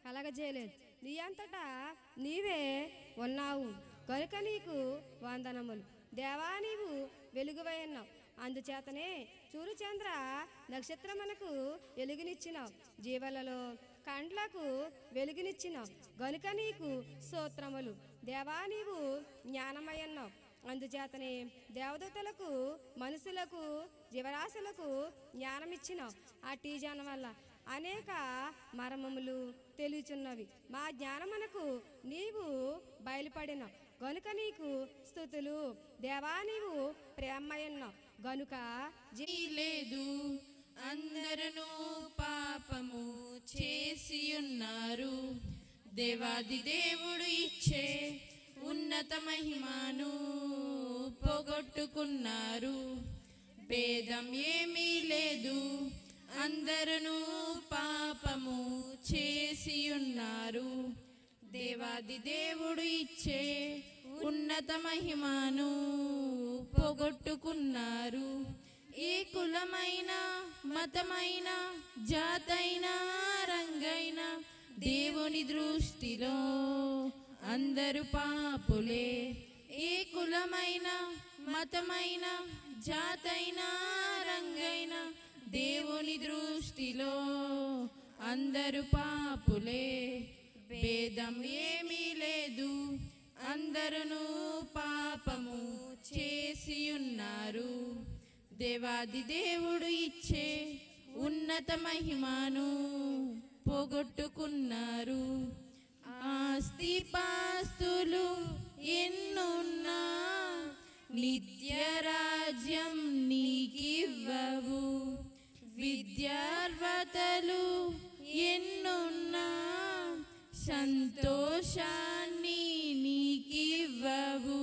కలగజేయలేదు నీ అంతటా నీవే ఉన్నావు కనుక నీకు వందనములు దేవా నీవు వెలుగువై ఉన్నావు అందుచేతనే చూరు చంద్ర నక్షత్రమునకు వెలుగునిచ్చినావు జీవలలో కండ్లకు వెలుగునిచ్చినావు గనుక నీకు స్తోత్రములు దేవా నీవు జ్ఞానమయ్యన్నావు అందుచేతనే దేవదూతలకు మనుషులకు జీవరాశులకు జ్ఞానమిచ్చినావు ఆ టీజాన వల్ల అనేక మర్మములు తెలియచున్నవి మా జ్ఞానమునకు నీవు బయలుపడిన గనుక నీకు స్థుతులు దేవా నీవు ప్రేమయ్యున్నావు గనుక జీ లేదు అందరూ పాపము చేసి ఉన్నారు దేవాది దేవుడు ఇచ్చే ఉన్నత మహిమను పోగొట్టుకున్నారు భేదం ఏమీ లేదు అందరూ పాపము చేసి ఉన్నారు దేవాది దేవుడు ఇచ్చే ఉన్నత మహిమను పోగొట్టుకున్నారు ఏ కులమైన మతమైన జాతైన రంగైన దేవుని దృష్టిలో అందరు పాపులే ఏ కులమైన మతమైన జాతైన రంగైన దేవుని దృష్టిలో అందరు పాపులే భేదం ఏమీ లేదు అందరూ పాపము చేసి ఉన్నారు దేవాది దేవుడు ఇచ్చే ఉన్నత మహిమను పోగొట్టుకున్నారు ఆస్తి పాస్తులు ఎన్నున్నా నిత్య రాజ్యం నీకివ్వవు విద్యార్హతలు ఎన్నున్నా సంతోషాన్ని నీకివ్వవు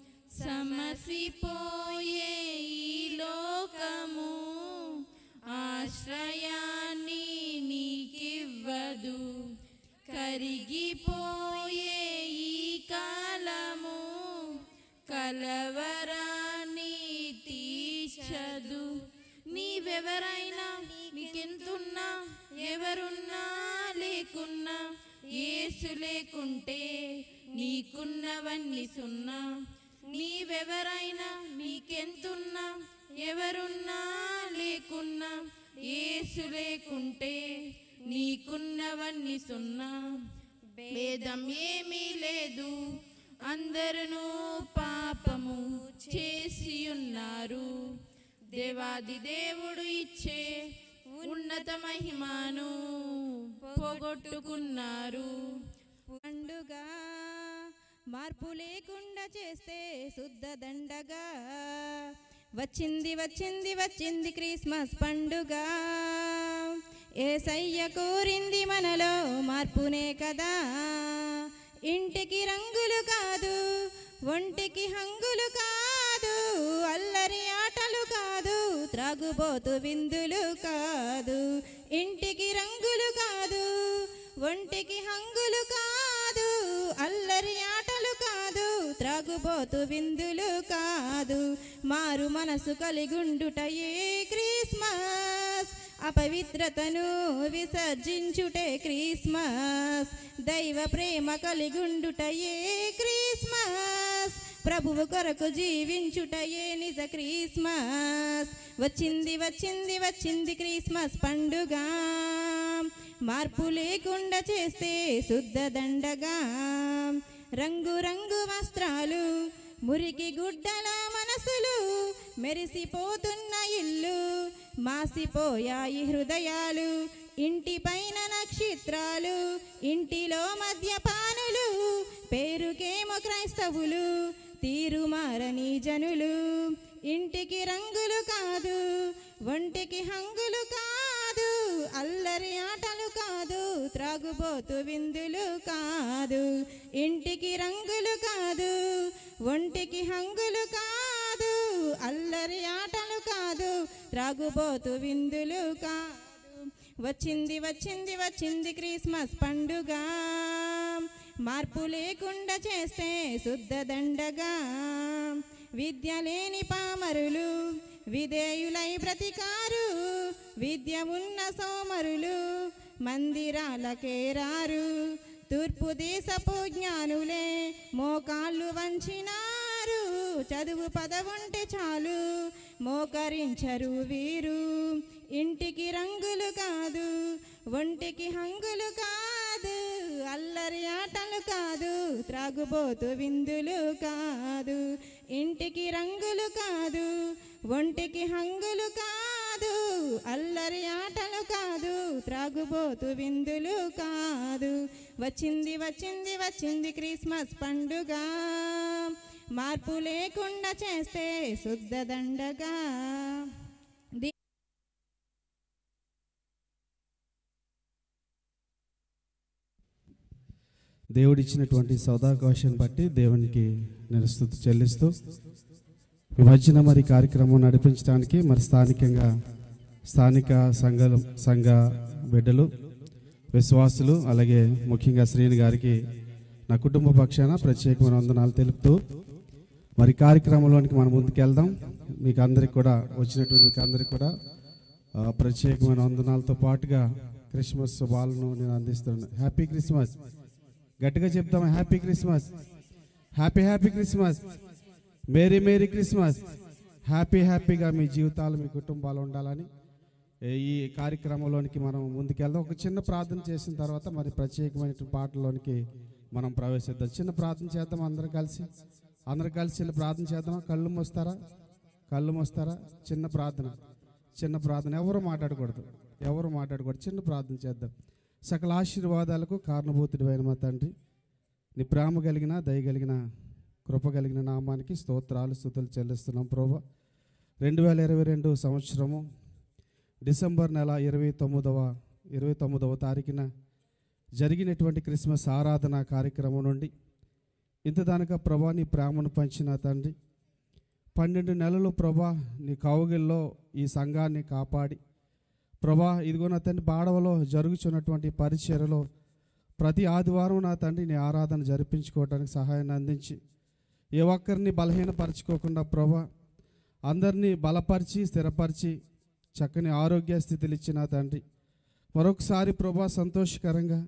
సమసిపోయే ఈ లోకము ఆశ్రయాన్ని నీకివ్వదు కరిగిపోయే ఈ కాలము కలవరాన్ని తీర్చదు నీవెవరైనా నీకెంతున్నా ఎవరున్నా లేకున్నా ఏసు లేకుంటే నీకున్నవన్నీ సున్నా నీవెవరైనా నీకెంతున్నా ఎవరున్నా లేకున్నా ఏసు లేకుంటే నీకున్నవన్నీ సున్నా భేదం ఏమీ లేదు అందరూ పాపము చేసి ఉన్నారు దేవాది దేవుడు ఇచ్చే ఉన్నత మహిమను పోగొట్టుకున్నారు పండుగ మార్పు లేకుండా చేస్తే శుద్ధ దండగా వచ్చింది వచ్చింది వచ్చింది క్రిస్మస్ పండుగ ఏసయ్య కోరింది మనలో మార్పునే కదా ఇంటికి రంగులు కాదు ఒంటికి హంగులు కాదు అల్లరి ఆటలు కాదు త్రాగుబోతు విందులు కాదు ఇంటికి రంగులు కాదు ఒంటికి హంగులు కాదు అల్లరి ఆటలు కాదు త్రాగుబోతు విందులు కాదు మారు మనసు కలిగుండుటయే క్రిస్మస్ అపవిత్రతను విసర్జించుటే క్రిస్మస్ దైవ ప్రేమ కలిగుండుటయే క్రిస్మస్ ప్రభువు కొరకు జీవించుటయే నిజ క్రిస్మస్ వచ్చింది వచ్చింది వచ్చింది క్రిస్మస్ పండుగ మార్పు లేకుండా చేస్తే శుద్ధ దండగా రంగు రంగు వస్త్రాలు మురికి గుడ్డల మనసులు మెరిసిపోతున్న ఇల్లు మాసిపోయాయి హృదయాలు ఇంటిపైన నక్షత్రాలు ఇంటిలో మద్యపానులు పేరుకేమో క్రైస్తవులు తీరు మారని జనులు ఇంటికి రంగులు కాదు ఒంటికి హంగులు కాదు అల్లరి ఆటలు కాదు త్రాగుబోతు విందులు కాదు ఇంటికి రంగులు కాదు ఒంటికి హంగులు కాదు అల్లరి ఆటలు కాదు త్రాగుబోతు విందులు కాదు వచ్చింది వచ్చింది వచ్చింది క్రిస్మస్ పండుగ మార్పు లేకుండా చేస్తే శుద్ధ దండగా విద్య లేని పామరులు విధేయులై బ్రతికారు విద్య ఉన్న సోమరులు మందిరాలకే రారు తూర్పు దేశపు జ్ఞానులే మోకాళ్ళు వంచినారు చదువు పదవుంటే చాలు మోకరించరు వీరు ఇంటికి రంగులు కాదు ఒంటికి హంగులు కాదు అల్లరి ఆటలు కాదు త్రాగుబోతు విందులు కాదు ఇంటికి రంగులు కాదు ఒంటికి హంగులు కాదు అల్లరి ఆటలు కాదు త్రాగుబోతు విందులు కాదు వచ్చింది వచ్చింది వచ్చింది క్రిస్మస్ పండుగ మార్పు లేకుండా చేస్తే శుద్ధ దండగా ది- దేవుడిచ్చినటువంటి సౌదావకాశాన్ని బట్టి దేవునికి నేను స్థుతి చెల్లిస్తూ ఈ మధ్యన మరి కార్యక్రమం నడిపించడానికి మరి స్థానికంగా స్థానిక సంఘ సంఘ బిడ్డలు విశ్వాసులు అలాగే ముఖ్యంగా శ్రీని గారికి నా కుటుంబ పక్షాన ప్రత్యేకమైన వందనాలు తెలుపుతూ మరి కార్యక్రమంలోనికి మనం ముందుకు వెళ్దాం మీకు అందరికి కూడా వచ్చినటువంటి మీకు అందరికి కూడా ఆ, ప్రత్యేకమైన వందనాలతో పాటుగా క్రిస్మస్ శుభాలను నేను అందిస్తున్నాను హ్యాపీ క్రిస్మస్ గట్టిగా చెప్తాం happy Christmas happy happy Christmas merry merry Christmas happy హ్యాపీగా మీ జీవితాలు మీ కుటుంబాలు ఉండాలని ఏ, ఈ కార్యక్రమంలోనికి మనం ముందుకెళ్దాం ఒక చిన్న ప్రార్థన చేసిన తర్వాత మరి ప్రత్యేకమైన పాటల్లోనికి మనం ప్రవేశిద్దాం చిన్న ప్రార్థన చేద్దాం అందరం కలిసి అందరం కలిసి వెళ్ళి ప్రార్థన చేద్దామా కళ్ళు మోస్తారా కళ్ళు మోస్తారా చిన్న ప్రార్థన చిన్న ప్రార్థన ఎవరు మాట్లాడకూడదు ఎవరు మాట్లాడకూడదు చిన్న ప్రార్థన చేద్దాం సకల ఆశీర్వాదాలకు కారణభూతుడివైన మా తండ్రి నీ ప్రేమ కలిగిన దయ కలిగిన కృప కలిగిన నామానికి స్తోత్రాలు స్థుతులు చెల్లిస్తున్నాం ప్రభా రెండు వేల ఇరవై రెండు సంవత్సరము డిసెంబర్ నెల ఇరవై తొమ్మిదవ ఇరవై తొమ్మిదవ తారీఖున జరిగినటువంటి క్రిస్మస్ ఆరాధన కార్యక్రమం నుండి ఇంత దానిక ప్రభా నీ ప్రేమను పంచిన తండ్రి పన్నెండు నెలలు ప్రభా నీ కౌగిల్లో ఈ సంఘాన్ని కాపాడి ప్రభా ఇదిగో నా తండ్రి బాడవలో జరుగుతున్నటువంటి పరిచర్యలో ప్రతి ఆదివారం నా తండ్రి నీ ఆరాధన జరిపించుకోవడానికి సహాయాన్ని అందించి ఏ ఒక్కరిని బలహీనపరచుకోకుండా ప్రభా అందరినీ బలపరిచి స్థిరపరిచి చక్కని ఆరోగ్య స్థితిలు ఇచ్చిన తండ్రి మరొకసారి ప్రభా సంతోషకరంగా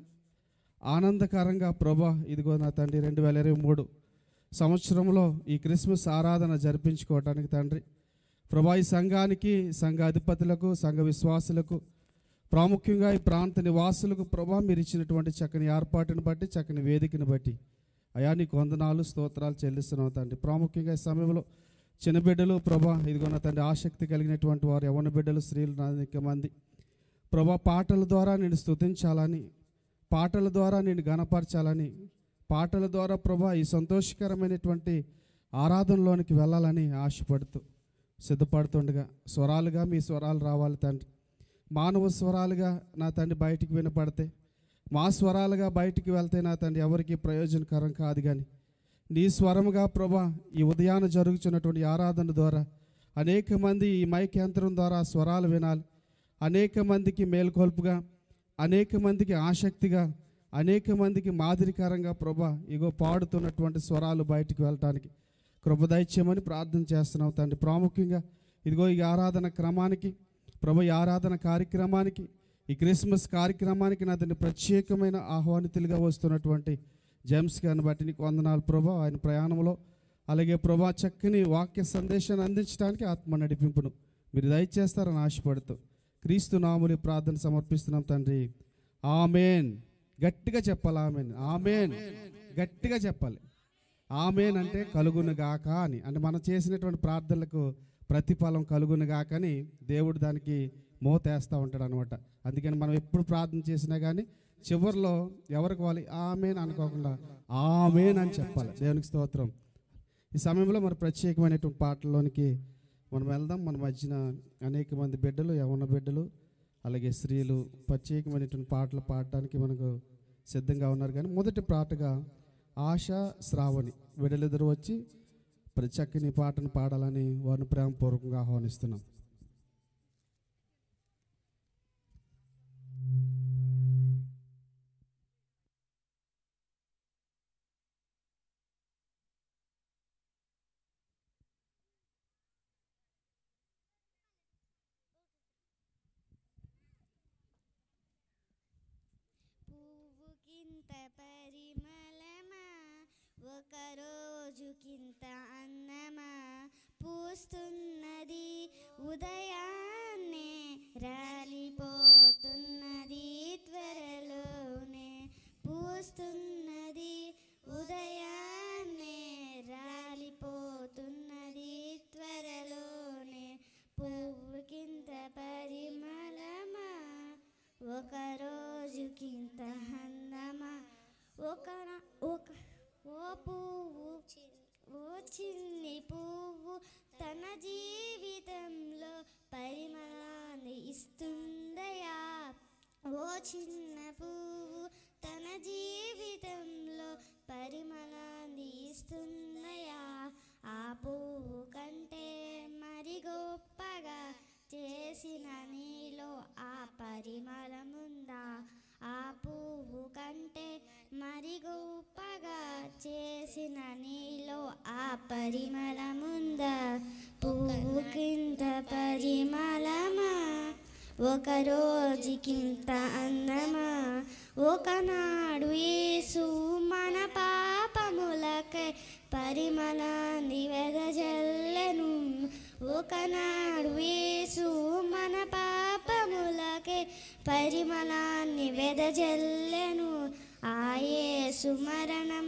ఆనందకరంగా ప్రభా ఇదిగో నా తండ్రి రెండు వేల ఇరవై మూడు సంవత్సరంలో ఈ క్రిస్మస్ ఆరాధన జరిపించుకోవటానికి తండ్రి ప్రభా ఈ సంఘానికి సంఘ అధిపతులకు సంఘ విశ్వాసులకు ప్రాముఖ్యంగా ఈ ప్రాంత నివాసులకు ప్రభా మీరు ఇచ్చినటువంటి చక్కని ఏర్పాటును బట్టి చక్కని వేదికను బట్టి అయా నీకు వందనాలు స్తోత్రాలు చెల్లిస్తున్నాం తండ్రి ప్రాముఖ్యంగా ఈ సమయంలో చిన్న బిడ్డలు ప్రభా ఇదిగో నా తండ్రి ఆసక్తి కలిగినటువంటి వారు యవన బిడ్డలు స్త్రీలు అనేక మంది ప్రభా పాటల ద్వారా నేను స్తుతించాలని పాటల ద్వారా నేను గణపరచాలని పాటల ద్వారా ప్రభా ఈ సంతోషకరమైనటువంటి ఆరాధనలోనికి వెళ్ళాలని ఆశపడుతూ సిద్ధపడుతుండగా స్వరాలుగా మీ స్వరాలు రావాలి తండ్రి మానవ స్వరాలుగా నా తండ్రి బయటికి వినపడితే మా స్వరాలుగా బయటికి వెళ్తే నా తండ్రి ఎవరికి ప్రయోజనకరం కాదు కానీ నీ స్వరముగా ప్రభా ఈ ఉదయాన జరుగుతున్నటువంటి ఆరాధన ద్వారా అనేక మంది ఈ మైక్ యంత్రం ద్వారా స్వరాలు వినాలి అనేక మందికి మేల్కొల్పుగా అనేక మందికి ఆసక్తిగా అనేక మందికి మాదిరికరంగా ప్రభా ఇగో పాడుతున్నటువంటి స్వరాలు బయటికి వెళ్ళటానికి కృపదైత్యమని ప్రార్థన చేస్తున్నాం తండ్రి ప్రాముఖ్యంగా ఇదిగో ఈ ఆరాధన క్రమానికి ప్రభు ఈ ఆరాధన కార్యక్రమానికి ఈ క్రిస్మస్ కార్యక్రమానికి నా తండ్రి ప్రత్యేకమైన ఆహ్వానితులుగా వస్తున్నటువంటి జేమ్స్ గారిని బట్టి నీకు వందనాలు ప్రభా ఆయన ప్రయాణంలో అలాగే ప్రభా చక్కని వాక్య సందేశాన్ని అందించడానికి ఆత్మ నడిపింపును మీరు దయచేస్తారని ఆశపడుతూ క్రీస్తు నాముని ప్రార్థన సమర్పిస్తున్నాం తండ్రి ఆమెన్ గట్టిగా చెప్పాలి ఆమెన్ ఆమెన్ గట్టిగా చెప్పాలి ఆమెన్ అంటే కలుగును గాక అని అంటే మనం చేసినటువంటి ప్రార్థనలకు ప్రతిఫలం కలుగును గాక అని దేవుడు దానికి మోతేస్తూ ఉంటాడు అనమాట అందుకని మనం ఎప్పుడు ప్రార్థన చేసినా కానీ చివరిలో ఎవరికి వాళ్ళు ఆమెన్ అనుకోకుండా ఆమెన్ అని చెప్పాలి దేవునికి స్తోత్రం ఈ సమయంలో మన ప్రత్యేకమైనటువంటి పాటల్లోనికి మనం వెళ్దాం మన మధ్యన అనేక మంది బిడ్డలు యవన బిడ్డలు అలాగే స్త్రీలు ప్రత్యేకమైనటువంటి పాటలు పాడడానికి మనకు సిద్ధంగా ఉన్నారు కానీ మొదటి పాటగా ఆశ శ్రావణి బిడ్డలిద్దరు వచ్చి ప్రతి చక్కని పాటను పాడాలని వారిని ప్రేమపూర్వకంగా ఆహ్వానిస్తున్నాం ఉదయాన్నే రాలిపోతున్నది త్వరలోనే పూస్తున్నది ఉదయాన్నే రాలిపోతున్నది త్వరలోనే పువ్వుకింత పరిమళమా ఒక రోజుకింత అందమా ఒక ఒక ఓ పువ్వు ఓ చిన్ని పువ్వు తన జీవితంలో పరిమళాన్ని ఇస్తుందయా ఓ చిన్న పువ్వు తన జీవితంలో పరిమళాన్ని ఇస్తుందయా ఆ పువ్వు కంటే మరి గొప్పగా చేసిన నీలో ఆ పరిమళముందా ఆ పువ్వు కంటే మరి గొప్పగా చేసిన నీలో ఆ పరిమళముందా పువ్వు కింద పరిమళమా ఒక రోజుకింత అన్నమా ఒకనాడు యేసు మన పాపములకై పరిమళాన్ని వెదజల్లెను ఒకనాడు యేసు మన పాపములకై పరిమళాన్ని వెదజల్లెను ఆ యేసు మరణం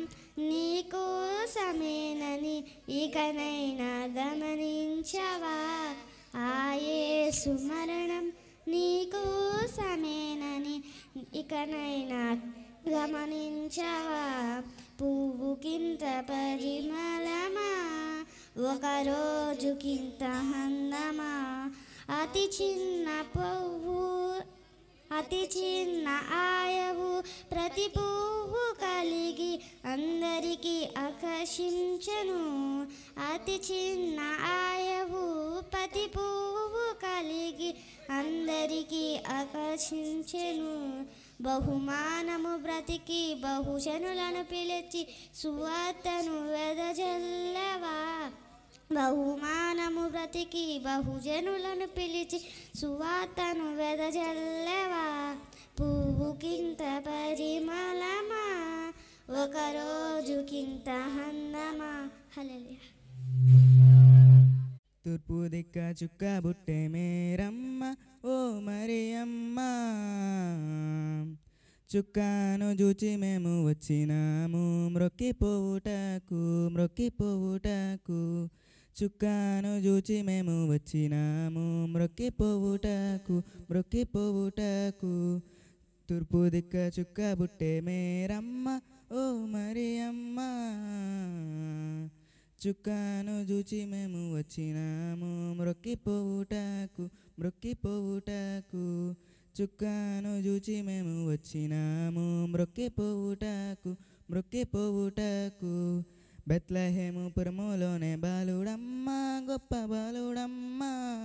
నీకోసమేనని ఇకనైనా గమనించవా ఆ యేసు మరణం నీకోసమేనని ఇకనైనా గమనించవా పువ్వుకింత పరిమళమా ఒక రోజుకింత అందమా అతి చిన్న పువ్వు అతి చిన్న ఆయవు ప్రతి పువ్వు కలిగి అందరికీ ఆకర్షించను అతి చిన్న ఆయవు ప్రతి పువ్వు కలిగి అందరికీ ఆకర్షించెను బహుమానము బ్రతికి బహుజనులను పిలిచి సువార్తను వెదజల్లవా బహుమానము బ్రతికి బహుజనులను పిలిచి సువార్తను వెదజల్లవా పువ్వుకింత పరిమళమా ఒక రోజుకింత అందమా హల్లెలూయా తూర్పు దిక్క చుక్క బుట్టె మేరమ్మ ఓ మరియమ్మ చుక్కాను చూచి మేము వచ్చినాము మ్రొక్కిపోవుటకు మ్రొక్కిపోవుటకు చుక్కాను చూచి మేము వచ్చినాము మ్రొక్కిపోవుటకు మ్రొక్కిపోవుటకు తూర్పు దిక్క చుక్క బుట్టె మేరమ్మ ఓ మరియమ్మ చుక్కాను చూచి మేము వచ్చినాము మ్రొక్కిపోవుటకు మ్రొక్కిపోవుటకు చుక్కాను చూచి మేము వచ్చినాము మ్రొక్కిపోవుటకు మ్రొక్కిపోవుటకు బెత్లహేము పురములోనే బాలుడమ్మ గొప్ప బాలుడమ్మ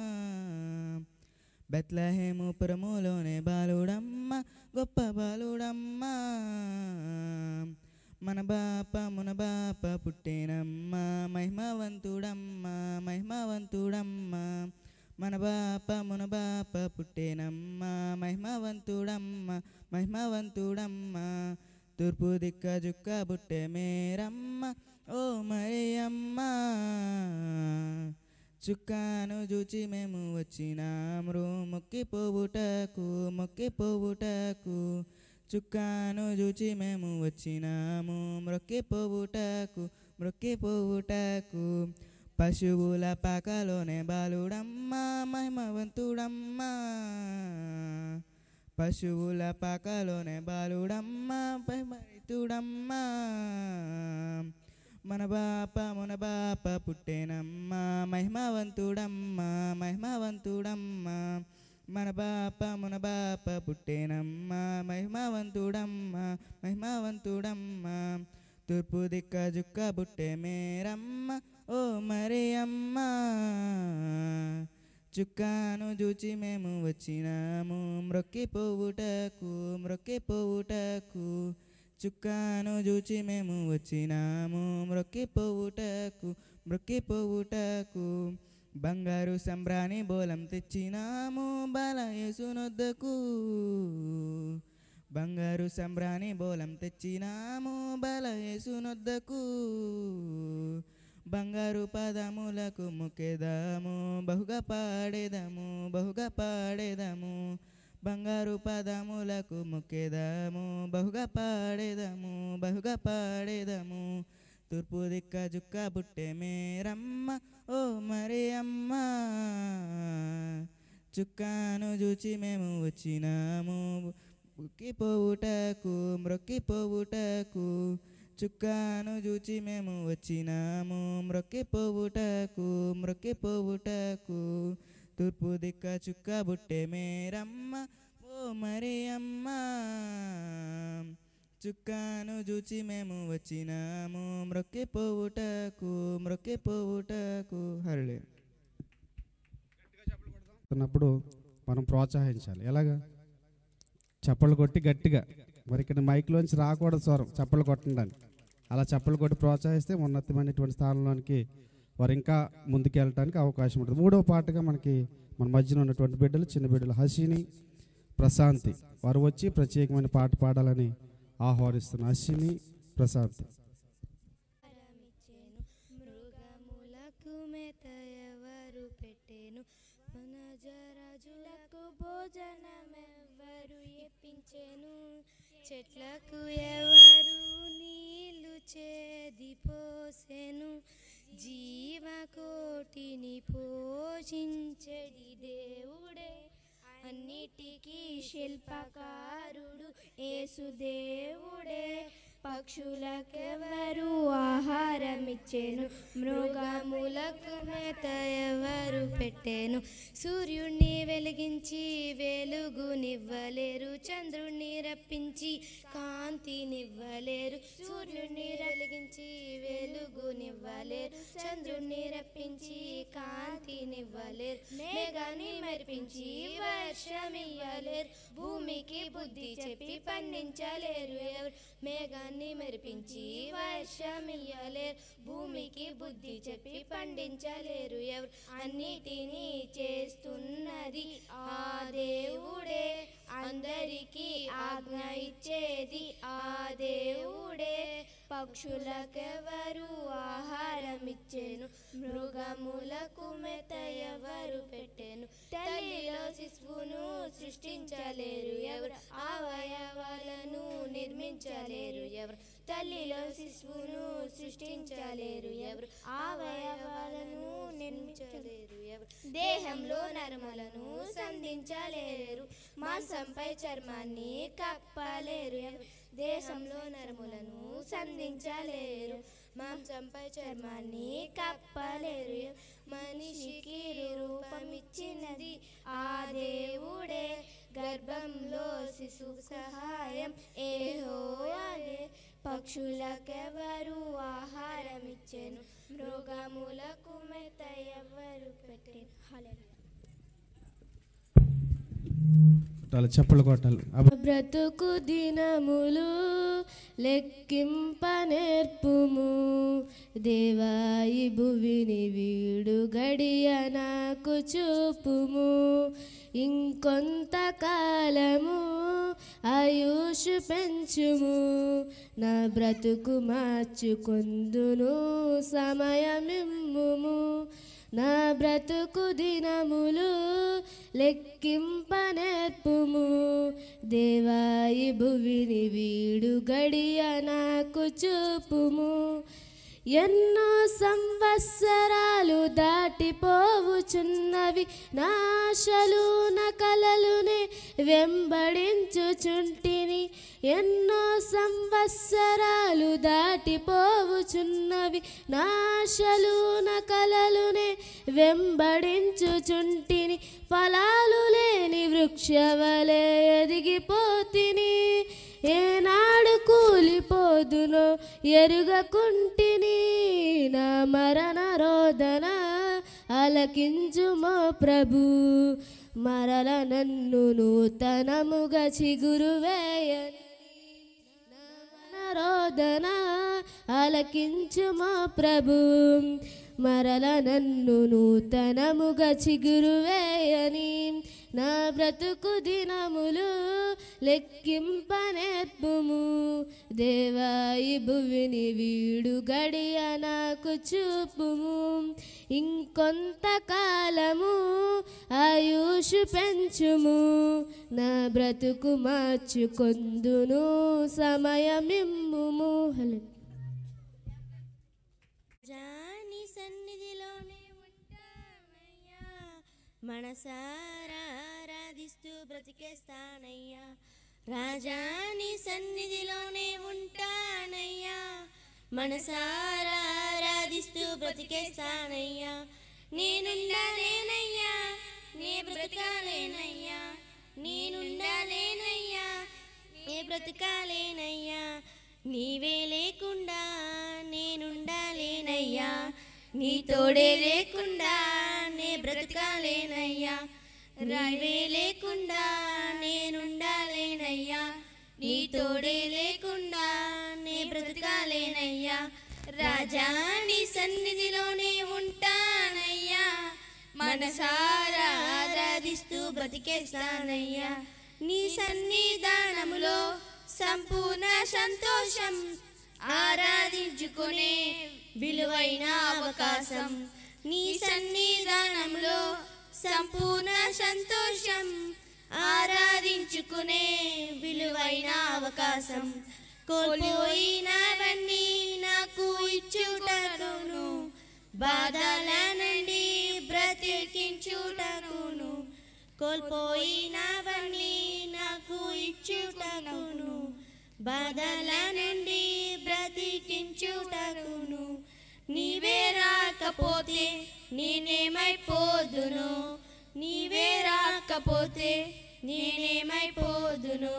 బెత్లహేము పురములోనే బాలుడమ్మ గొప్ప బాలుడమ్మ మన బాప మున బాప పుట్టేనమ్మ మహిమవంతుడమ్మ మహిమవంతుడమ్మ మన బాప మున బాప పుట్టేనమ్మ మహిమవంతుడమ్మ మహిమవంతుడమ్మ తూర్పు దిక్క జుక్క బుట్టె మేరమ్మ ఓ మరియమ్మ చుక్కాను చూచి మేము వచ్చినాము మొక్కిపోవుటకు మొక్కిపోవుటకు చుక్కాను చూచి మేము వచ్చినాము మ్రొక్కిపోవుటకు మ్రొక్కిపోవుటకు పశువుల పాకలోనే బాలుడమ్మ మహిమవంతుడమ్మ పశువుల పాకలోనే బాలుడమ్మ మహిమతుడమ్మ మన బాప మన బాప పుట్టేనమ్మ మహిమవంతుడమ్మ మహిమవంతుడమ్మ మన బాప మన బాప పుట్టేనమ్మ మహిమవంతుడమ్మ మహిమవంతుడమ్మ తూర్పు దిక్క జుక్క బుట్టె మేరమ్మ ఓ మరి అమ్మ చుక్కాను చూచి మేము వచ్చినాము మ్రొక్కిపోవుటకు మ్రొక్కిపోవుటకు చుక్కాను చూచి మేము వచ్చినాము మ్రొక్కిపోవుటకు మ్రొక్కిపోవుటకు బంగారు సంబ్రాణి బోలం తెచ్చినాము బాలయేసునొద్దకు బంగారు సంబ్రాణి బోలం తెచ్చినాము బాలయేసునొద్దకు బంగారు పదములకు ముక్కెదాము బహుగా పాడేదాము బహుగా పాడేదాము బంగారు పదములకు ముక్కెదాము బహుగా పాడేదాము బహుగా పాడేదాము తూర్పు దిక్క జుక్క బుట్టె మేరమ్మ ఓ మరి అమ్మ చుక్కాను చూచి మేము వచ్చినాము మొక్కిపోవుటకు మ్రొక్కిపోవుటకు చుక్కాను చూచి మేము వచ్చినాము మ్రొక్కిపోవుటకు మ్రొక్కిపోవుటకు తూర్పు దిక్క చుక్క బుట్టె మేరమ్మ ఓ మరి అమ్మ చుక్కాను చూచి మేము వచ్చినాము మ్రొక్కిపోవుటకు మ్రొక్కిపోవుటకు హరళే ఉన్నప్పుడు మనం ప్రోత్సహించాలి ఎలాగా చప్పలు కొట్టి గట్టిగా మరి ఇక్కడ మైక్లోంచి రాకూడదు స్వరం చప్పలు కొట్టడానికి అలా చప్పలు కొట్టి ప్రోత్సహిస్తే ఉన్నతమైనటువంటి స్థానంలోనికి వారు ఇంకా ముందుకెళ్ళటానికి అవకాశం ఉంటుంది మూడవ పాటగా మనకి మన మధ్యన ఉన్నటువంటి బిడ్డలు చిన్న బిడ్డలు హసిని ప్రశాంతి వారు వచ్చి ప్రత్యేకమైన పాట పాడాలని ఆహ్వానిస్తున్నారు హసిని ప్రశాంతి ఆహారమిచ్చేను మృగములకు మెత ఎవరు పెట్టేను వనజరాజులకు భోజనమెవ్వరు ఇప్పించేను చెట్లకు ఎవరు నీళ్లు చేది పోసెను జీవకోటిని పోషించడి దేవుడే అన్నిటికీ శిల్పకారుడు యేసుదేవుడే పక్షులకెవరు ఆహారమిచ్చేను మృగములకు మేత ఎవరు పెట్టేను సూర్యుణ్ణి వెలిగించి వెలుగునివ్వలేరు చంద్రుణ్ణి రప్పించి కాంతినివ్వలేరు సూర్యుణ్ణి వెలిగించి వెలుగునివ్వలేరు చంద్రుణ్ణి రప్పించి కాంతినివ్వలేరు మేఘాన్ని మరిపించి వర్షమియ్యలేరు భూమికి బుద్ధి చెప్పి పండించలేరు ఎవరు మేఘాన్ని మెరిపించి వర్షమియ్యలేరు భూమికి బుద్ధి చెప్పి పండించలేరు ఎవరు అన్నిటినీ చేస్తున్నది ఆ దేవుడే అందరికీ ఆజ్ఞ ఇచ్చేది ఆ దేవుడే పక్షులకెవరు ఆహారం ఇచ్చేను మృగములకు మెత ఎవరు పెట్టెను తల్లిలో శిశువును సృష్టించలేరు ఎవరు అవయవాలను నిర్మించలేరు ఎవరు తల్లిలో శిశువును సృష్టించలేరు ఎవరు అవయవాలను నిర్మించలేరు ఎవరు దేహంలో నరములను సంధించలేరు మాంసంపై చర్మాన్ని కప్పలేరు ఎవరు దేశంలో నరములను సంధించలేరు మాంసంపై చర్మాన్ని కప్పలేరు మనిషికి రూపమిచ్చినది ఆ దేవుడే గర్భంలో శిశు సహాయం ఏహోవాదే పక్షులకెవరు ఆహారం ఇచ్చెను మృగములకు మెత ఎవరు పెట్టెను హల్లెలూయా కొట్టాలి చప్పలు కొట్టాలి అబ్బ- బ్రతుకు దినములు లెక్కింప నేర్పుము దేవాయి భువిని వీడు గడియ నాకు చూపుము ఇంకొంతకాలము ఆయుష్ పెంచుము నా బ్రతుకు మార్చుకొందును సమయమిమ్ముము నా బ్రతుకు దినములు లెక్కింప నేర్పుము దేవాయి భువిని వీడు గడియ నాకు చూపుము ఎన్నో సంవత్సరాలు దాటిపోవుచున్నవి నాశలు నకలలునే వెంబడించుచుంటిని ఎన్నో సంవత్సరాలు దాటిపోవుచున్నవి నాశలు నకలలునే వెంబడించుచుంటిని ఫలాలు లేని వృక్షవలే ఎదిగిపోతిని ఏనాడు కూలిపోదునో ఎరుగకుంటిని నా మరణ రోదన అలకించుమో ప్రభు మరల నన్ను నూతనముగా చిగురు వేయని రోదన ఆలకించుమా ప్రభు మరల నన్ను నూతనముగా చిగురు వేయని నా బ్రతుకు దినములు లెక్కింపనేర్పుము దేవాయి భువిని వీడు గడియ నాకు చూపుము ఇంకొంతకాలము ఆయుషు పెంచుము నా బ్రతుకు మార్చుకొందును సమయమిమ్ముము హలో రాణి సన్నిధిలోనే ఉంటానయ్యా మనసారా ఆరాధిస్తూ బ్రతికేస్తానయ్యా రాజాని సన్నిధిలోనే ఉంటానయ్యా మనసారా ఆరాధిస్తూ బ్రతికేస్తానయ్యా నేనుండాలేనయ్యా నే బ్రతకాలేనయ్యా నేనుండాలేనయ్యా నే బ్రతకాలేనయ్యా నీవే లేకుండా నేనుండాలేనయ్యా నీ తోడే లేకుండా నే బ్రతకాలేనయ్యా నీవే లేకుండా నేనుండాలేనయ్యా నీ తోడే లేకుండా నే బ్రతకాలేనయ్యా రాజా నీ సన్నిధిలోనే ఉంటానయ్యా మనసారా ఆరాధిస్తూ బ్రతికేస్తానయ్యా నీ సన్నిధానములో సంపూర్ణ సంతోషం ఆరాధించుకునే విలువైన అవకాశం నీ సన్నిధానంలో సంపూర్ణ సంతోషం ఆరాధించుకునే విలువైన అవకాశం కోల్పోయినవన్నీ నాకు ఇచ్చుటకును బాధల నుండి బ్రతికించుటకును కోల్పోయినవన్నీ నాకు ఇచ్చుటకును బాధల నుండి బ్రతికించుటకును నీవే రాకపోతే నేనేమైపోదును నీవే రాకపోతే నేనేమైపోదును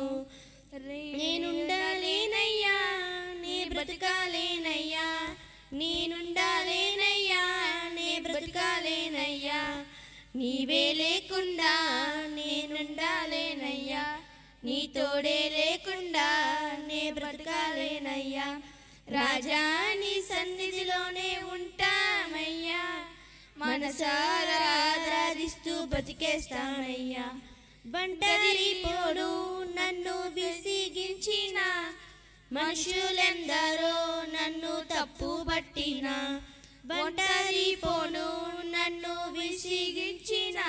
నేనుండాలేనయ్యా నే బ్రతకాలేనయ్యా నేనుండాలేనయ్యా నే బ్రతకాలేనయ్యా నీవే లేకుండా నేనుండాలేనయ్యా నీ తోడే లేకుండా నే బ్రతకాలేనయ్యా రాజా నీ సన్నిధిలోనే ఉంటామయ్యా మనసారా ఆరాధిస్తూ బ్రతికేస్తామయ్యా బంటరి పోడు నన్ను విసిగించిన మనుషులెందరో నన్ను తప్పు పట్టిన ఒంటరి పోను నన్ను విసిగించిన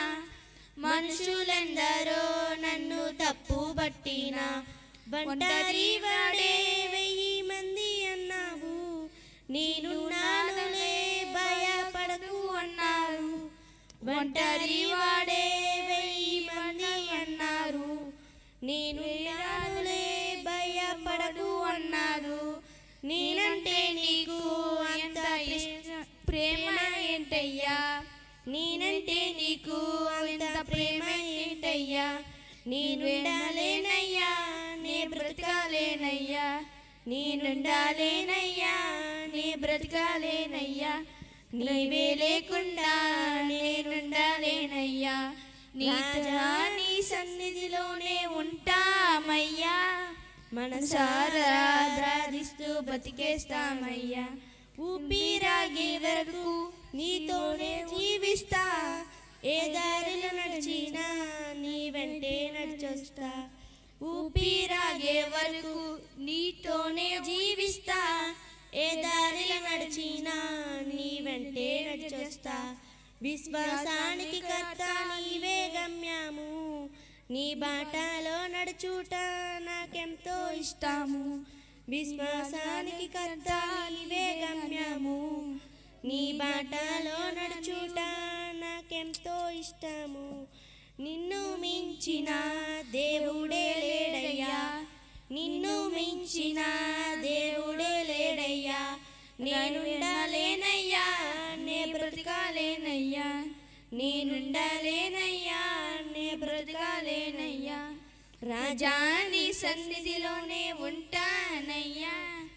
మనుషులెందరో నన్ను తప్పు పట్టిన ఒంటరి వాడే వెయ్యి మంది అన్నావు నేను నానులే భయపడకు అన్నారు ఒంటరి వాడే వెయ్యి మంది అన్నారు నేను నానులే భయపడకు అన్నారు నేనంటే నీకు అంత ఇష్ట- ప్రేమ ఏంటయ్యా నేనంటే నీకు అంత ప్రేమ ఏంటయ్యా నేనుండాలేనయ్యా నే బ్రతకాలేనయ్యా నేనుండాలేనయ్యా నే బ్రతకాలేనయ్యా నీవే లేకుండా నేనుండాలేనయ్యా రాజా నీ సన్నిధిలోనే ఉంటామయ్యా మనసారా ఆరాధిస్తూ బతికేస్తామయ్యా ఊపిరాగే వరకు నీతోనే జీవిస్తా ఏ దారిలో నడిచినా నీ వెంటే నడిచొస్తా ఊపిరాగే వరకు నీతోనే జీవిస్తా ఏ దారిలో నడిచినా నీ వెంటే నడిచొస్తా విశ్వాసానికి కర్త నీవే గమ్యము నీ బాటలో నడుచుట నాకెంతో ఇష్టము విశ్వాసానికి కర్త నీవే గమ్యము నీ బాటలో నడుచుట నాకెంతో ఇష్టము నిన్ను మించిన దేవుడే లేడయ్యా నిన్ను మించిన దేవుడే లేడయ్యా నేనుండాలేనయ్యా నే బ్రతకాలేనయ్యా నేనుండాలేనయ్యా నే బ్రతకాలేనయ్యా రాజా నీ సన్నిధిలోనే ఉంటానయ్యా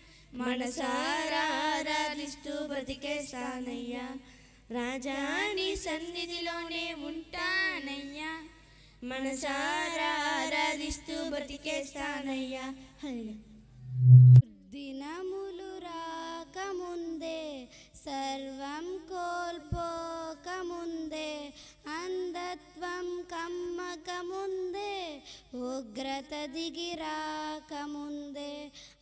మనసారా ఆరాధిస్తూ బ్రతికేస్తానయ్యా రాజా నీ సన్నిధిలోనే ఉంటానయ్యా మనసారా ఆరాధిస్తూ బ్రతికేస్తానయ్యా హల్లెలూయా. దినములు రాకముందే సర్వం కోల్పోకముందే అంధత్వం కమ్మకముందే ఉగ్రత దిగి రాకముందే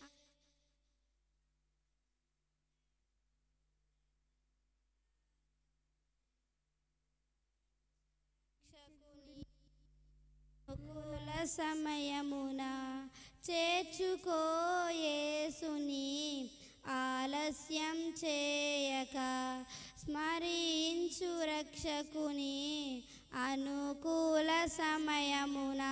అనుకూల సమయమున చేర్చుకోయేసుని ఆలస్యం చేయక స్మరించు రక్షకుని అనుకూల సమయమున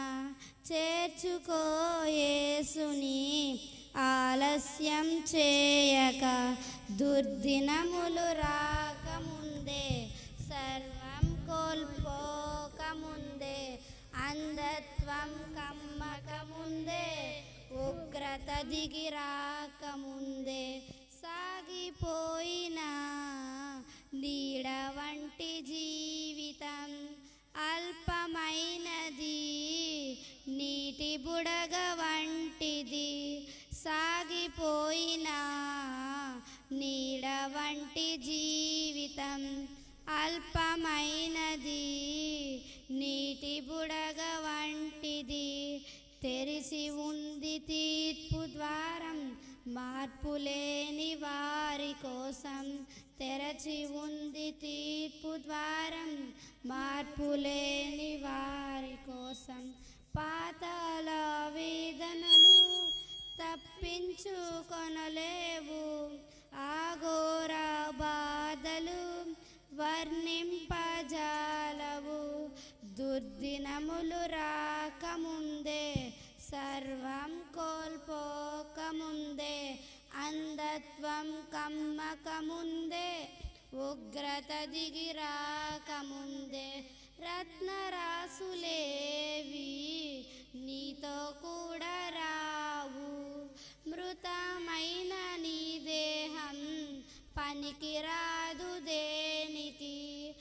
చేర్చుకోయేసుని ఆలస్యం చేయక దుర్దినములు రాకముందే సర్వం కోల్పోకముందే అంధత్వం కమ్మకముందే ఉగ్రత దిగి రాకముందే సాగిపోయిన నీడ వంటి జీవితం అల్పమైనది నీటి బుడగ వంటిది సాగిపోయిన నీడ వంటి జీవితం అల్పమైనది నీటి బుడగ వంటిది తెరిచి ఉంది తీర్పు ద్వారం మార్పు లేని వారి కోసం తెరచి ఉంది తీర్పు ద్వారం మార్పు లేని వారి కోసం పాతాల వేదనలు తప్పించుకొనలేవు ఆగోర బాధలు వర్ణింపజాలవు దుర్దినములు రాకముందే సర్వం కోల్పోకముందే అంధత్వం కమ్మకముందే ఉగ్రత దిగి రాకముందే రత్నరాసులేవి నీతో కూడా రావు మృతమైన నీ దేహం పనికిరాదు దేనికి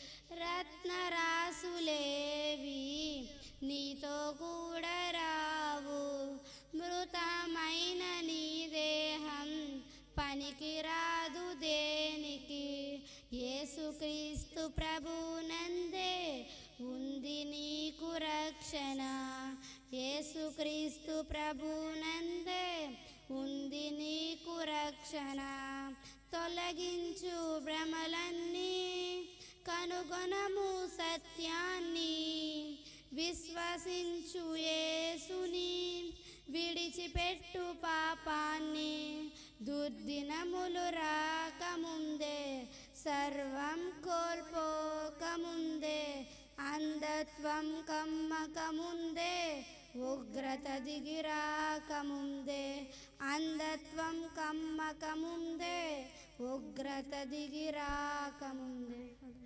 రత్నరాసులేవి నీతో కూడా రావు మృతమైన నీ దేహం పనికిరాదు దేనికి యేసుక్రీస్తు ప్రభునందే ఉంది నీకు రక్షణ యేసుక్రీస్తు ప్రభునందే ఉంది నీకు రక్షణ తొలగించు భ్రమలన్నీ కనుగొనము సత్యాన్ని విశ్వసించు యేసుని విడిచిపెట్టు పాపాన్ని దుర్దినములు రాకముందే సర్వం కోల్పోకముందే అంధత్వం కమ్మకముందే ఉగ్రత దిగి రాకముందే అంధత్వం కమ్మకముందే ఉగ్రత దిగి రాకముందే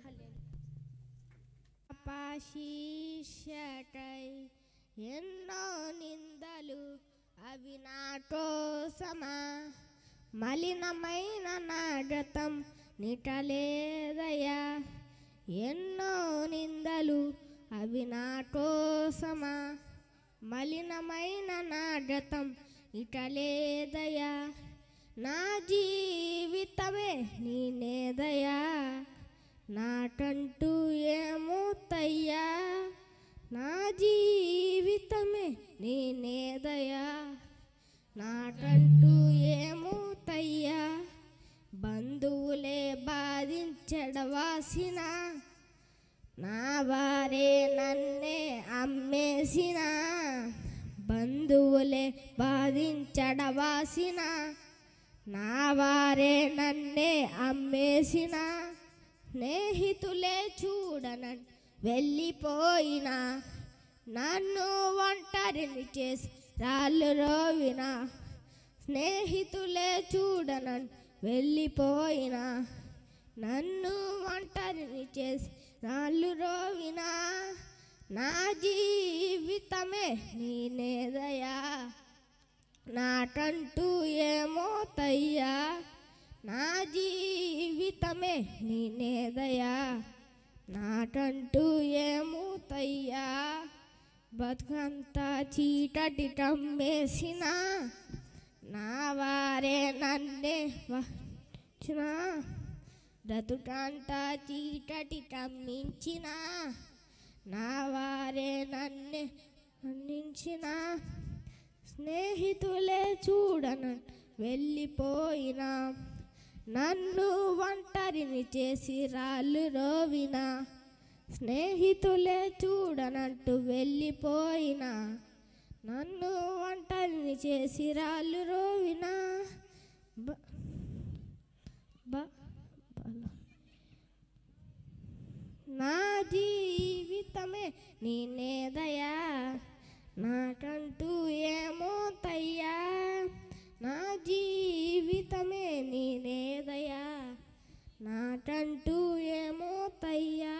పాశీషకై ఎన్నో నిందలు అవి నా కోసమా మలినమైన నా గతం నిటలేదయా ఎన్నో నిందలు అవి నా కోసమా మలినమైన నా గతం ఇటలేదయా నా జీవితమే నీనేదయా నాకంటూ ఏమూతయ్యా నా జీవితమే నేనేదయా నాకంటూ ఏమూతయ్యా బంధువులే బాధించడవాసిన నా వారే నన్నే అమ్మేసిన బంధువులే బాధించడవాసిన నా వారే నన్నే అమ్మేసిన స్నేహితులే చూడనని వెళ్ళిపోయిన నన్ను ఒంటరిని చేసి రాళ్ళు రోవిన స్నేహితులే చూడనని వెళ్ళిపోయిన నన్ను ఒంటరిని చేసి రాళ్ళు రోవిన నా జీవితమే నేనేదయా నాకంటూ ఏమోతయ్యా నా జీవితమే నేనేదయా నాకంటూ ఏమూతయ్యా బతుకంతా చీకటి కమ్మేసిన నా వారే నన్నే వచ్చిన బ్రతుకంతా చీకటి కమ్మించిన నా వారే నన్నే అందించిన స్నేహితులే చూడన వెళ్ళిపోయినా నన్ను ఒంటరిని చేసి రాళ్ళు రోవినా స్నేహితులే చూడనంటూ వెళ్ళిపోయినా నన్ను ఒంటరిని చేసి రాళ్ళు రోవినా బ- బ- బల- నా జీవితమే నేనేదయా నాకంటూ ఏమో తయ్యా నా జీవితమే నేనేదయా నాకంటూ ఏమో తయ్యా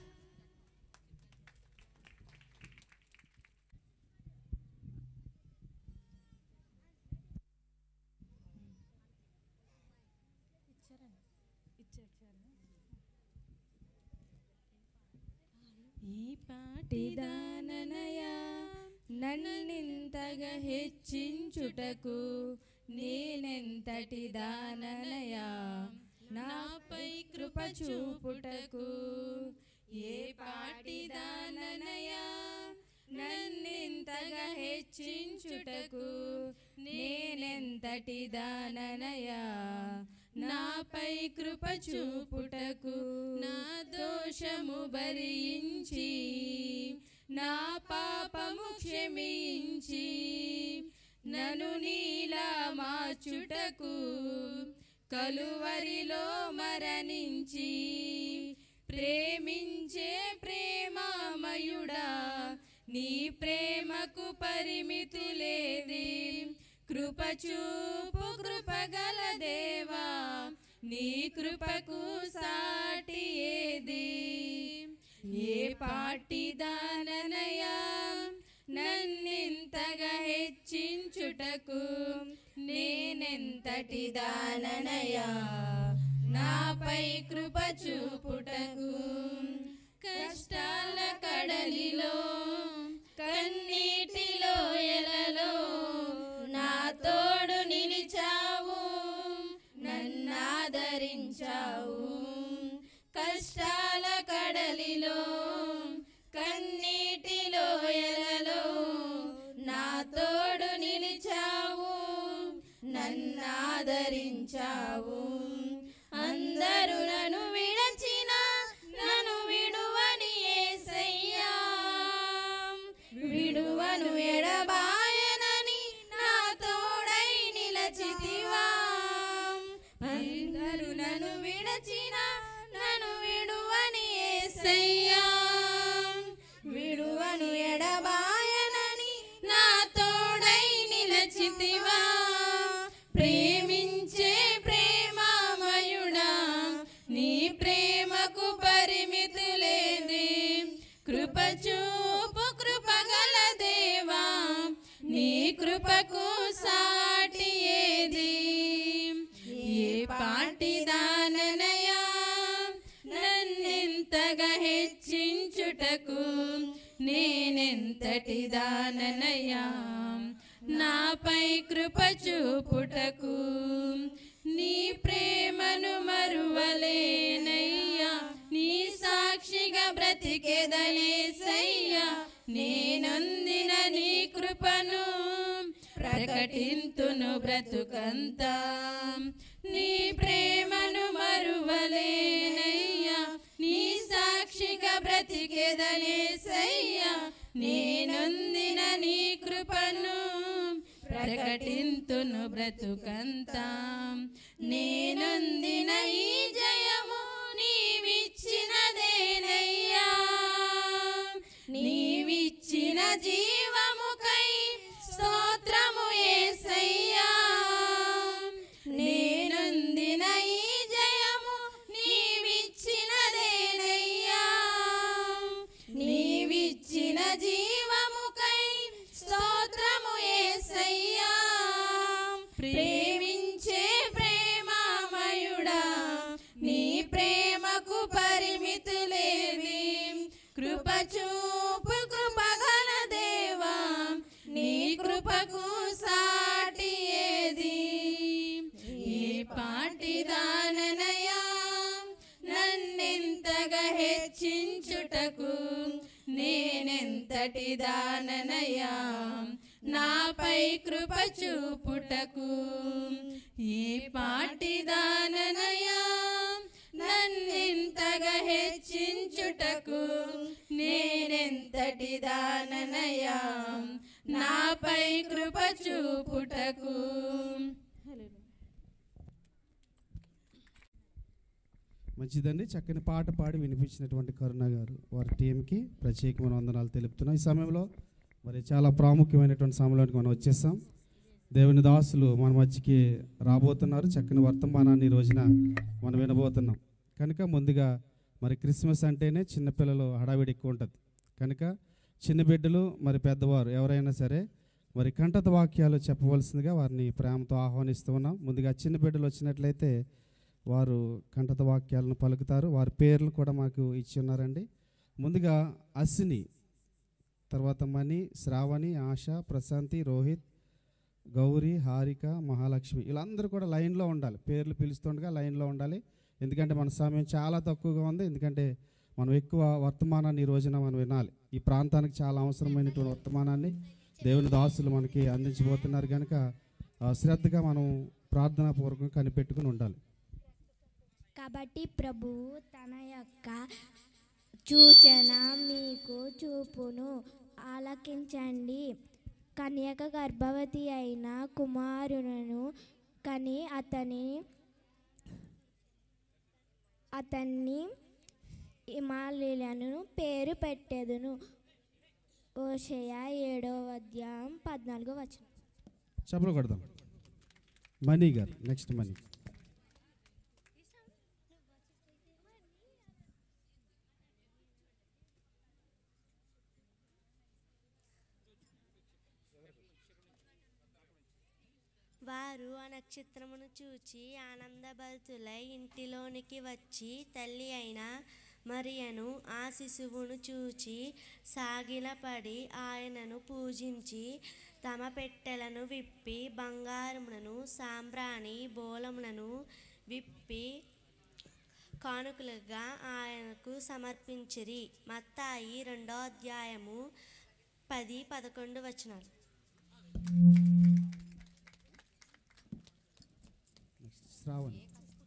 ఈ పాటిదాననయా నన్నింతగా హెచ్చించుటకు నేనెంతటి దాననయా నాపై కృప చూపుటకు ఏ పాటిదాననయా నన్నింతగా హెచ్చించుటకు నేనెంతటి దాననయా నాపై కృప చూపుటకు నా దోషము భరించి నా పాపము క్షమించి నను నీలా మార్చుటకు కలువరిలో మరణించి ప్రేమించే ప్రేమామయుడా నీ ప్రేమకు పరిమితులేది కృప చూపు కృపగల దేవా నీ కృపకు సాటి ఏది ఏ పాటి దాననయా నన్నింతగా హెచ్చించుటకు నేనెంతటి దాననయా నాపై కృప చూపుటకు కష్టాల కడలిలో కన్నీటిలో ఎలలో నా తోడు నిలిచావు నన్నాదరించావు కష్టాల కడలిలో కన్నీటిలో ఎలలో నా తోడు నిలిచావు నన్నాదరించావు అందరూ నన్ను విడచిన నన్ను విడువని ఏసయ్యా విడువను ఎడబాయనని నా తోడై నిలచితివా అందరూ నన్ను విడచిన నన్ను విడువని ఏసయ్యా విడువను ఎడబాయనని నా తోడై నిలచితివా ప్రేమించే ప్రేమామయుడా నీ ప్రేమకు పరిమితులేది కృప చూపు కృపగల దేవా నీ కృపకు సాటి ఏది ఏ పాటి దాననయా నన్నెంతగా హెచ్చించుటకు నేనెంతటి దాననయా నాపై కృప చూపుటకు నీ ప్రేమను మరువలేనయ్యా నీ సాక్షిగా బ్రతికెదనేసయ్యా నేనొందిన నీ కృపను ప్రకటింతును బ్రతుకంతా నీ ప్రేమను మరువలేనయ్యా నీ సాక్షిగా బ్రతికెదనేసయ్యా నేనొందిన నీ కృపను ప్రకటింతును బ్రతుకంతా నేనొందిన ఈ జయము నీవిచ్చినదేనయ్యా నీవిచ్చిన జీవముకై స్తోత్రము యేసయ్యా నేనొందిన ఈ జయము నీవిచ్చినదేనయ్యా నీవిచ్చిన జీవముకై స్తోత్రము యేసయ్యా ప్రేమించే ప్రేమామయుడా నీ ప్రేమకు పరిమితులేవి కృప చూపు కృపగల దేవా నీ కృపకు సాటి ఏది ఏ పాటి దాననయా నన్నెంతగా హెచ్చించుటకు నేనెంతటి దాననయా నాపై కృప చూపుటకు ఈ పాటిదాననయా నన్నెంతగా హెచ్చించుటకు నేనెంతటి దాననయా నాపై కృప చూపుటకు మంచిదండి చక్కని పాట పాడి వినిపించినటువంటి కరుణ గారు వారి టీంకి ప్రత్యేకమైన వందనాలు తెలుపుతున్నాం ఈ సమయంలో మరి చాలా ప్రాముఖ్యమైనటువంటి సమయంలోకి మనం వచ్చేసాం దేవుని దాసులు మన మధ్యకి రాబోతున్నారు చక్కని వర్తమానాన్ని ఈ రోజున మనం వినబోతున్నాం కనుక ముందుగా మరి క్రిస్మస్ అంటేనే చిన్నపిల్లలు హడావిడి ఎక్కువ ఉంటుంది కనుక చిన్న బిడ్డలు మరి పెద్దవారు ఎవరైనా సరే మరి కంఠత వాక్యాలు చెప్పవలసిందిగా వారిని ప్రేమతో ఆహ్వానిస్తూ ఉన్నాం ముందుగా చిన్న బిడ్డలు వచ్చినట్లయితే వారు కంఠత వాక్యాలను పలుకుతారు వారి పేర్లు కూడా మాకు ఇచ్చి ఉన్నారండి ముందుగా అశ్విని తర్వాత మణి శ్రావణి ఆశ ప్రశాంతి రోహిత్ గౌరీ హారిక మహాలక్ష్మి వీళ్ళందరూ కూడా లైన్లో ఉండాలి పేర్లు పిలుస్తుండగా లైన్లో ఉండాలి ఎందుకంటే మన సమయం చాలా తక్కువగా ఉంది ఎందుకంటే మనం ఎక్కువ వర్తమానాన్ని ఈ రోజున మనం వినాలి ఈ ప్రాంతానికి చాలా అవసరమైనటువంటి వర్తమానాన్ని దేవుని దాసులు మనకి అందించబోతున్నారు కనుక ఆ, శ్రద్ధగా మనం ప్రార్థనాపూర్వకంగా కనిపెట్టుకుని ఉండాలి కాబట్టి ప్రభు తన యొక్క సూచన మీకు చూపును ఆలకించండి కన్యక గర్భవతి అయిన కుమారులను కని అతని అతన్ని హిమాలయలను పేరు పెట్టెదును ఓషయ ఏడవ అధ్యాయం పద్నాలుగో వచనం చెప్పలు కొడదాం మనీ గారు నెక్స్ట్ మనీ వారు ఆ నక్షత్రమును చూచి ఆనందభరితులై ఇంటిలోనికి వచ్చి తల్లి అయిన మరియను ఆ శిశువును చూచి సాగిలపడి ఆయనను పూజించి తమ పెట్టెలను విప్పి బంగారములను సాంబ్రాణి బోలములను విప్పి కానుకలుగా ఆయనకు సమర్పించిరి మత్తాయి రెండో అధ్యాయము పది పదకొండు వచనాలు శ్రావణి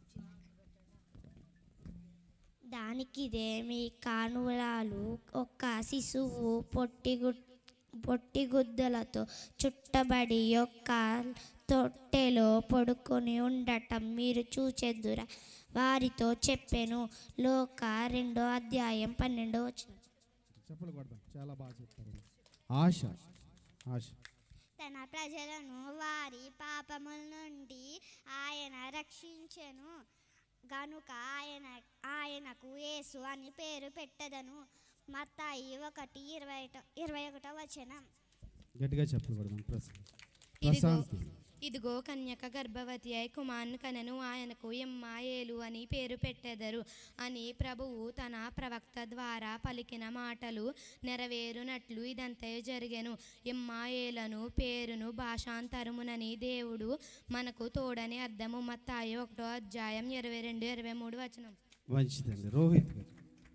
దానికిదే మీ కానువలాలు ఒక శిశువు పొట్టిగు పొట్టిగుద్దలతో చుట్టబడి యొక్క తొట్టెలో పడుకొని ఉండటం మీరు చూచెద్దురా వారితో చెప్పెను లోక రెండో అధ్యాయం పన్నెండో వచ్చిన చెప్పలు కొడదాం చాలా బాగా చెప్తారు ఆశ ఆశ తన ప్రజలను వారి పాపముల నుండి ఆయన రక్షించెను గనుక ఆయన ఆయనకు యేసు అని పేరు పెట్టదను మత్తాయి ఒకటి ఇరవై ఒకటో- ఇరవై ఒకటో వచనం గట్టిగా చెప్పలు కొడదాం ప్రశాంత్ ఇదిగో ప్రశాంతి ఇదిగో కన్యక గర్భవతి అయి కుమారుని కనను ఆయనకు ఎమ్మాయేలు అని పేరు పెట్టెదరు అని ప్రభువు తన ప్రవక్త ద్వారా పలికిన మాటలు నెరవేరునట్లు ఇదంతయు జరిగెను ఎమ్మాయేలను పేరును భాషాంతరమునని దేవుడు మనకు తోడని అర్థము మత్తాయి ఒకటో అధ్యాయం ఇరవై రెండు ఇరవై మూడు వచనం మంచిదండి రోహిత్ గారు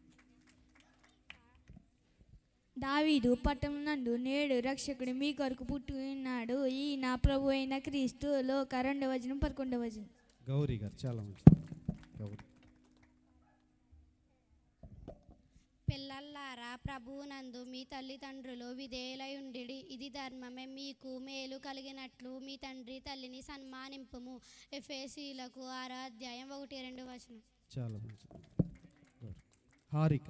దావీదు పట్టణందు నేడు రక్షకుడు మీ కొరకు పుట్టి ఉన్నాడు ఈ నా ప్రభు అయిన క్రీస్తు లోక రెండవ వచనం పదకొండవ వచనం గౌరీ గారు చాలా మంచిది గౌరీ పిల్లల్లారా ప్రభువునందు మీ తల్లిదండ్రులు విధేయులై ఉండిడి ఇది ధర్మమే మీకు మేలు కలిగినట్లు మీ తండ్రి తల్లిని సన్మానింపుము ఎఫేసీలకు ఆరో అధ్యాయం ఒకటి రెండు వచనం చాలా మంచిది గౌరీ. హారిక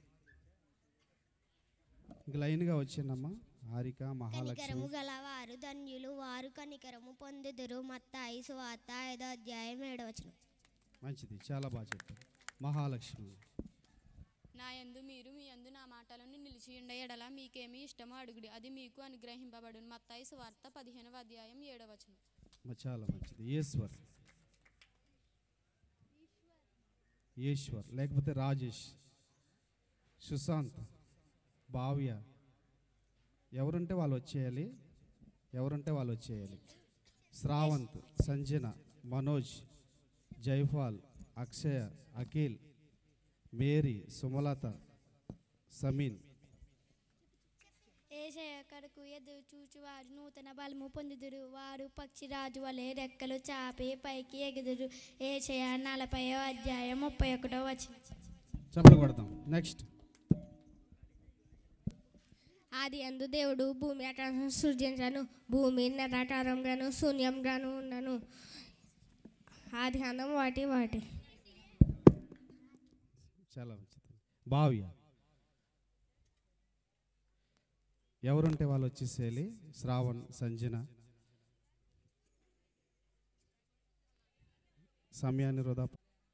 ఇంక లైన్గా వచ్చిందమ్మా హారిక మహాలక్ష్మి కనికరము గలవారు ధన్యులు వారు కనికరము పొందుదురు మత్తాయి సువార్త ఐదో అధ్యాయం ఏడవచనం మంచిది చాలా బాగా చెప్పారు మహాలక్ష్మి నా యందు మీరు మీ యందు నా మాటలను నిలిచి ఉండ ఎడల మీకేమి ఇష్టమో అడుగుడి అది మీకు అనుగ్రహింపబడును మత్తాయి సువార్త పదిహేనవ అధ్యాయం ఏడవచనం మ- చాలా మంచిది ఈశ్వర్ ఈశ్వర్ లేకపోతే రాజేష్ సుశాంత్ భావ్య ఎవరుంటే వాళ్ళు వచ్చేయాలి ఎవరుంటే వాళ్ళు వచ్చేయాలి శ్రావంత్ సంజన మనోజ్ జైఫాల్ అక్షయ అఖిల్ మేరీ సుమలత సమీన్ ఏషయకరకు ఎదురు చూచువారు నూతన బలము పొందుదురు వారు పక్షిరాజు వలె రెక్కలు చాపి పైకి ఎగుదురు ఏషయ నలభై అధ్యాయం ముప్పై ఒకటో వచ్చిన చప్పలు కొడదాం నెక్స్ట్ ఆది అందు దేవుడు భూమి ఆకాశం సృజించను భూమి నటారంగాను శూన్యంగాను ఉన్నను ఆది అన్నం వాటి వాటి చాలా మంచిది భావ్య ఎవరుంటే వాళ్ళు వచ్చేసేయాలి శ్రావణ్ సంజన సమయాన్ని వృధా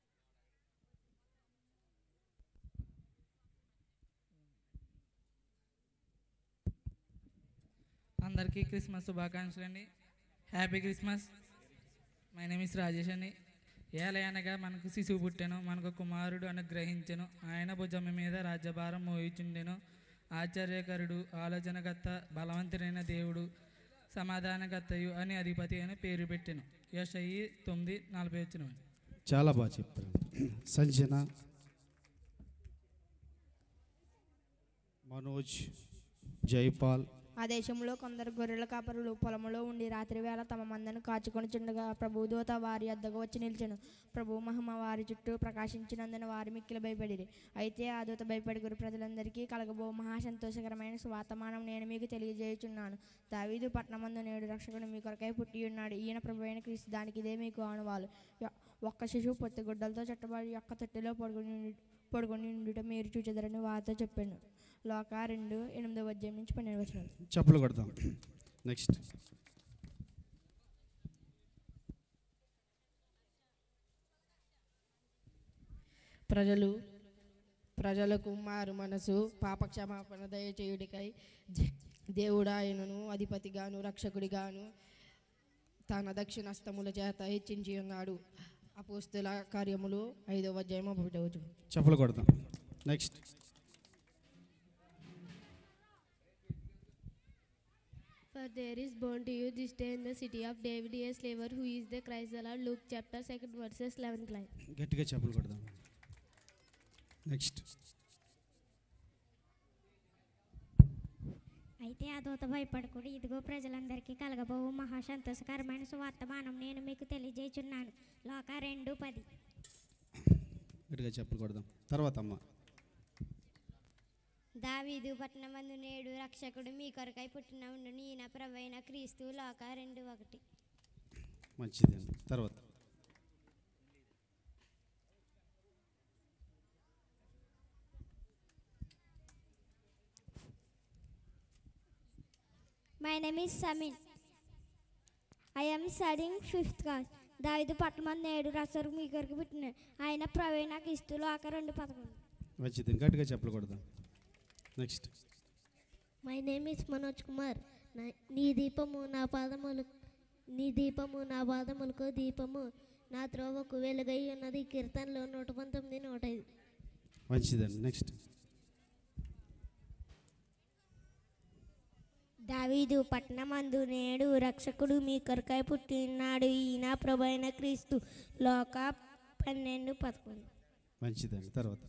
అందరికీ క్రిస్మస్ శుభాకాంక్షలు అండి happy Christmas my name is Rajesh అండి ఏలయనగా మనకు శిశువు పుట్టెను మనకు కుమారుడు అనుగ్రహించెను ఆయన భుజం మీద రాజ్యభారం మోయిచుండెను ఆశ్చర్యకరుడు ఆలోచనకర్త బలవంతుడైన దేవుడు సమాధానకర్తయు అని అధిపతి అని పేరు పెట్టెను యశయి తొమ్మిది నలభై వచ్చిన చాలా బాగా చెప్తారు సంజన మనోజ్ జైపాల్ ఆ దేశంలో కొందరు గొర్రెల కాపరులు పొలములో ఉండి రాత్రి వేళ తమ మందను కాచుకొని చుండగా ప్రభుదూత వారి అద్దకు వచ్చి నిలిచెను ప్రభు మహిమ వారి చుట్టూ ప్రకాశించినందున వారి మిక్కిలి భయపడిరి అయితే ఆ దూత భయపడి గురు ప్రజలందరికీ కలగబో మహాసంతోషకరమైన స్వాతమానం నేను మీకు తెలియజేయుచున్నాను దావీదు పట్నమందు నేడు రక్షకుడు మీ కొరకై పుట్టి ఉన్నాడు ఈయన ప్రభు అయిన క్రీస్తు దానికి ఇదే మీకు ఆనువాలు యొ- ఒక్క శిశువు పొత్తి గుడ్డలతో చుట్టబడి ఒక్క తొట్టిలో పడుకుని ఉండి- పడుకొని ఉండుట మీరు చూచెదరని వారితో చెప్పాను లోక రెండు ఎనిమిదవ అధ్యాయం నుంచి పన్నెండు వచ్చిన చప్పులు కొడదాం నెక్స్ట్ ప్రజలు ప్రజలకు మారు మనసు పాపక్షమాపణ దయచేయుడికై జ- దేవుడు ఆయనను అధిపతిగాను రక్షకుడిగాను తన దక్షిణస్తముల చేత హెచ్చించి ఉన్నాడు అపోస్తుల కార్యములు ఐదవ అధ్యాయం ఒకటవ వచనం. చప్పులు కొడదాం next For there is born to you this day in the city of David a slaver who is the Christ the Lord. Luke chapter 2 verses 11 line. గట్టిగా చప్పులు కొడదాం నెక్స్ట్ అయితే ఆ దూత భయపడకుడు ఇదిగో ప్రజలందరికీ కలగబోవు మహా సంతోషకరమైన సువర్తమానం నేను మీకు తెలియజేయుచున్నాను లోక రెండు పది గట్టిగా చప్పులు కొడదాం తర్వాత అమ్మ దావీదు పట్టణమందు నేడు రక్షకుడు మీ కొరకై పుట్టిన ఉండును ఈయన ప్రభైన క్రీస్తు లోక రెండు ఒకటి మంచిదండి తర్వాత my name is Sameen I am studying fifth class దావిదు పట్టణమందు నేడు రక్షకుడు మీ కొరకు పుట్టిన ఆయన ప్రవీణ క్రీస్తు లోక రెండు పదకొండు మంచిది గట్టిగా చప్పులు కొడదాం next my name is Manoj Kumar నా- నీ దీపము నా పాదములు నీ దీపము నా పాదములకు దీపము నా త్రోవకు వెలుగై ఉన్నది కీర్తనలో నూట పంతొమ్మిది నూట ఐదు మంచిదండి నెక్స్ట్ దావీదు పట్టణమందు నేడు రక్షకుడు మీ కొరకై పుట్టినాడు ఈయన ప్రభైన క్రీస్తు లోక పన్నెండు పదకొండు మంచిదండి తర్వాత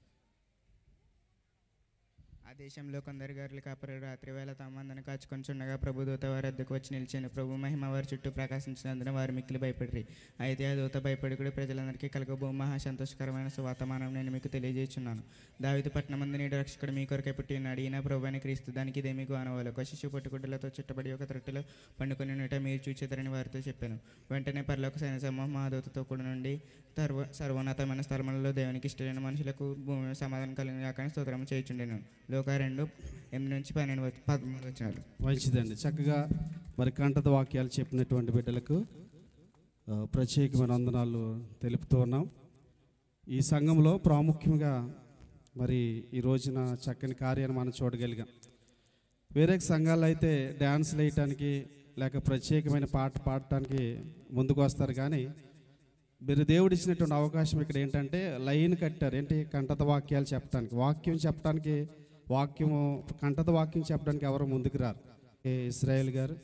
ఆ దేశంలో కొందరు గొర్రెల కాపరులు రాత్రి వేళ తమ మందను కాచుకొని చుండగా ప్రభు దూత వారి వద్దకు వచ్చి నిలిచాను ప్రభు మహిమ వారి చుట్టూ ప్రకాశించినందున వారు మిక్కిలి భయపడిరి అయితే ఆ దూత భయపడి కూడా ప్రజలందరికీ కలగబో మహా సంతోషకరమైన సువాతమానం నేను మీకు తెలియజేస్తున్నాను దావిదు పట్టణమందు నేడు రక్షకుడు మీ కొరకై పుట్టి ఉన్నాడు ఈయన ప్రభు అని క్రీస్తు దానికి ఇదే మీకు ఆనవాలు ఒక శిశువు పట్టుగుడ్డలతో చుట్టబడి ఒక త్రొట్టెలో పండుకొని ఉన్నట మీరు చూచేదరని వారితో చెప్పాను వెంటనే పరలోక సైన్య సమూహం ఆ దూతతో కూడా నుండి సర్వ సర్వోన్నతమైన స్థలములలో దేవునికి ఇష్టమైన మనుషులకు భూమి సమాధానం కలిగిన కాకని స్తోత్రం చేయుచుండెను లోక రెండు ఎనిమిది నుంచి పన్నెండు వచ్చి పదమూడు వచ్చినారు మంచిదండి చక్కగా మరి కంఠత వాక్యాలు చెప్పినటువంటి బిడ్డలకు ఆ, ప్రత్యేకమైన వందనాలు తెలుపుతూ ఉన్నాం ఈ సంఘంలో ప్రాముఖ్యంగా మరి ఈ రోజున చక్కని కార్యాన్ని మనం చూడగలిగాం వేరే సంఘాల్లో అయితే డ్యాన్స్లు వేయటానికి లేక ప్రత్యేకమైన పాట పాడటానికి ముందుకు వస్తారు కానీ మీరు దేవుడు ఇచ్చినటువంటి అవకాశం ఇక్కడ ఏంటంటే లైన్ కట్టారు ఏంటి కంఠత వాక్యాలు చెప్పడానికి వాక్యం చెప్పడానికి వాక్యము కంఠత వాక్యం చెప్పడానికి ఎవరు ముందుకు రారు ఏ ఇస్రాయేల్ గారు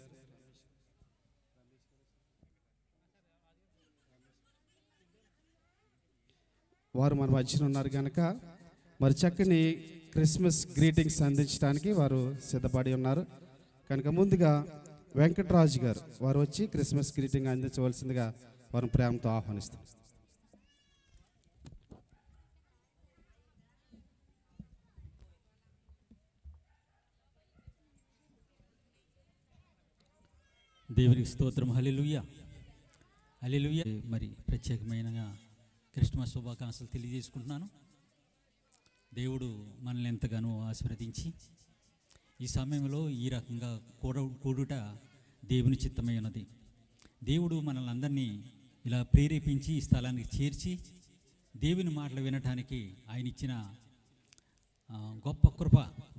వారు మన మధ్యన ఉన్నారు కనుక మరి చక్కని క్రిస్మస్ గ్రీటింగ్స్ అందించడానికి వారు సిద్ధపడి ఉన్నారు కనుక ముందుగా వెంకటరాజు గారు వారు వచ్చి క్రిస్మస్ గ్రీటింగ్ అందించవలసిందిగా వారిని ప్రేమతో ఆహ్వానిస్తాం దేవునికి స్తోత్రం హల్లెలూయ హల్లెలూయ మరి ప్రత్యేకమైన క్రిస్మస్ శుభాకాంక్షలు తెలియజేసుకుంటున్నాను దేవుడు మనల్ని ఎంతగానో ఆశీర్వదించి ఈ సమయంలో ఈ రకంగా కూడ కూడుట దేవుని చిత్తమై ఉన్నది దేవుడు మనల్ని అందరినీ ఇలా ప్రేరేపించి ఈ స్థలానికి చేర్చి దేవుని మాటలు వినటానికి ఆయన ఇచ్చిన ఆ, గొప్ప కృప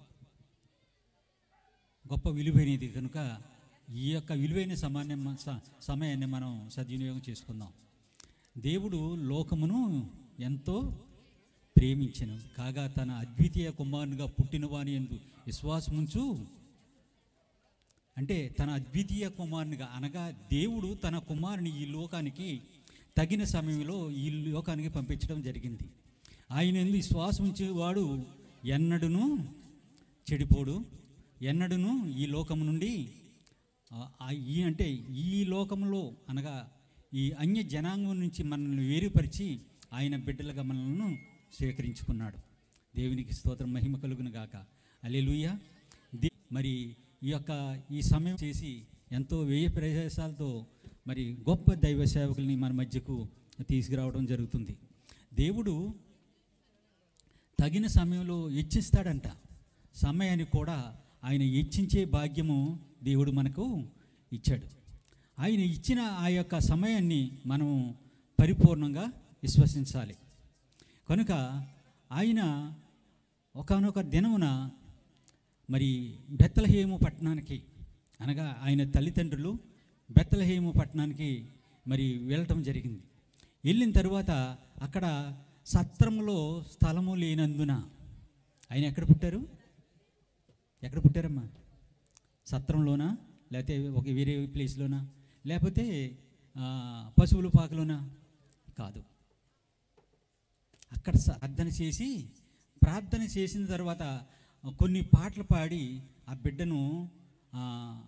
గొప్ప విలువైనది కనుక ఈ యొక్క విలువైన సమయాన్ని మ- స- సమయాన్ని మనం సద్వినియోగం చేసుకుందాం దేవుడు లోకమును ఎంతో ప్రేమించను కాగా తన అద్వితీయ కుమారునిగా పుట్టిన వాని ఎందు విశ్వాసముంచు అంటే తన అద్వితీయ కుమారునిగా అనగా దేవుడు తన కుమారుని ఈ లోకానికి తగిన సమయంలో ఈ లోకానికి పంపించడం జరిగింది ఆయన ఎందు విశ్వాసం ఉంచేవాడు ఎన్నడును చెడిపోడు ఎన్నడును ఈ లోకము నుండి ఆ- ఆ ఈ అంటే ఈ లోకంలో అనగా ఈ అన్య జనాంగం నుంచి మనల్ని వేరుపరిచి ఆయన బిడ్డలుగా మనల్ని స్వీకరించుకున్నాడు దేవునికి స్తోత్రం మహిమ కలుగును గాక అలెలుయ మరి ఈ యొక్క ఈ సమయం చేసి ఎంతో వ్యయ ప్రదేశాలతో మరి గొప్ప దైవ సేవకుల్ని మన మధ్యకు తీసుకురావడం జరుగుతుంది దేవుడు తగిన సమయంలో ఇచ్చిస్తాడంట సమయాన్ని కూడా ఆయన ఇచ్చించే భాగ్యము దేవుడు మనకు ఇచ్చాడు ఆయన ఇచ్చిన ఆ యొక్క సమయాన్ని మనం పరిపూర్ణంగా విశ్వసించాలి కనుక ఆయన ఒకానొక దినమున మరి బెత్తలహేము పట్టణానికి అనగా ఆయన తల్లిదండ్రులు బెత్తలహేము పట్టణానికి మరి వెళ్ళటం జరిగింది వెళ్ళిన తర్వాత అక్కడ సత్రంలో స్థలము లేనందున ఆయన ఎక్కడ పుట్టారు ఎక్కడ పుట్టారమ్మా సత్రంలోనా లేకపోతే ఒక వేరే ప్లేస్లోనా లేకపోతే ఆ, పశువుల పాకలోనా కాదు అక్కడ ప్రార్థన చేసి ప్రార్థన చేసిన తర్వాత కొన్ని పాటలు పాడి ఆ బిడ్డను ఆ,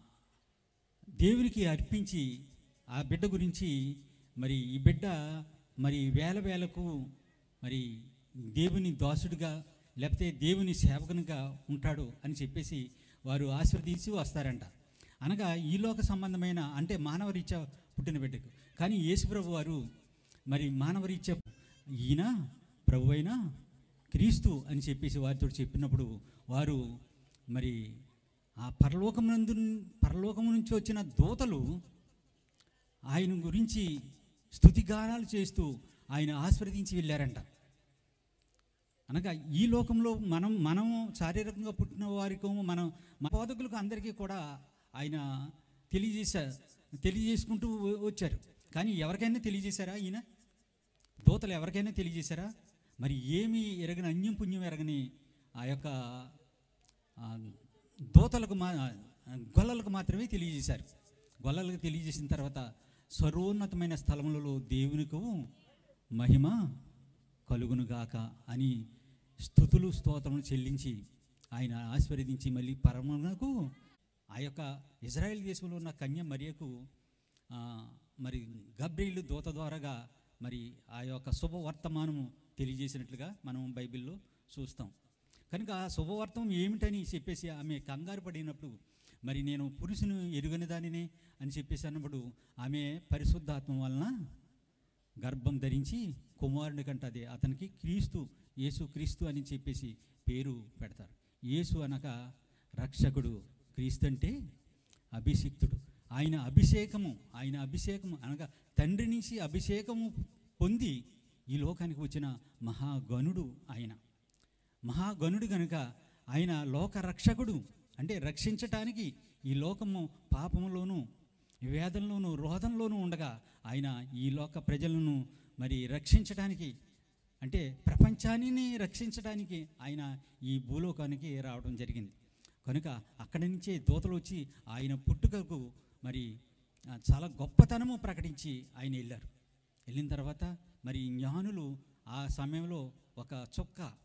దేవునికి అర్పించి ఆ బిడ్డ గురించి మరి ఈ బిడ్డ మరి వేల వేలకు మరి దేవుని దాసుడిగా లేకపోతే దేవుని సేవకునిగా ఉంటాడు అని చెప్పేసి వారు ఆశీర్వదించి వస్తారంట అనగా ఈ లోక సంబంధమైన అంటే మానవరీత్యా పుట్టిన బిడ్డకు కానీ యేసుప్రభు వారు మరి మానవరీత్యా ఈయన ప్రభు అయినా క్రీస్తు అని చెప్పేసి వారితో చెప్పినప్పుడు వారు మరి ఆ పరలోకం నందు పరలోకం నుంచి వచ్చిన దూతలు ఆయన గురించి స్తుతిగానాలు చేస్తూ ఆయన ఆస్వాదించి వెళ్ళారంట అనగా ఈ లోకంలో మనం మనం శారీరకంగా పుట్టిన వారికి మనం మన బోధకులకు అందరికీ కూడా ఆయన తెలియజేశా తెలియజేసుకుంటూ వ- వచ్చారు కానీ ఎవరికైనా తెలియజేశారా ఈయన దూతలు ఎవరికైనా తెలియజేశారా మరి ఏమి ఎరగని అన్యం పుణ్యం ఎరగని ఆ యొక్క ఆ, దూతలకు మా గొల్లలకు మాత్రమే తెలియజేశారు గొల్లలకు తెలియజేసిన తర్వాత సర్వోన్నతమైన స్థలములలో దేవునికి మహిమ కలుగునుగాక అని స్థుతులు స్తోత్రములు చెల్లించి ఆయన ఆశీర్వదించి మళ్ళీ పరమునకు ఆ యొక్క ఇజ్రాయెల్ దేశంలో ఉన్న కన్య మరియకు ఆ, మరి గబ్రీలు దూత ద్వారాగా మరి ఆ యొక్క శుభవర్తమానము తెలియజేసినట్లుగా మనం బైబిల్లో చూస్తాం కనుక ఆ శుభవార్తం ఏమిటని చెప్పేసి ఆమె కంగారు పడినప్పుడు మరి నేను పురుషుని ఎరుగని దానినే అని చెప్పేసి అన్నప్పుడు ఆమె పరిశుద్ధాత్మ వలన గర్భం ధరించి కుమారుని కంటది అతనికి క్రీస్తు యేసు క్రీస్తు అని చెప్పేసి పేరు పెడతారు యేసు అనక రక్షకుడు క్రీస్తు అంటే అభిషిక్తుడు ఆయన అభిషేకము ఆయన అభిషేకము అనగా తండ్రి నుంచి అభిషేకము పొంది ఈ లోకానికి వచ్చిన మహాగణుడు ఆయన మహాగణుడు కనుక ఆయన లోక రక్షకుడు అంటే రక్షించటానికి ఈ లోకము పాపములోను వేదంలోను రోధంలోనూ ఉండగా ఆయన ఈ లోక ప్రజలను మరి రక్షించడానికి అంటే ప్రపంచాన్ని రక్షించడానికి ఆయన ఈ భూలోకానికి రావడం జరిగింది కనుక అక్కడి నుంచే దూతలు వచ్చి ఆయన పుట్టుకకు మరి ఆ, చాలా గొప్పతనము ప్రకటించి ఆయన వెళ్ళారు వెళ్ళిన తర్వాత మరి జ్ఞానులు ఆ సమయంలో ఒక చుక్క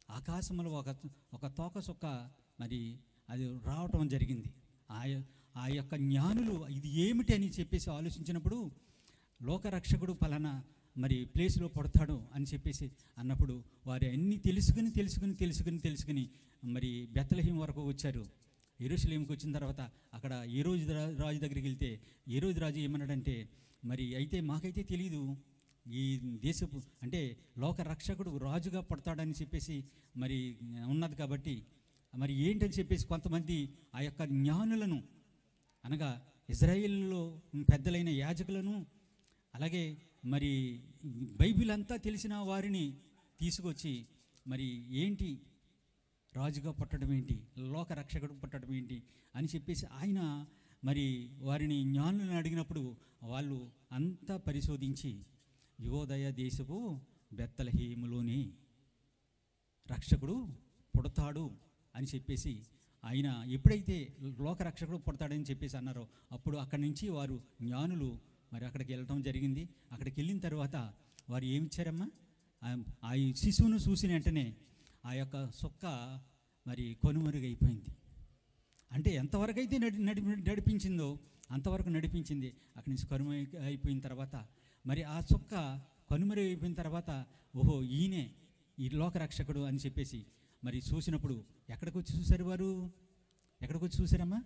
ఆకాశంలో ఒక ఒక తోక సుక్క మరి అది రావటం జరిగింది ఆ యొ- ఆ యొక్క జ్ఞానులు ఇది ఏమిటి అని చెప్పేసి ఆలోచించినప్పుడు లోకరక్షకుడు పలానా మరి ప్లేస్లో పడతాడు అని చెప్పేసి అన్నప్పుడు వారు అన్నీ తెలుసుకుని తెలుసుకుని తెలుసుకుని తెలుసుకుని మరి బెత్తలహీం వరకు వచ్చారు ఎరుసలేంకి వచ్చిన తర్వాత అక్కడ ఏ రోజు రా- రాజు దగ్గరికి వెళ్తే ఏ రోజు రాజు ఏమన్నాడంటే మరి అయితే మాకైతే తెలియదు ఈ దేశపు అంటే లోక రక్షకుడు రాజుగా పడతాడని చెప్పేసి మరి ఉన్నది కాబట్టి మరి ఏంటని చెప్పేసి కొంతమంది ఆ యొక్క జ్ఞానులను అనగా ఇజ్రాయిల్లో పెద్దలైన యాజకులను అలాగే మరి బైబిల్ అంతా తెలిసిన వారిని తీసుకొచ్చి మరి ఏంటి రాజుగా పుట్టడం ఏంటి లోక రక్షకుడు పుట్టడం ఏంటి అని చెప్పేసి ఆయన మరి వారిని జ్ఞానులను అడిగినప్పుడు వాళ్ళు అంతా పరిశోధించి యువోదయ దేశపు బెత్తలహీములోని రక్షకుడు పుడతాడు అని చెప్పేసి ఆయన ఎప్పుడైతే లోక రక్షకుడు పుడతాడని చెప్పేసి అన్నారో అప్పుడు అక్కడి నుంచి వారు జ్ఞానులు మరి అక్కడికి వెళ్ళటం జరిగింది అక్కడికి వెళ్ళిన తర్వాత వారు ఏమిచ్చారమ్మా ఆ- ఆ ఈ శిశువును చూసిన వెంటనే ఆ యొక్క సొక్క మరి కొనుమరుగైపోయింది అంటే ఎంతవరకు అయితే నడి నడి నడిపించిందో అంతవరకు నడిపించింది అక్కడి నుంచి కనుమ అయిపోయిన తర్వాత మరి ఆ చొక్క కనుమరు అయిపోయిన తర్వాత ఓహో ఈయనే ఈ లోకరక్షకుడు అని చెప్పేసి మరి చూసినప్పుడు ఎక్కడికి వచ్చి చూశారు వారు ఎక్కడికి వచ్చి చూశారమ్మా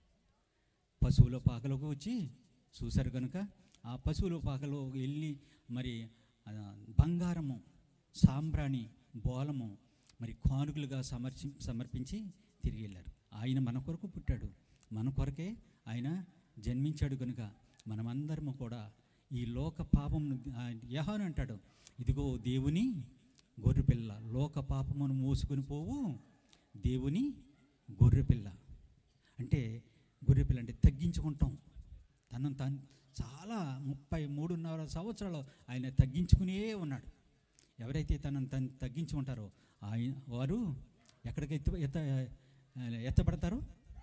పశువుల పాకలోకి వచ్చి చూశారు కనుక ఆ పశువుల పాకలో వెళ్ళి మరి ఆ, బంగారము సాంబ్రాణి బోలము మరి కానుకలుగా సమర్చి సమర్పించి తిరిగి వెళ్ళారు ఆయన మన కొరకు పుట్టాడు మన కొరకే ఆయన జన్మించాడు కనుక మనమందరము కూడా ఈ లోక పాపం యహాను అంటాడు ఇదిగో దేవుని గొర్రెపిల్ల లోక పాపమును మోసుకొని పోవు దేవుని గొర్రెపిల్ల అంటే గొర్రెపిల్ల అంటే తగ్గించుకుంటాం తనను తాను చాలా ముప్పై మూడున్నర సంవత్సరాలు ఆయన తగ్గించుకునే ఉన్నాడు ఎవరైతే తనను తను తగ్గించుకుంటారో ఆయన వారు ఎక్కడికి ఎత్త ఎత్త ఎత్తబడతారు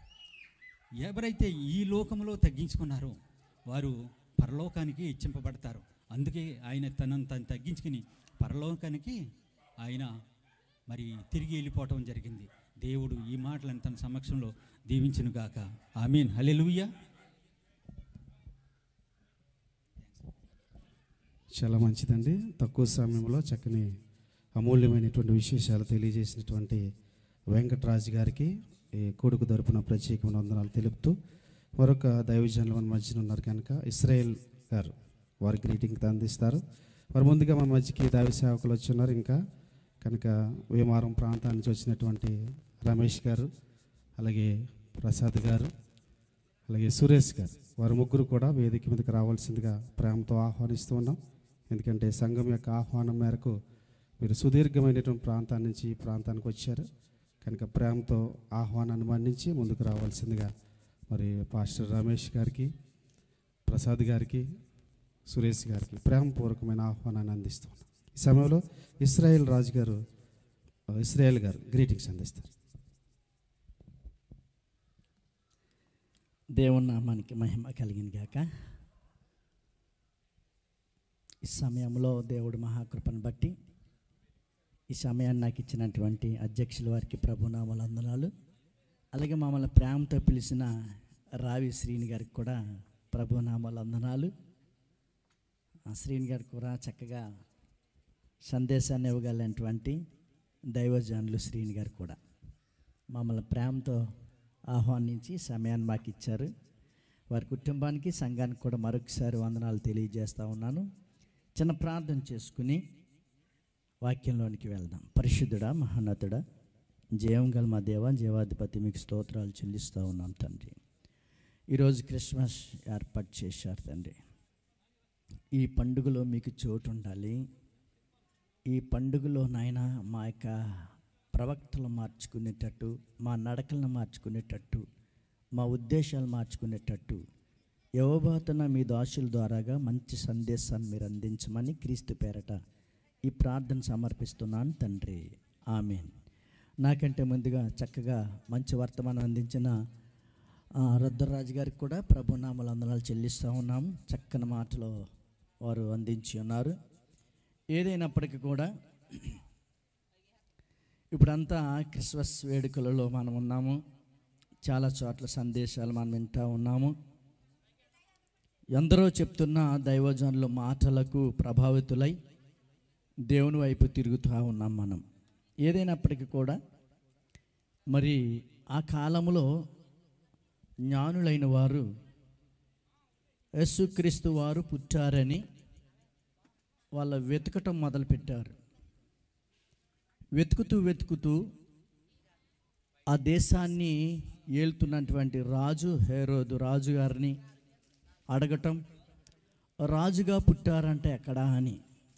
ఎవరైతే ఈ లోకంలో తగ్గించుకున్నారో వారు పరలోకానికి ఇచ్చింపబడతారు అందుకే ఆయన తనను తను తగ్గించుకుని పరలోకానికి ఆయన మరి తిరిగి వెళ్ళిపోవటం జరిగింది దేవుడు ఈ మాటలను తన సమక్షంలో దీవించును గాక ఆమీన్ హల్లెలూయా చాలా మంచిదండి తక్కువ సమయంలో చక్కని అమూల్యమైనటువంటి విశేషాలు తెలియజేసినటువంటి వెంకటరాజు గారికి ఈ కొడుకు తరపున ప్రత్యేకమైన వందనాలు తెలుపుతూ మరొక దైవజనులు మన మధ్యన ఉన్నారు కనుక ఇస్రాయేల్ గారు వారి గ్రీటింగ్ అందిస్తారు మరి ముందుగా మన మధ్యకి దైవ సేవకులు వచ్చి ఉన్నారు ఇంకా కనుక వేమారం ప్రాంతాల నుంచి వచ్చినటువంటి రమేష్ గారు అలాగే ప్రసాద్ గారు అలాగే సురేష్ గారు వారు ముగ్గురు కూడా వేదిక మీదకి రావాల్సిందిగా ప్రేమతో ఆహ్వానిస్తూ ఉన్నాం ఎందుకంటే సంఘం యొక్క ఆహ్వానం మేరకు మీరు సుదీర్ఘమైనటువంటి ప్రాంతాల నుంచి ఈ ప్రాంతానికి వచ్చారు కనుక ప్రేమతో ఆహ్వానాన్ని మన్నించి ముందుకు రావాల్సిందిగా మరి పాస్టర్ రమేష్ గారికి ప్రసాద్ గారికి సురేష్ గారికి ప్రేమపూర్వకమైన ఆహ్వానాన్ని అందిస్తున్నాం ఈ సమయంలో ఇస్రాయేల్ రాజు గారు ఇస్రాయేల్ గారు గ్రీటింగ్స్ అందిస్తారు దేవుని నామానికి మహిమ కలిగిన గాక ఈ సమయంలో దేవుడు మహాకృపను బట్టి ఈ సమయాన్ని నాకు ఇచ్చినటువంటి అధ్యక్షుల వారికి ప్రభునామల వందనాలు అలాగే మమ్మల్ని ప్రేమతో పిలిచిన రావి శ్రీని గారికి కూడా ప్రభునామల వందనాలు ఆ శ్రీని గారికి కూడా చక్కగా సందేశాన్ని ఇవ్వగలిగినటువంటి దైవజనులు శ్రీని గారు కూడా మమ్మల్ని ప్రేమతో ఆహ్వానించి సమయాన్ని మాకు ఇచ్చారు వారి కుటుంబానికి సంఘానికి కూడా మరొకసారి వందనాలు తెలియజేస్తూ ఉన్నాను చిన్న ప్రార్థన చేసుకుని వాక్యంలోనికి వెళ్దాం పరిశుద్ధుడా మహోన్నతుడా జయం గల మా దేవ జీవాధిపతి మీకు స్తోత్రాలు చెల్లిస్తూ ఉన్నాం తండ్రి ఈరోజు క్రిస్మస్ ఏర్పాటు చేశారు తండ్రి ఈ పండుగలో మీకు చోటు ఉండాలి ఈ పండుగలో నాయన మా యొక్క ప్రవక్తలు మార్చుకునేటట్టు మా నడకలను మార్చుకునేటట్టు మా ఉద్దేశాలు మార్చుకునేటట్టు ఇవ్వబోతున్న మీ దాసుల ద్వారాగా మంచి సందేశాన్ని మీరు అందించమని క్రీస్తు పేరట ఈ ప్రార్థన సమర్పిస్తున్నాను తండ్రి ఆమెన్ నాకంటే ముందుగా చక్కగా మంచి వర్తమానం అందించిన ఆ, రుద్రరాజు గారికి కూడా ప్రభునామల వందనాలు చెల్లిస్తూ ఉన్నాం చక్కని మాటలు వారు అందించి ఉన్నారు ఏదైనప్పటికీ కూడా ఇప్పుడంతా క్రిస్మస్ వేడుకలలో మనం ఉన్నాము చాలా చోట్ల సందేశాలు మనం వింటూ ఉన్నాము ఎందరో చెప్తున్న దైవజనుల మాటలకు ప్రభావితులై దేవుని వైపు తిరుగుతూ ఉన్నాం మనం ఏదైనప్పటికీ కూడా మరి ఆ కాలంలో జ్ఞానులైన వారు యేసుక్రీస్తు వారు పుట్టారని వాళ్ళ వెతకటం మొదలుపెట్టారు వెతుకుతూ వెతుకుతూ ఆ దేశాన్ని ఏలుతున్నటువంటి రాజు హేరోదు రాజు గారిని అడగటం రాజుగా పుట్టారంటే ఎక్కడా అని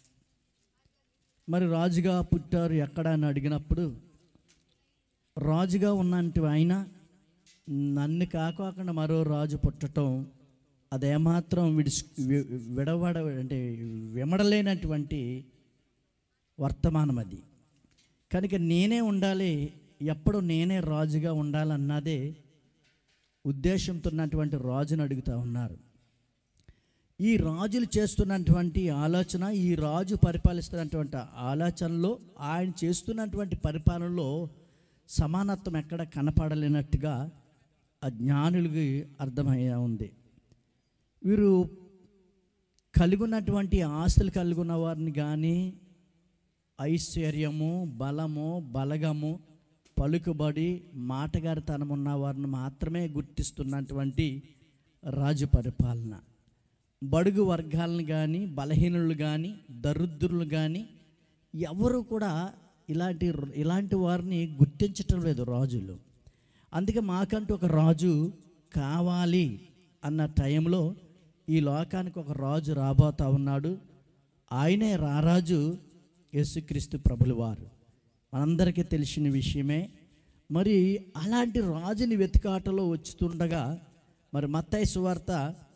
మరి రాజుగా పుట్టారు ఎక్కడ అని అడిగినప్పుడు రాజుగా ఉన్నంటి ఆయన నన్ను కాకోకుండా మరో రాజు పుట్టటం అదేమాత్రం విడిచి వి- విడవడ అంటే విమడలేనటువంటి వర్తమానం అది కనుక నేనే ఉండాలి ఎప్పుడు నేనే రాజుగా ఉండాలన్నదే ఉద్దేశంతో ఉన్నటువంటి రాజును అడుగుతూ ఉన్నారు ఈ రాజులు చేస్తున్నటువంటి ఆలోచన ఈ రాజు పరిపాలిస్తున్నటువంటి ఆలోచనలో ఆయన చేస్తున్నటువంటి పరిపాలనలో సమానత్వం ఎక్కడ కనపడలేనట్టుగా ఆ జ్ఞానులకి అర్థమయ్యా ఉంది వీరు కలిగి ఉన్నటువంటి ఆస్తులు కలిగి ఉన్న వారిని కానీ ఐశ్వర్యము బలము బలగము పలుకుబడి మాటగారితనం ఉన్న వారిని మాత్రమే గుర్తిస్తున్నటువంటి రాజు పరిపాలన బడుగు వర్గాలను కానీ బలహీనులు కానీ దరిద్రులు కానీ ఎవరు కూడా ఇలాంటి ఇలాంటి వారిని గుర్తించటం లేదు రాజులు అందుకే మాకంటూ ఒక రాజు కావాలి అన్న టైంలో ఈ లోకానికి ఒక రాజు రాబోతా ఉన్నాడు ఆయనే రారాజు యేసుక్రీస్తు ప్రభులు వారు మనందరికీ తెలిసిన విషయమే మరి అలాంటి రాజుని వెతికాటలో వచ్చుతుండగా మరి మత్తయి సువార్త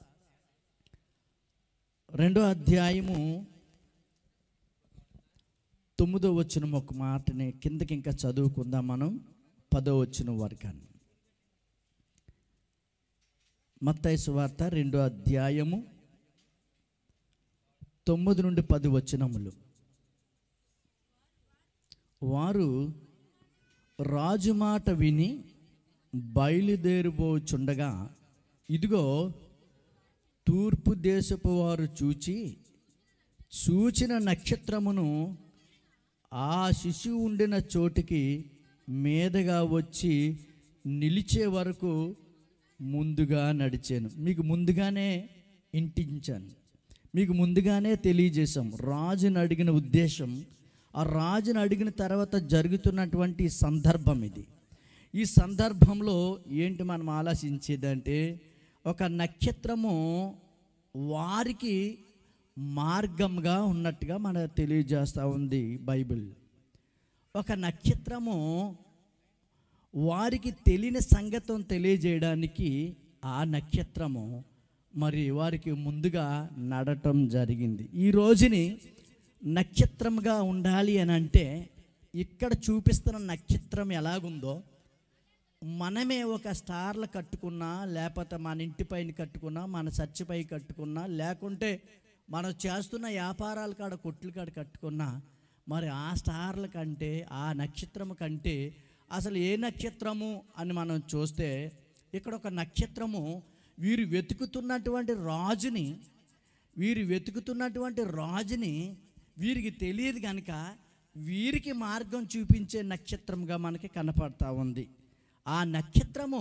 రెండో అధ్యాయము తొమ్మిదో వచ్చిన ఒక మాటని కిందకి ఇంకా చదువుకుందాం మనం పదో వచ్చిన వరకాన్ని మత్తయి సువార్త రెండో అధ్యాయము తొమ్మిది నుండి పది వచనములు వారు రాజు మాట విని బయలుదేరిపోచుండగా ఇదిగో తూర్పు దేశపు వారు చూచి చూచిన నక్షత్రమును ఆ శిశువు ఉండిన చోటికి మీదగా వచ్చి నిలిచే వరకు ముందుగా నడిచాను మీకు ముందుగానే ఇంటించాను మీకు ముందుగానే తెలియజేశాం రాజుని అడిగిన ఉద్దేశం ఆ రాజుని అడిగిన తర్వాత జరుగుతున్నటువంటి సందర్భం ఇది ఈ సందర్భంలో ఏంటి మనం ఆలోచించేదంటే ఒక నక్షత్రము వారికి మార్గంగా ఉన్నట్టుగా మన తెలియజేస్తూ ఉంది బైబిల్ ఒక నక్షత్రము వారికి తెలియని సంగతం తెలియజేయడానికి ఆ నక్షత్రము మరి వారికి ముందుగా నడటం జరిగింది ఈ రోజుని నక్షత్రంగా ఉండాలి అని అంటే ఇక్కడ చూపిస్తున్న నక్షత్రం ఎలాగుందో మనమే ఒక స్టార్లు కట్టుకున్నా లేకపోతే మన ఇంటి పైన కట్టుకున్నా మన చర్చిపై కట్టుకున్నా లేకుంటే మనం చేస్తున్న వ్యాపారాల కాడ కొట్లు కాడ కట్టుకున్నా మరి ఆ స్టార్ల కంటే ఆ నక్షత్రం కంటే అసలు ఏ నక్షత్రము అని మనం చూస్తే ఇక్కడ ఒక నక్షత్రము వీరు వెతుకుతున్నటువంటి రాజుని వీరు వెతుకుతున్నటువంటి రాజుని వీరికి తెలియదు కనుక వీరికి మార్గం చూపించే నక్షత్రంగా మనకి కనపడతా ఉంది ఆ నక్షత్రము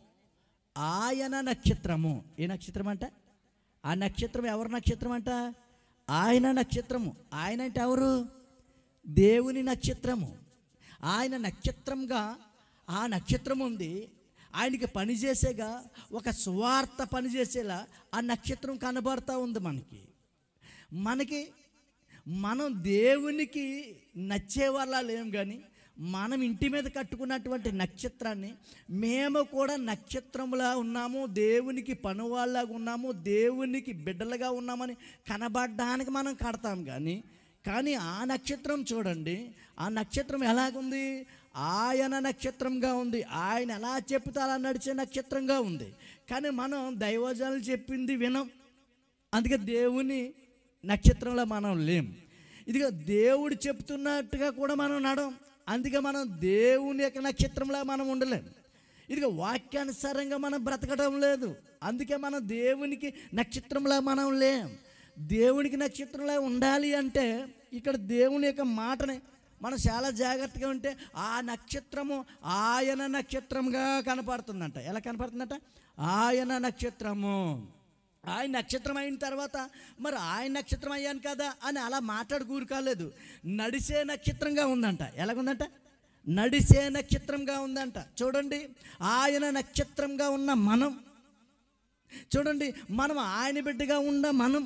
ఆయన నక్షత్రము ఏ నక్షత్రం అంట ఆ నక్షత్రం ఎవరి నక్షత్రం అంట ఆయన నక్షత్రము ఆయన అంటే ఎవరు దేవుని నక్షత్రము ఆయన నక్షత్రంగా ఆ నక్షత్రం ఉంది ఆయనకి పనిచేసేగా ఒక స్వార్థ పనిచేసేలా ఆ నక్షత్రం కనబడతా ఉంది మనకి మనకి మనం దేవునికి నచ్చే వాళ్ళ లేం కానీ మనం ఇంటి మీద కట్టుకున్నటువంటి నక్షత్రాన్ని మేము కూడా నక్షత్రములా ఉన్నాము దేవునికి పనువాళ్ళగా ఉన్నాము దేవునికి బిడ్డలుగా ఉన్నామని కనబడడానికి మనం కడతాం కానీ కానీ ఆ నక్షత్రం చూడండి ఆ నక్షత్రం ఎలాగుంది ఆయన నక్షత్రంగా ఉంది ఆయన ఎలా చెప్తే అలా నడిచే నక్షత్రంగా ఉంది కానీ మనం దైవజనాలు చెప్పింది వినం అందుకే దేవుని నక్షత్రంలో మనం లేం ఇదిగో దేవుడు చెప్తున్నట్టుగా కూడా మనం నడం అందుకే మనం దేవుని యొక్క నక్షత్రంలా మనం ఉండలేం ఇదిగో వాక్యానుసారంగా మనం బ్రతకడం లేదు అందుకే మనం దేవునికి నక్షత్రంలా మనం లేం దేవునికి నక్షత్రంలా ఉండాలి అంటే ఇక్కడ దేవుని యొక్క మాటని మనం చాలా జాగ్రత్తగా ఉంటే ఆ నక్షత్రము ఆయన నక్షత్రంగా కనపడుతుందంట ఎలా కనపడుతుందంట ఆయన నక్షత్రము ఆయన నక్షత్రం అయిన తర్వాత మరి ఆయన నక్షత్రం అయ్యాను కదా అని అలా మాట్లాడు కూరుకోలేదు నడిసే నక్షత్రంగా ఉందంట ఎలాగుందంట నడిసే నక్షత్రంగా ఉందంట చూడండి ఆయన నక్షత్రంగా ఉన్న మనం చూడండి మనం ఆయన బిడ్డగా ఉన్న మనం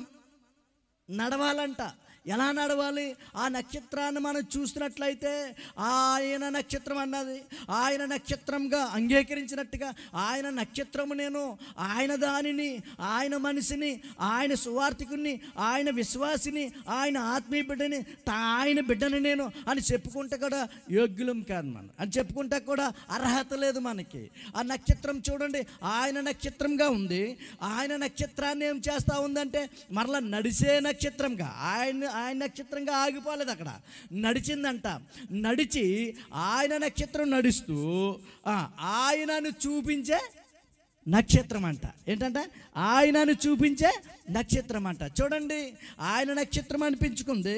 నడవాలంట ఎలా నడవాలి ఆ నక్షత్రాన్ని మనం చూసినట్లయితే ఆయన నక్షత్రం అన్నది ఆయన నక్షత్రంగా అంగీకరించినట్టుగా ఆయన నక్షత్రము నేను ఆయన దానిని ఆయన మనిషిని ఆయన సువార్థికుని ఆయన విశ్వాసిని ఆయన ఆత్మీయ బిడ్డని తా- ఆయన బిడ్డని నేను అని చెప్పుకుంటే కూడా యోగ్యులం కాదు మనం అని చెప్పుకుంటే కూడా అర్హత లేదు మనకి ఆ నక్షత్రం చూడండి ఆయన నక్షత్రంగా ఉంది ఆయన నక్షత్రాన్ని ఏం చేస్తూ ఉందంటే మరలా నడిసే నక్షత్రంగా ఆయన ఆయన నక్షత్రంగా ఆగిపోలేదు అక్కడ నడిచిందంట నడిచి ఆయన నక్షత్రం నడుస్తూ ఆ, ఆయనను చూపించే నక్షత్రం అంట ఏంటంట ఆయనను చూపించే నక్షత్రం అంట చూడండి ఆయన నక్షత్రం అనిపించుకుంది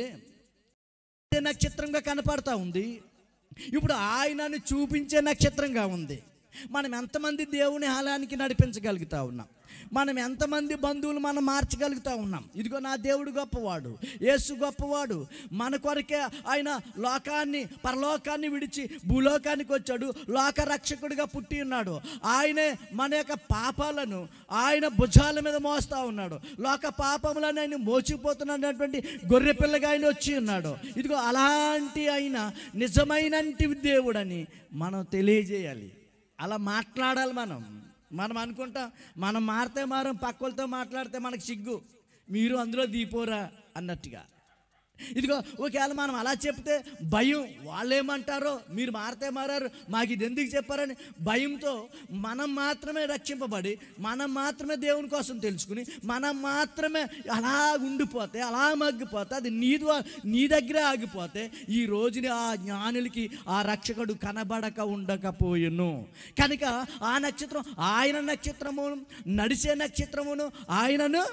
అదే నక్షత్రంగా కనపడతా ఉంది ఇప్పుడు ఆయనను చూపించే నక్షత్రంగా ఉంది మనం ఎంతమంది దేవుని హాలానికి నడిపించగలుగుతా ఉన్నాం మనం ఎంతమంది బంధువులు మనం మార్చగలుగుతా ఉన్నాం ఇదిగో నా దేవుడు గొప్పవాడు యేసు గొప్పవాడు మన కొరకే ఆయన లోకాన్ని పరలోకాన్ని విడిచి భూలోకానికి వచ్చాడు లోక రక్షకుడిగా పుట్టి ఉన్నాడు ఆయనే మన యొక్క పాపాలను ఆయన భుజాల మీద మోస్తా ఉన్నాడు లోక పాపములను ఆయన మోచిపోతున్నటువంటి గొర్రె పిల్లగా ఆయన వచ్చి ఉన్నాడు ఇదిగో అలాంటి ఆయన నిజమైనంటి దేవుడని మనం తెలియజేయాలి అలా మాట్లాడాలి మనం మనం అనుకుంటాం మనం మారితే మారం పక్కలతో మాట్లాడితే మనకు సిగ్గు మీరు అందులో దీపోరా అన్నట్టుగా ఇదిగో ఒకవేళ మనం అలా చెప్తే భయం వాళ్ళు ఏమంటారో మీరు మారితే మారారు మాకు ఇది ఎందుకు చెప్పారని భయంతో మనం మాత్రమే రక్షింపబడి మనం మాత్రమే దేవుని కోసం తెలుసుకుని మనం మాత్రమే అలా ఉండిపోతే అలా మగ్గిపోతే అది నీ ద్వారా నీ దగ్గరే ఆగిపోతే ఈ రోజుని ఆ జ్ఞానులకి ఆ రక్షకుడు కనబడక ఉండకపోయెను కనుక ఆ నక్షత్రం ఆయన నక్షత్రము నడిచే నక్షత్రమును ఆయనను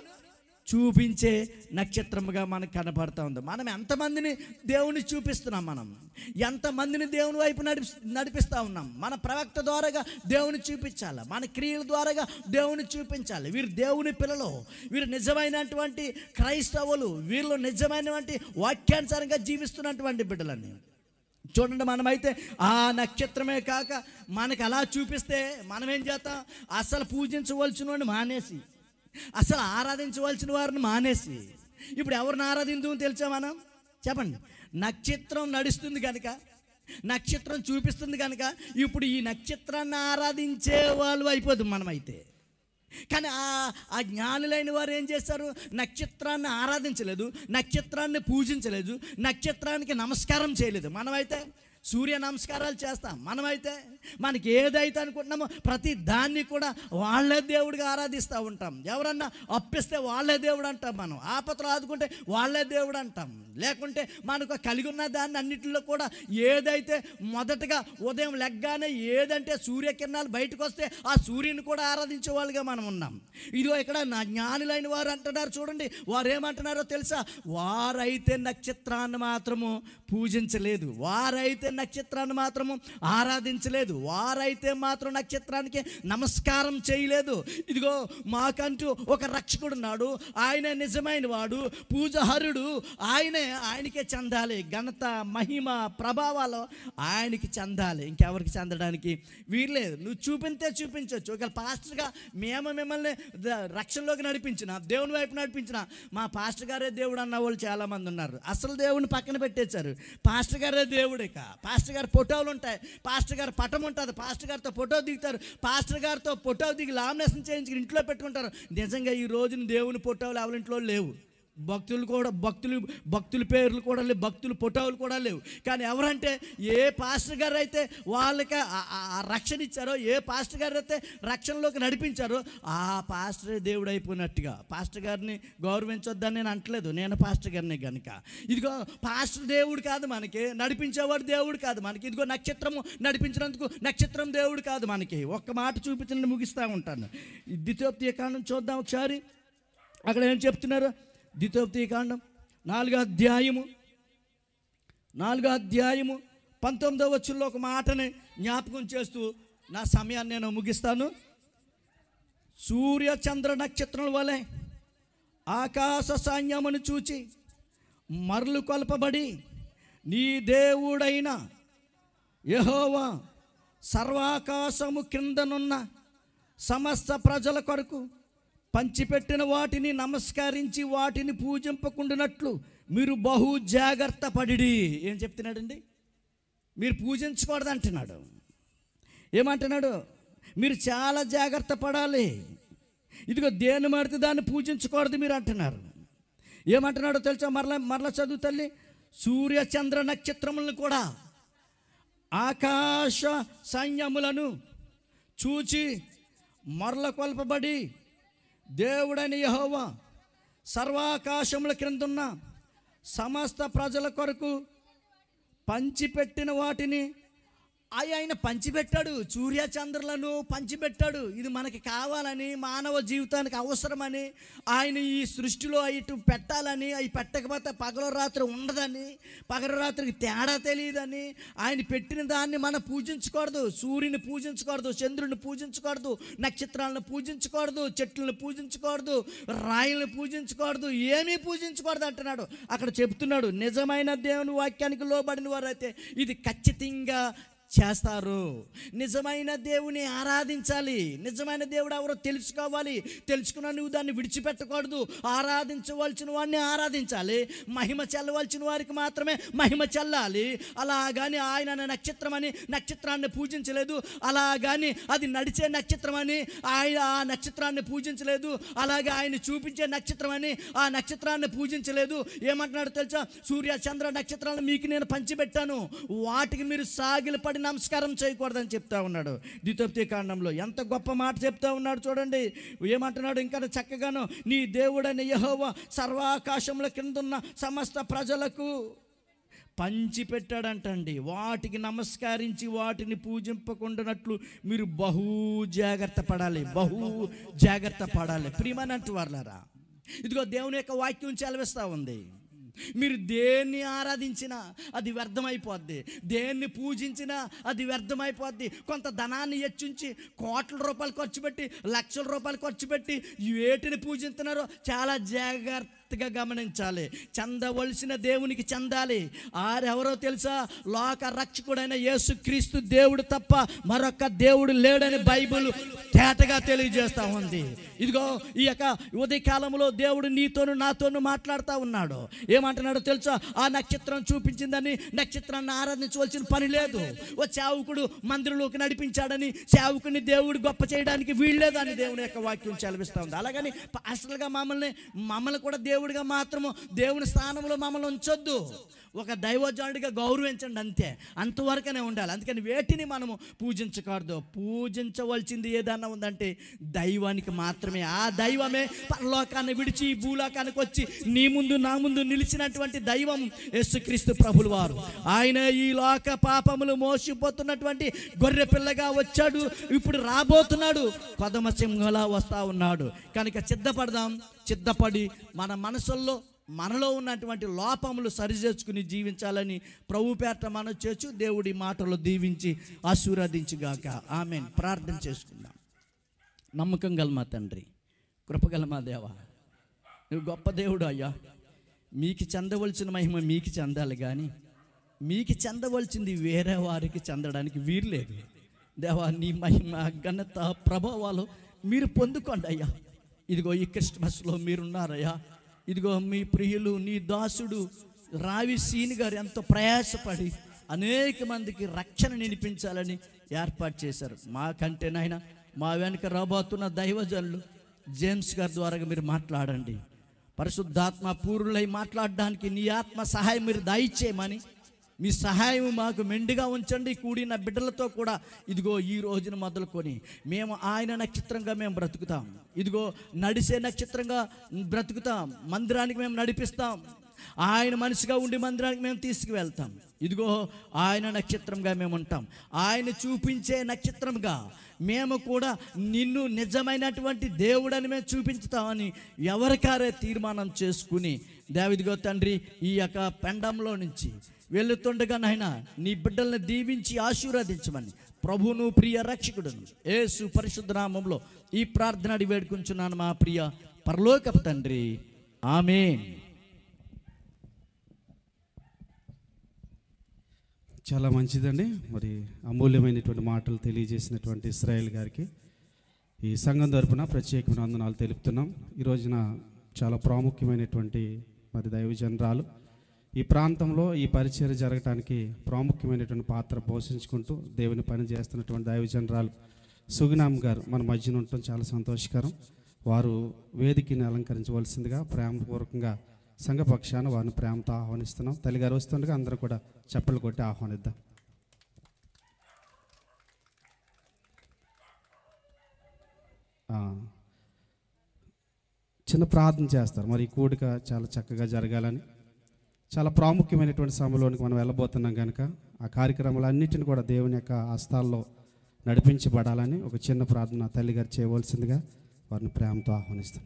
చూపించే నక్షత్రముగా మనకు కనపడతా ఉంది మనం ఎంతమందిని దేవుని చూపిస్తున్నాం మనం ఎంతమందిని దేవుని వైపు నడిపి నడిపిస్తూ ఉన్నాం మన ప్రవక్త ద్వారాగా దేవుని చూపించాలి మన క్రియల ద్వారాగా దేవుని చూపించాలి వీరు దేవుని పిల్లలు వీరు నిజమైనటువంటి క్రైస్తవులు వీళ్ళు నిజమైనటువంటి వాక్యానుసారంగా జీవిస్తున్నటువంటి బిడ్డలని చూడండి మనమైతే ఆ నక్షత్రమే కాక మనకు అలా చూపిస్తే మనం ఏం చేస్తాం అసలు పూజించవలసిన వాడిని మానేసి అసలు ఆరాధించవలసిన వారిని మానేసి ఇప్పుడు ఎవరిని ఆరాధించు తెలుసా మనం చెప్పండి నక్షత్రం నడుస్తుంది కనుక నక్షత్రం చూపిస్తుంది కనుక ఇప్పుడు ఈ నక్షత్రాన్ని ఆరాధించే వాళ్ళు అయిపోతుంది మనమైతే కానీ ఆ ఆ జ్ఞానులైన వారు ఏం చేస్తారు నక్షత్రాన్ని ఆరాధించలేదు నక్షత్రాన్ని పూజించలేదు నక్షత్రానికి నమస్కారం చేయలేదు మనమైతే సూర్య నమస్కారాలు చేస్తాం మనమైతే మనకి ఏదైతే అనుకుంటున్నామో ప్రతి దాన్ని కూడా వాళ్ళే దేవుడిగా ఆరాధిస్తూ ఉంటాం ఎవరన్నా అప్పిస్తే వాళ్ళే దేవుడు అంటాం మనం ఆపత్ర ఆదుకుంటే వాళ్ళే దేవుడు అంటాం లేకుంటే మనకు కలిగి ఉన్న దాన్ని అన్నింటిలో కూడా ఏదైతే మొదటగా ఉదయం లెగ్గానే ఏదంటే సూర్యకిరణాలు బయటకు వస్తే ఆ సూర్యుని కూడా ఆరాధించే వాళ్ళుగా మనం ఉన్నాం ఇదిగో ఇక్కడ నా జ్ఞానులైన వారు అంటున్నారు చూడండి వారు ఏమంటున్నారో తెలుసా వారైతే నక్షత్రాన్ని మాత్రము పూజించలేదు వారైతే నక్షత్రాన్ని మాత్రము ఆరాధించలేదు వారైతే మాత్రం నక్షత్రానికి నమస్కారం చేయలేదు ఇదిగో మాకంటూ ఒక రక్షకుడు ఉన్నాడు ఆయన నిజమైన వాడు పూజహరుడు ఆయనే ఆయనకే చెందాలి ఘనత మహిమ ప్రభావాలు ఆయనకి చెందాలి ఇంకెవరికి చెందడానికి వీర్లేదు నువ్వు చూపింతే చూపించవచ్చు ఒకవేళ పాస్టర్గా మేము మిమ్మల్ని ద- రక్షణలోకి నడిపించిన దేవుని వైపు నడిపించిన మా పాస్టర్ గారే దేవుడు అన్న వాళ్ళు చాలామంది ఉన్నారు అసలు దేవుని పక్కన పెట్టేశారు పాస్టర్ గారే దేవుడు ఇక పాస్టర్ గారి ఫోటోలు ఉంటాయి పాస్టర్ గారి పటం ఉంటుంది పాస్టర్ గారితో ఫోటో దిగుతారు పాస్టర్ గారితో ఫోటో దిగి లామినేషన్ చేయించి ఇంట్లో పెట్టుకుంటారు నిజంగా ఈ రోజున దేవుని ఫోటోలు ఎవరింట్లో లేవు భక్తులు కూడా భక్తులు భక్తుల పేర్లు కూడా లేవు భక్తుల ఫోటోలు కూడా లేవు కానీ ఎవరంటే ఏ పాస్టర్ గారు అయితే వాళ్ళకి ఆ- ఆ- ఆ రక్షణ ఇచ్చారో ఏ పాస్టర్ గారు అయితే రక్షణలోకి నడిపించారో ఆ పాస్టరే దేవుడు అయిపోయినట్టుగా పాస్టర్ గారిని గౌరవించొద్దని నేను అంటలేదు నేను పాస్టర్ గారిని కనుక ఇదిగో పాస్టర్ దేవుడు కాదు మనకి నడిపించేవాడు దేవుడు కాదు మనకి ఇదిగో నక్షత్రము నడిపించినందుకు నక్షత్రం దేవుడు కాదు మనకి ఒక్క మాట చూపించండి ముగిస్తూ ఉంటాను ఈ ద్వితీయోక్తి కాండం చూద్దాం ఒకసారి అక్కడ ఏం చెప్తున్నారు ద్వితీయోక్తి కాండం నాలుగో అధ్యాయము నాలుగో అధ్యాయము పంతొమ్మిదో వచ్చుల్లో ఒక మాటని జ్ఞాపకం చేస్తూ నా సమయాన్ని నేను ముగిస్తాను సూర్య చంద్ర నక్షత్రం వలె ఆకాశ సైన్యమును చూచి మరలు కొలపబడి నీ దేవుడైన యెహోవా సర్వాకాశము క్రిందనున్న సమస్త ప్రజల కొరకు పంచిపెట్టిన వాటిని నమస్కరించి వాటిని పూజింపకుండానట్లు మీరు బహు జాగ్రత్త పడిడి ఏం చెప్తున్నాడండి మీరు పూజించకూడదు అంటున్నాడు ఏమంటున్నాడు మీరు చాలా జాగ్రత్త పడాలి ఇదిగో దేని మడితే దాన్ని పూజించకూడదు మీరు అంటున్నారు ఏమంటున్నాడో తెలుసా మరల మరల చదువు తల్లి సూర్య చంద్ర నక్షత్రములను కూడా ఆకాశ సైన్యములను చూచి మరల కొల్పబడి దేవుడని యహోవా సర్వాకాశముల క్రిందున్న సమస్త ప్రజల కొరకు పంచిపెట్టిన వాటిని అవి ఆయన పంచిపెట్టాడు సూర్య చంద్రులను పంచిపెట్టాడు ఇది మనకి కావాలని మానవ జీవితానికి అవసరమని ఆయన ఈ సృష్టిలో ఇటు పెట్టాలని అవి పెట్టకపోతే పగల రాత్రి ఉండదని పగల రాత్రికి తేడా తెలియదని ఆయన పెట్టిన దాన్ని మనం పూజించకూడదు సూర్యుని పూజించకూడదు చంద్రుని పూజించకూడదు నక్షత్రాలను పూజించకూడదు చెట్లను పూజించకూడదు రాయిలను పూజించకూడదు ఏమీ పూజించకూడదు అంటున్నాడు అక్కడ చెప్తున్నాడు నిజమైన దేవుని వాక్యానికి లోబడిన వారైతే ఇది ఖచ్చితంగా చేస్తారు నిజమైన దేవుని ఆరాధించాలి నిజమైన దేవుడు ఎవరో తెలుసుకోవాలి తెలుసుకున్న నువ్వు దాన్ని విడిచిపెట్టకూడదు ఆరాధించవలసిన వాడిని ఆరాధించాలి మహిమ చెల్లవలసిన వారికి మాత్రమే మహిమ చెల్లాలి అలాగాని ఆయన అనే నక్షత్రం అని నక్షత్రాన్ని పూజించలేదు అలాగాని అది నడిచే నక్షత్రం అని ఆయన ఆ నక్షత్రాన్ని పూజించలేదు అలాగే ఆయన చూపించే నక్షత్రం అని ఆ నక్షత్రాన్ని పూజించలేదు ఏమంటున్నాడు తెలుసా సూర్య చంద్ర నక్షత్రాలను మీకు నేను పంచిపెట్టాను వాటికి మీరు సాగిలపడి నమస్కారం చేయకూడదని చెప్తా ఉన్నాడు ద్వితోప్తి కాండంలో ఎంత గొప్ప మాట చెప్తా ఉన్నాడు చూడండి ఏమంటున్నాడు ఇంకా చక్కగాను నీ దేవుడని యెహోవా సర్వాకాశముల కింద ఉన్న సమస్త ప్రజలకు పంచి పెట్టాడంటండి వాటికి నమస్కరించి వాటిని పూజింపకుండానట్లు మీరు బహు జాగ్రత్త పడాలి బహు జాగ్రత్త పడాలి ప్రియమనంటు వాళ్ళరా ఇదిగో దేవుని యొక్క వాక్యం చెలవిస్తూ ఉంది మీరు దేన్ని ఆరాధించినా అది వ్యర్థమైపోద్ది దేన్ని పూజించినా అది వ్యర్థమైపోద్ది కొంత ధనాన్ని హెచ్చించి కోట్ల రూపాయలు ఖర్చు పెట్టి లక్షల రూపాయలు ఖర్చు పెట్టి వేటిని పూజిస్తున్నారో చాలా జాగ్రత్తగా గమనించాలి చెందవలసిన దేవునికి చెందాలి ఆరెవరో తెలుసా లోక రక్షకుడైన యేసుక్రీస్తు దేవుడు తప్ప మరొక దేవుడు లేడని బైబిల్ తేటగా తెలియజేస్తా ఉంది ఇదిగో ఈ యొక్క ఉదయ కాలంలో దేవుడు నీతోను నాతోను మాట్లాడుతూ ఉన్నాడు ఏమంటున్నాడో తెలుసా ఆ నక్షత్రం చూపించిందని నక్షత్రాన్ని ఆరాధించవలసిన పని లేదు ఓ సేవకుడు మందిరంలోకి నడిపించాడని సేవకుని దేవుడు గొప్ప చేయడానికి వీల్లేదని దేవుని యొక్క వాక్యం చదివిస్తూ ఉంది అలాగని పాస్టర్గా మమ్మల్ని మమ్మల్ని కూడా దేవుడిగా మాత్రము దేవుని స్థానంలో మమ్మల్ని ఉంచొద్దు ఒక దైవజనుడిగా గౌరవించండి అంతే అంతవరకనే ఉండాలి అందుకని వేటిని మనము పూజించకూడదు పూజించవలసింది ఏదన్నా ఉందంటే దైవానికి మాత్రమే ఆ దైవమే పరలోకాన్ని విడిచి ఈ భూలోకానికి వచ్చి నీ ముందు నా ముందు నిలిచినటువంటి దైవం యేసుక్రీస్తు ప్రభులు వారు ఆయన ఈ లోక పాపములు మోసిపోతున్నటువంటి గొర్రె పిల్లగా వచ్చాడు ఇప్పుడు రాబోతున్నాడు కొదమ సింహలా వస్తా ఉన్నాడు కనుక సిద్ధపడదాం సిద్ధపడి మన మనసుల్లో మనలో ఉన్నటువంటి లోపములు సరిచేసుకుని జీవించాలని ప్రభు పేట మనం చేర్చు దేవుడి మాటలు దీవించి ఆశీర్వదించుగాక ఆమె ప్రార్థన చేసుకుందాం నమ్మకం గల మా తండ్రి కృపగల మా దేవా నువ్వు గొప్ప దేవుడు అయ్యా మీకు చెందవలసిన మహిమ మీకు చెందాలి కానీ మీకు చెందవలసింది వేరే వారికి చెందడానికి వీర్లేదు దేవా నీ మహిమ ఘనత ప్రభావాలు మీరు పొందుకోండి అయ్యా ఇదిగో ఈ క్రిస్మస్లో మీరున్నారయ్యా ఇదిగో మీ ప్రియులు నీ దాసుడు రావి సీని గారు ఎంతో ప్రయాసపడి అనేక మందికి రక్షణ నినిపించాలని ఏర్పాటు చేశారు మాకంటే నాయన మా వెనుక రాబోతున్న దైవజనులు జేమ్స్ గారి ద్వారా మీరు మాట్లాడండి పరిశుద్ధాత్మ పూర్ణులై మాట్లాడడానికి నీ ఆత్మ సహాయం మీరు దయచేయమని మీ సహాయం మాకు మెండుగా ఉంచండి కూడిన బిడ్డలతో కూడా ఇదిగో ఈ రోజున మొదలుకొని మేము ఆయన నక్షత్రంగా మేము బ్రతుకుతాం ఇదిగో నడిసే నక్షత్రంగా బ్రతుకుతాం మందిరానికి మేము నడిపిస్తాం ఆయన మనిషిగా ఉండి మందిరానికి మేము తీసుకువెళ్తాం ఇదిగో ఆయన నక్షత్రంగా మేము ఉంటాం ఆయన చూపించే నక్షత్రంగా మేము కూడా నిన్ను నిజమైనటువంటి దేవుడని మేము చూపించుతామని ఎవరికారే తీర్మానం చేసుకుని దేవిదిగో తండ్రి ఈ యొక్క పెండంలో నుంచి వెళుతుండగా నాయన నీ బిడ్డల్ని దీవించి ఆశీర్వదించమని ప్రభును ప్రియ రక్షకుడును యేసు పరిశుద్ధ నామంలో ఈ ప్రార్థన అడిగి వేడుకుంటున్నాను మా ప్రియ పరలోకపు తండ్రి ఆమెన్ చాలా మంచిదండి మరి అమూల్యమైనటువంటి మాటలు తెలియజేసినటువంటి ఇస్రాయేల్ గారికి ఈ సంఘం తరపున ప్రత్యేకమైన వందనాలు తెలుపుతున్నాం ఈ రోజున చాలా ప్రాముఖ్యమైనటువంటి మరి దైవజనరాలు ఈ ప్రాంతంలో ఈ పరిచయం జరగటానికి ప్రాముఖ్యమైనటువంటి పాత్ర పోషించుకుంటూ దేవుని పని చేస్తున్నటువంటి దైవజనరాలు సుగునామ్ గారు మన మధ్యన ఉండటం చాలా సంతోషకరం వారు వేదికని అలంకరించవలసిందిగా ప్రేమపూర్వకంగా సంఘపక్షాన వారిని ప్రేమతో ఆహ్వానిస్తున్నాం తల్లిగారు వస్తుండగా అందరూ కూడా చప్పలు కొట్టి ఆహ్వానిద్దాం ఆ, చిన్న ప్రార్థన చేస్తారు మరి ఈ కూడిక చాలా చక్కగా జరగాలని చాలా ప్రాముఖ్యమైనటువంటి సమయంలోనికి మనం వెళ్ళబోతున్నాం కనుక ఆ కార్యక్రమాలన్నింటిని కూడా దేవుని యొక్క హస్తాల్లో నడిపించబడాలని ఒక చిన్న ప్రార్థన తల్లిగారు చేయవలసిందిగా వారిని ప్రేమతో ఆహ్వానిస్తాం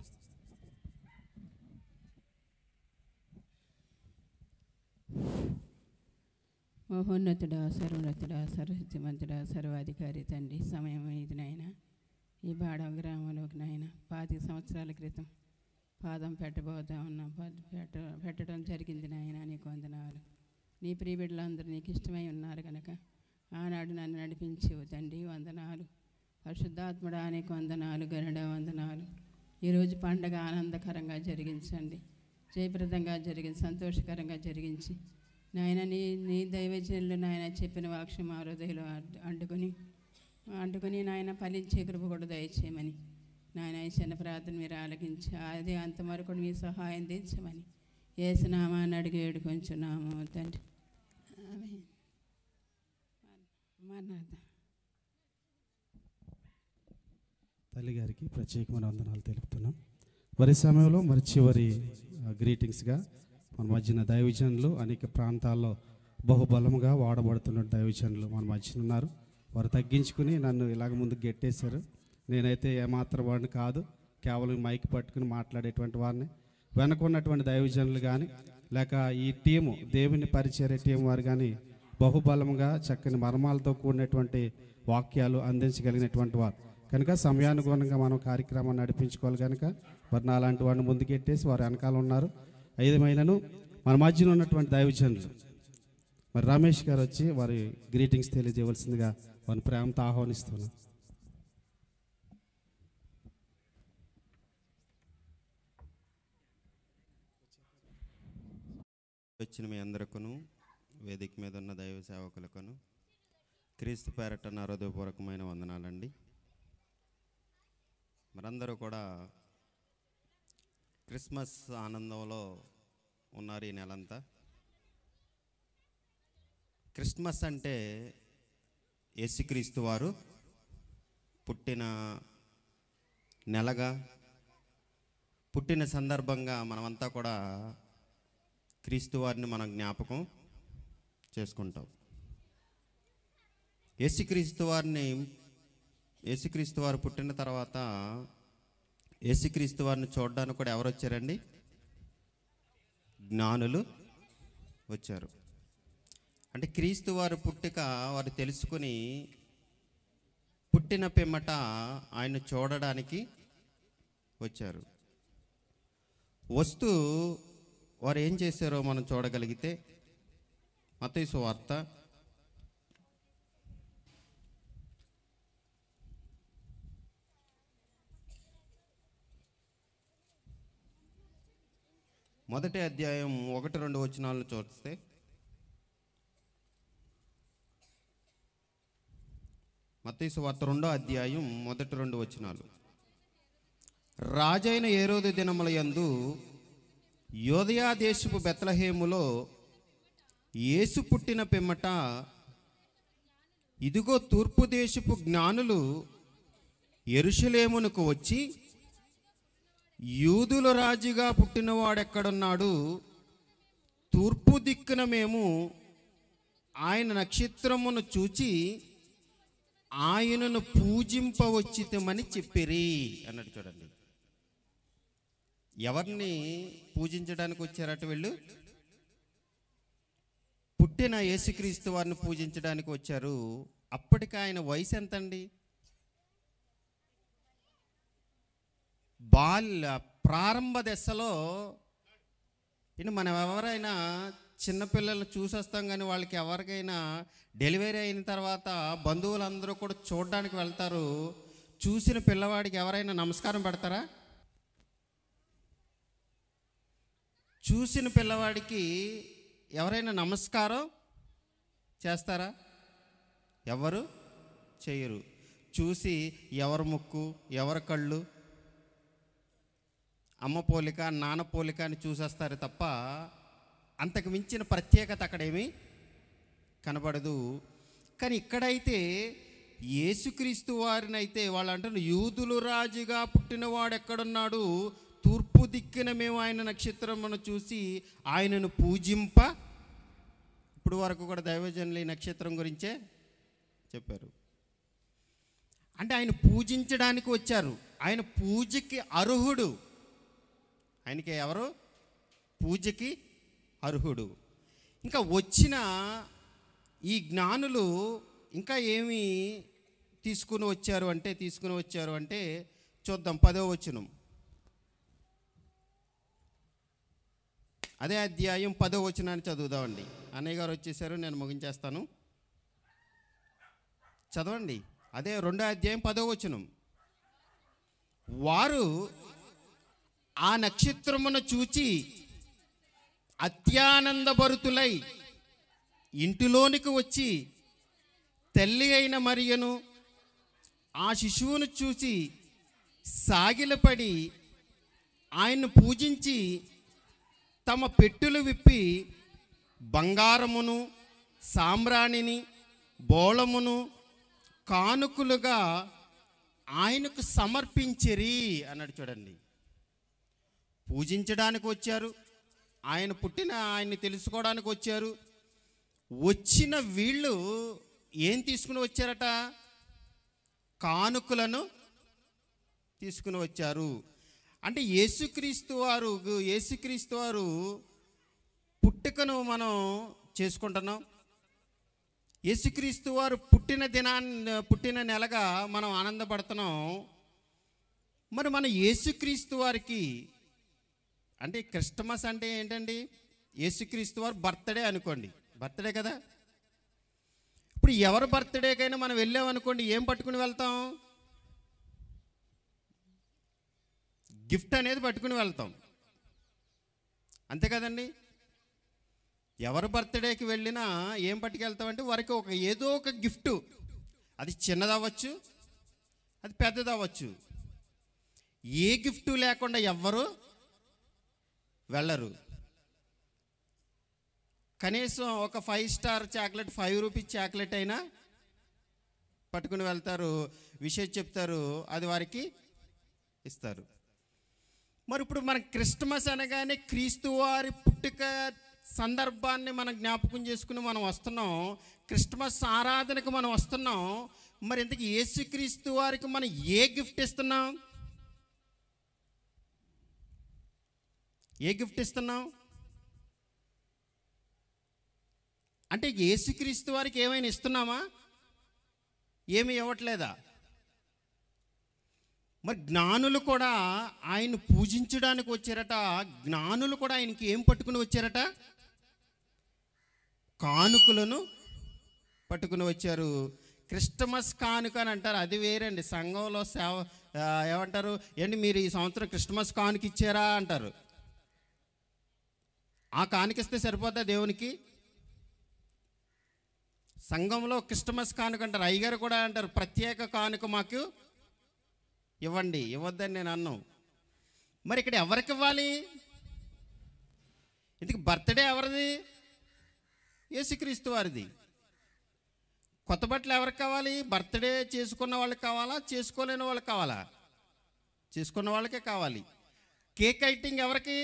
మహోన్నతుడా సర్వోన్నతుడా సర్వశక్తిమంతుడా సర్వాధికారి తండ్రి సమయం ఇది నాయన ఈ బాడవ గ్రామంలోకి నాయన పాతి సంవత్సరాల క్రితం పాదం పెట్టబోతా ఉన్నాం పాద- పెట్ట పెట్టడం జరిగింది నాయన నీకు వందనాలు నీ ప్రియ బిడ్డలందరూ నీకు ఇష్టమై ఉన్నారు కనుక ఆనాడు నన్ను నడిపించు తండ్రి వందనాలు పరిశుద్ధాత్ముడా నీకు వందనాలు గరుడ వందనాలు ఈరోజు పండగ ఆనందకరంగా జరిగించండి జయప్రదంగా జరిగించి సంతోషకరంగా జరిగించి నాయన నీ నీ దైవజనులు నాయన చెప్పిన వాక్యం మా హృదయంలో అడ్డు- అంటుకొని అంటుకొని నాయన ఫలించే కృప కూడా దయచేయమని నాయన ఈ చిన్న ప్రార్థన మీరు ఆలకించి అది అంతవరకు మీ సహాయం తెచ్చమని ఏసునామాన్ని అడిగి వేడుకొంచున్నాము తండ్రి ఆమేన్. మరణాత తల్లిగారికి ప్రత్యేకమైన వందనాలు తెలుపుతున్నాం మరి సమయంలో మరి చివరి ఆ, గ్రీటింగ్స్గా మన మధ్యన దైవజనులు అనేక ప్రాంతాల్లో బహుబలముగా వాడబడుతున్న దైవజనులు మన మధ్యన ఉన్నారు వారు తగ్గించుకుని నన్ను ఇలాగ ముందుకు గెట్టేశారు నేనైతే ఏమాత్రం వాడిని కాదు కేవలం మైక్ పట్టుకుని మాట్లాడేటువంటి వారిని వెనక ఉన్నటువంటి దైవజనులు కానీ లేక ఈ టీము దేవుని పరిచయ టీం వారు కానీ బహుబలముగా చక్కని మర్మాలతో కూడినటువంటి వాక్యాలు అందించగలిగినటువంటి వారు కనుక సమయానుగుణంగా మనం కార్యక్రమాన్ని నడిపించుకోవాలి కనుక వారు నాలాంటి వాడిని ముందుకెట్టేసి వారు వెనకాల ఉన్నారు ఐదమైనను మన మధ్యన ఉన్నటువంటి దైవజనులు మరి రమేష్ గారు వచ్చి వారి గ్రీటింగ్స్ తెలియజేయవలసిందిగా వారిని ప్రేమతో ఆహ్వానిస్తున్నాం వచ్చిన మీ అందరికను వేదిక మీద ఉన్న దైవ సేవకులకును క్రీస్తు పేరట నా హృదయపూర్వకమైన వందనాలండి మరందరూ కూడా క్రిస్మస్ ఆనందంలో ఉన్నారు ఈ నెలంతా క్రిస్మస్ అంటే యేసుక్రీస్తు వారు పుట్టిన నెలగా పుట్టిన సందర్భంగా మనమంతా కూడా క్రీస్తు వారిని మనం జ్ఞాపకం చేసుకుంటాం యేసుక్రీస్తు వారిని యేసుక్రీస్తు వారు పుట్టిన తర్వాత యేసుక్రీస్తు వారిని చూడడానికి కూడా ఎవరు వచ్చారండి జ్ఞానులు వచ్చారు అంటే క్రీస్తు వారు పుట్టిక వారు తెలుసుకుని పుట్టిన పిమ్మట ఆయన చూడడానికి వచ్చారు వస్తూ వారు ఏం చేశారో మనం చూడగలిగితే మతేసు వార్త మొదటి అధ్యాయం ఒకటి రెండు వచనాలను చూస్తే మత్తయి వార్త రెండో అధ్యాయం మొదటి రెండు వచనాలు రాజైన ఏరోదు దినముల యందు యోదయా దేశపు బెత్లహేములో యేసు పుట్టిన పిమ్మట ఇదిగో తూర్పు దేశపు జ్ఞానులు ఎరుషలేమునకు వచ్చి యూదుల రాజుగా పుట్టినవాడెక్కడున్నాడు తూర్పు దిక్కున మేము ఆయన నక్షత్రమును చూచి ఆయనను పూజింపవచ్చితమని చెప్పిరి అన్నాడు చూడండి ఎవరిని పూజించడానికి వచ్చారట వీళ్ళు పుట్టిన యేసుక్రీస్తు వారిని పూజించడానికి వచ్చారు అప్పటికి ఆయన వయసు ఎంతండి బాల్య ప్రారంభ దశలో ఇನ್ನು మనం ఎవరైనా చిన్నపిల్లలు చూసొస్తాం కానీ వాళ్ళకి ఎవరికైనా డెలివరీ అయిన తర్వాత బంధువులందరూ కూడా చూడడానికి వెళ్తారు చూసిన పిల్లవాడికి ఎవరైనా నమస్కారం పెడతారా చూసిన పిల్లవాడికి ఎవరైనా నమస్కారం చేస్తారా ఎవరు చేయరు చూసి ఎవరు ముక్కు ఎవరి కళ్ళు అమ్మ పోలిక నాన్న పోలిక అని చూసేస్తారు తప్ప అంతకు మించిన ప్రత్యేకత అక్కడేమీ కనబడదు కానీ ఇక్కడైతే యేసుక్రీస్తు వారిని అయితే వాళ్ళు అంటున్నారు యూదులు రాజుగా పుట్టినవాడు ఎక్కడున్నాడు తూర్పు దిక్కున మేము ఆయన నక్షత్రమును చూసి ఆయనను పూజింప ఇప్పుడు వరకు కూడా దైవజనులు ఈ నక్షత్రం గురించే చెప్పారు అంటే ఆయన పూజించడానికి వచ్చారు ఆయన పూజకి అర్హుడు ఆయనకి ఎవరు పూజకి అర్హుడు ఇంకా వచ్చిన ఈ జ్ఞానులు ఇంకా ఏమి తీసుకుని వచ్చారు అంటే తీసుకుని వచ్చారు అంటే చూద్దాం పదో వచనం అదే అధ్యాయం పదో వచనాన్ని చదువుదామండి అన్నయ్య గారు వచ్చేసారు నేను ముగించేస్తాను చదవండి అదే రెండో అధ్యాయం పదో వచనం వారు ఆ నక్షత్రమును చూచి అత్యానందభరుతులై ఇంటిలోనికి వచ్చి తల్లి అయిన మరియను ఆ శిశువును చూసి సాగిలపడి ఆయన్ను పూజించి తమ పెట్టులు విప్పి బంగారమును సాంబ్రాణిని బోళమును కానుకలుగా ఆయనకు సమర్పించిరి అన్నాడు చూడండి పూజించడానికి వచ్చారు ఆయన పుట్టిన ఆయన్ని తెలుసుకోవడానికి వచ్చారు వచ్చిన వీళ్ళు ఏం తీసుకుని వచ్చారట కానుకలను తీసుకుని వచ్చారు అంటే యేసుక్రీస్తు వారు యేసుక్రీస్తు వారు పుట్టుకను మనం చేసుకుంటున్నాం యేసుక్రీస్తు వారు పుట్టిన దినాన్ని పుట్టిన నెలగా మనం ఆనందపడుతున్నాం మరి మన యేసుక్రీస్తు వారికి అంటే క్రిస్టమస్ అంటే ఏంటండి యేసుక్రీస్తు వారు బర్త్డే అనుకోండి బర్త్డే కదా ఇప్పుడు ఎవరి బర్త్డేకైనా మనం వెళ్ళామనుకోండి ఏం పట్టుకుని వెళ్తాం గిఫ్ట్ అనేది పట్టుకుని వెళ్తాం అంతే కదండి ఎవరి బర్త్డేకి వెళ్ళినా ఏం పట్టుకెళ్తామంటే వారికి ఒక ఏదో ఒక గిఫ్ట్ అది చిన్నదవ్వచ్చు అది పెద్దదవ్వచ్చు ఏ గిఫ్ట్ లేకుండా ఎవ్వరు వెళ్ళరు కనీసం ఒక Five Star chocolate five rupees chocolate అయినా పట్టుకుని వెళ్తారు విషయం చెప్తారు అది వారికి ఇస్తారు మరి ఇప్పుడు మన క్రిస్టమస్ అనగానే క్రీస్తు వారి పుట్టుక సందర్భాన్ని మనం జ్ఞాపకం చేసుకుని మనం వస్తున్నాం క్రిస్టమస్ ఆరాధనకు మనం వస్తున్నాం మరి ఇంతకీ యేసుక్రీస్తు వారికి మనం ఏ గిఫ్ట్ ఇస్తున్నాం ఏ గిఫ్ట్ ఇస్తున్నాం అంటే యేసుక్రీస్తు వారికి ఏమైనా ఇస్తున్నామా ఏమి ఇవ్వట్లేదా మరి జ్ఞానులు కూడా ఆయన పూజించడానికి వచ్చారట జ్ఞానులు కూడా ఆయనకి ఏం పట్టుకుని వచ్చారట కానుకలను పట్టుకుని వచ్చారు క్రిస్టమస్ కానుక అని అంటారు అది వేరండి సంఘంలో సేవ ఆ, ఏమంటారు ఏంటి మీరు ఈ సంవత్సరం క్రిస్టమస్ కానుక ఇచ్చారా అంటారు ఆ కానుకిస్తే సరిపోద్దా దేవునికి సంఘంలో క్రిస్టమస్ కానుక అంటారు అయ్యగారు కూడా అంటారు ప్రత్యేక కానుక మాకు ఇవ్వండి ఇవ్వద్దని నేను అన్నాం మరి ఇక్కడ ఎవరికి ఇవ్వాలి ఇందుకు బర్త్డే ఎవరిది యేసుక్రీస్తు వారిది కొత్త బట్టలు ఎవరికి కావాలి బర్త్డే చేసుకున్న వాళ్ళకి కావాలా చేసుకోలేని వాళ్ళకి కావాలా చేసుకున్న వాళ్ళకే కావాలి కేక్ కటింగ్ ఎవరికి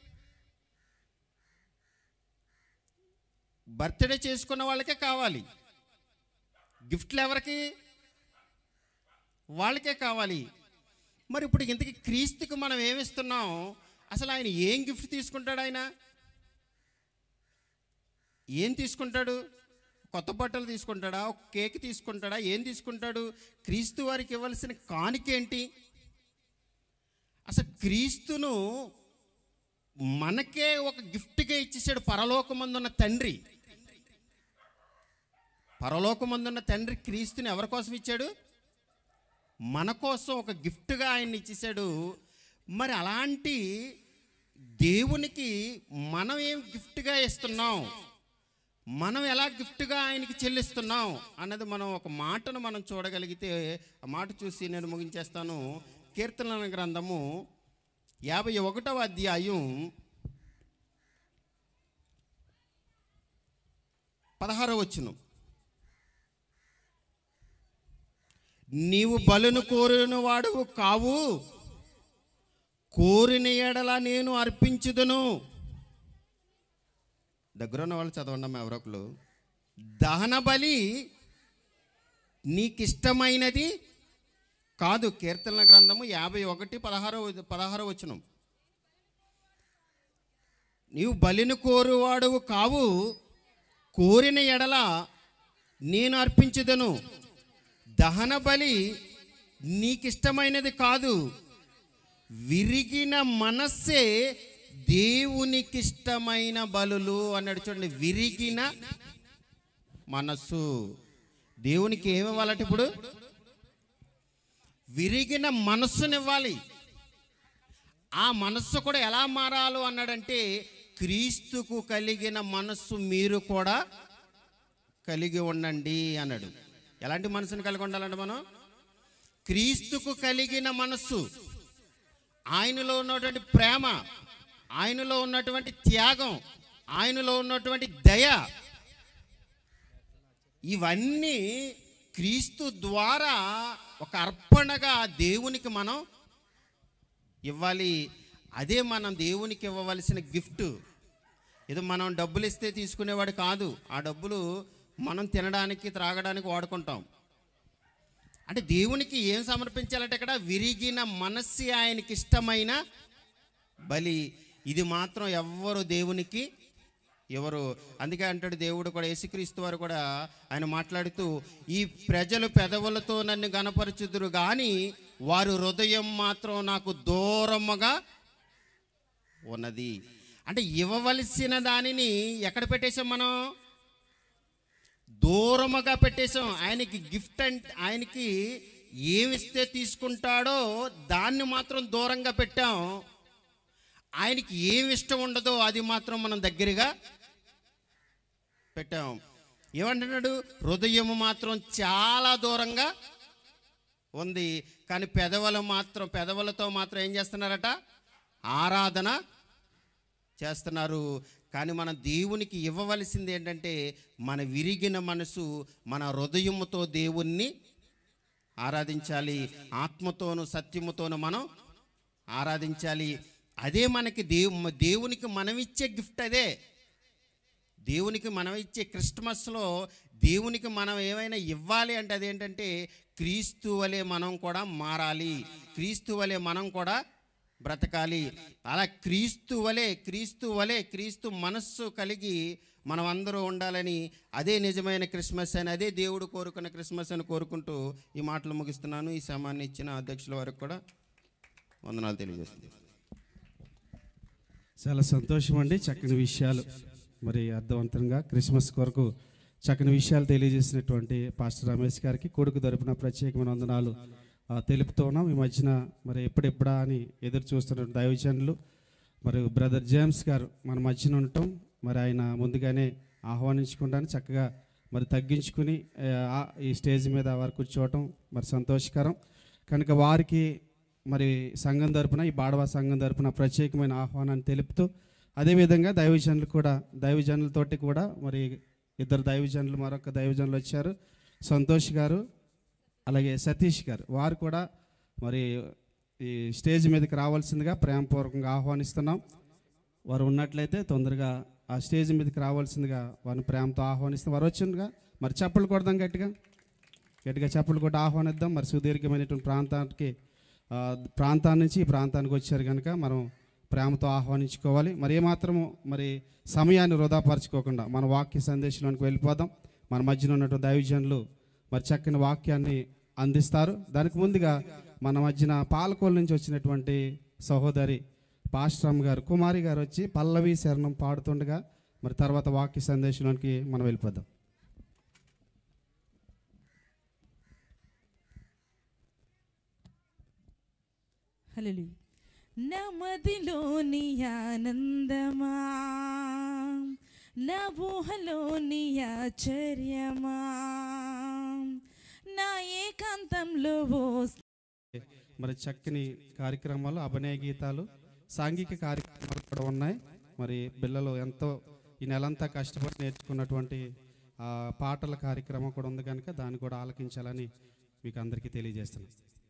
బర్త్డే చేసుకున్న వాళ్ళకే కావాలి గిఫ్ట్లు ఎవరికి వాళ్ళకే కావాలి మరి ఇప్పుడు ఇంతకి క్రీస్తుకి మనం ఏమిస్తున్నాం అసలు ఆయన ఏం గిఫ్ట్ తీసుకుంటాడు ఆయన ఏం తీసుకుంటాడు కొత్త బట్టలు తీసుకుంటాడా ఒక కేక్ తీసుకుంటాడా ఏం తీసుకుంటాడు క్రీస్తు వారికి ఇవ్వాల్సిన కానుకేంటి అసలు క్రీస్తును మనకే ఒక గిఫ్ట్గా ఇచ్చేసాడు పరలోకమందున్న తండ్రి పరలోకమందున్న తండ్రి క్రీస్తుని ఎవరి కోసం ఇచ్చాడు మన కోసం ఒక గిఫ్ట్గా ఆయన ఇచ్చేసాడు మరి అలాంటి దేవునికి మనం ఏం గిఫ్ట్గా ఇస్తున్నాం మనం ఎలా గిఫ్ట్గా ఆయనకి చెల్లిస్తున్నాం అన్నది మనం ఒక మాటను మనం చూడగలిగితే ఆ మాట చూసి నేను ముగించేస్తాను కీర్తనల గ్రంథము యాభై ఒకటవ అధ్యాయం పదహారవ వచ్చును నీవు బలును కోరిన వాడువు కావు కోరిన ఎడల నేను అర్పించుదును దగ్గర ఉన్న వాళ్ళు చదవండి అమ్మా ఎవరో ఒకరు దహన బలి నీకిష్టమైనది కాదు కీర్తన గ్రంథము యాభై ఒకటి పదహారో పదహారో వచనం నీవు బలిని కోరువాడువు కావు కోరిన ఎడల నేను అర్పించుదను దహన బలి నీకిష్టమైనది కాదు విరిగిన మనస్సే దేవునికిష్టమైన బలులు అన్నాడు చూడండి విరిగిన మనస్సు దేవునికి ఏమి ఇవ్వాలట ఇప్పుడు విరిగిన మనస్సునివ్వాలి ఆ మనస్సు కూడా ఎలా మారాలో అన్నాడంటే క్రీస్తుకు కలిగిన మనస్సు మీరు కూడా కలిగి ఉండండి అన్నాడు ఎలాంటి మనసుని కలిగి ఉండాలంటే మనం క్రీస్తుకు కలిగిన మనస్సు ఆయనలో ఉన్నటువంటి ప్రేమ ఆయనలో ఉన్నటువంటి త్యాగం ఆయనలో ఉన్నటువంటి దయ ఇవన్నీ క్రీస్తు ద్వారా ఒక అర్పణగా దేవునికి మనం ఇవ్వాలి అదే మనం దేవునికి ఇవ్వవలసిన గిఫ్ట్ ఏదో మనం డబ్బులు ఇస్తే తీసుకునేవాడు కాదు ఆ డబ్బులు మనం తినడానికి త్రాగడానికి వాడుకుంటాం అంటే దేవునికి ఏం సమర్పించాలంటే ఇక్కడ విరిగిన మనస్సు ఆయనకి ఇష్టమైన బలి ఇది మాత్రం ఎవ్వరు దేవునికి ఎవరు అందుకే అంటాడు దేవుడు కూడా యేసుక్రీస్తు వారు కూడా ఆయన మాట్లాడుతూ ఈ ప్రజలు పెదవులతో నన్ను గనపరచుదురు కానీ వారు హృదయం మాత్రం నాకు దూరముగా ఉన్నది అంటే ఇవ్వవలసిన దానిని ఎక్కడ పెట్టేశాం మనం దూరముగా పెట్టేశాం ఆయనకి గిఫ్ట్ అంటే ఆయనకి ఏమిస్తే తీసుకుంటాడో దాన్ని మాత్రం దూరంగా పెట్టాం ఆయనకి ఏమి ఇష్టం ఉండదో అది మాత్రం మనం దగ్గరగా పెట్టాం ఏమంటున్నాడు హృదయం మాత్రం చాలా దూరంగా ఉంది కానీ పెదవులు మాత్రం పెదవులతో మాత్రం ఏం చేస్తున్నారట ఆరాధన చేస్తున్నారు కానీ మన దేవునికి ఇవ్వవలసింది ఏంటంటే మన విరిగిన మనసు మన హృదయముతో దేవుణ్ణి ఆరాధించాలి ఆత్మతోను సత్యముతోను మనం ఆరాధించాలి అదే మనకి దేవు దేవునికి మనం ఇచ్చే గిఫ్ట్ అదే దేవునికి మనం ఇచ్చే క్రిస్మస్లో దేవునికి మనం ఏమైనా ఇవ్వాలి అంటే అదేంటంటే క్రీస్తు వలె మనం కూడా మారాలి క్రీస్తు వలె మనం కూడా బ్రతకాలి అలా క్రీస్తు వలె క్రీస్తు వలె క్రీస్తు మనస్సు కలిగి మనం అందరూ ఉండాలని అదే నిజమైన క్రిస్మస్ అని అదే దేవుడు కోరుకున్న క్రిస్మస్ అని కోరుకుంటూ ఈ మాటలు ముగిస్తున్నాను ఈ సమాన్ని ఇచ్చిన అధ్యక్షుల వరకు కూడా వందనాలు తెలియజేస్తుంది చాలా సంతోషం అండి చక్కని విషయాలు మరి అర్థవంతంగా క్రిస్మస్ కొరకు చక్కని విషయాలు తెలియజేసినటువంటి పాస్టర్ రమేష్ గారికి కొడుకు తరపున ప్రత్యేకమైన వందనాలు ఆ, తెలుపుతూ ఉన్నాం ఈ మధ్యన మరి ఎప్పుడెప్పుడా అని ఎదురు చూస్తున్న దైవజనులు మరి బ్రదర్ జేమ్స్ గారు మన మధ్యన ఉండటం మరి ఆయన ముందుగానే ఆహ్వానించుకుంటాను చక్కగా మరి తగ్గించుకుని ఆ, ఆ, ఈ స్టేజ్ మీద వారు కూర్చోవటం మరి సంతోషకరం కనుక వారికి మరి సంఘం తరపున ఈ బాడవా సంఘం తరపున ప్రత్యేకమైన ఆహ్వానాన్ని తెలుపుతూ అదేవిధంగా దైవజనులు కూడా దైవజనులతోటి కూడా మరి ఇద్దరు దైవజనులు మరొక దైవజనులు వచ్చారు సంతోష్ గారు అలాగే సతీష్ గారు వారు కూడా మరి ఈ స్టేజ్ మీదకి రావాల్సిందిగా ప్రేమపూర్వకంగా ఆహ్వానిస్తున్నాం వారు ఉన్నట్లయితే తొందరగా ఆ స్టేజ్ మీదకి రావాల్సిందిగా వారిని ప్రేమతో ఆహ్వానిస్తాం వారు వచ్చిందిగా మరి చప్పలు కొడదాం గట్టిగా గట్టిగా చప్పలు కొట్టి ఆహ్వానిద్దాం మరి సుదీర్ఘమైనటువంటి ప్రాంతానికి ఆ, ప్రాంతాన్ని నుంచి ఈ ప్రాంతానికి వచ్చారు కనుక మనం ప్రేమతో ఆహ్వానించుకోవాలి మరి ఏమాత్రము మరి సమయాన్ని వృధాపరచుకోకుండా మన వాక్య సందేశంలోనికి వెళ్ళిపోదాం మన మధ్యన ఉన్నటువంటి దైవజనులు మరి చక్కని వాక్యాన్ని అందిస్తారు దానికి ముందుగా మన మధ్యన పాలకోల నుంచి వచ్చినటువంటి సహోదరి పాశ్రమ్ గారు కుమారి గారు వచ్చి పల్లవి శరణం పాడుతుండగా మరి తర్వాత వాక్య సందేశంలోనికి మనం వెళ్ళిపోదాం హల్లెలూయా నమదిలోని ఆనందమా నా ఊహలోని ఆశ్చర్యమా నా ఏకాంతంలో ఓ మరి చక్కని కార్యక్రమాలు అభినయ గీతాలు సాంఘిక కార్యక్రమాలు కూడా ఉన్నాయి మరి పిల్లలు ఎంతో ఈ నెలంతా కష్టపడి నేర్చుకున్నటువంటి ఆ, పాటల కార్యక్రమం కూడా ఉంది కనుక దాన్ని కూడా ఆలకించాలని మీకు అందరికీ తెలియజేస్తున్నాను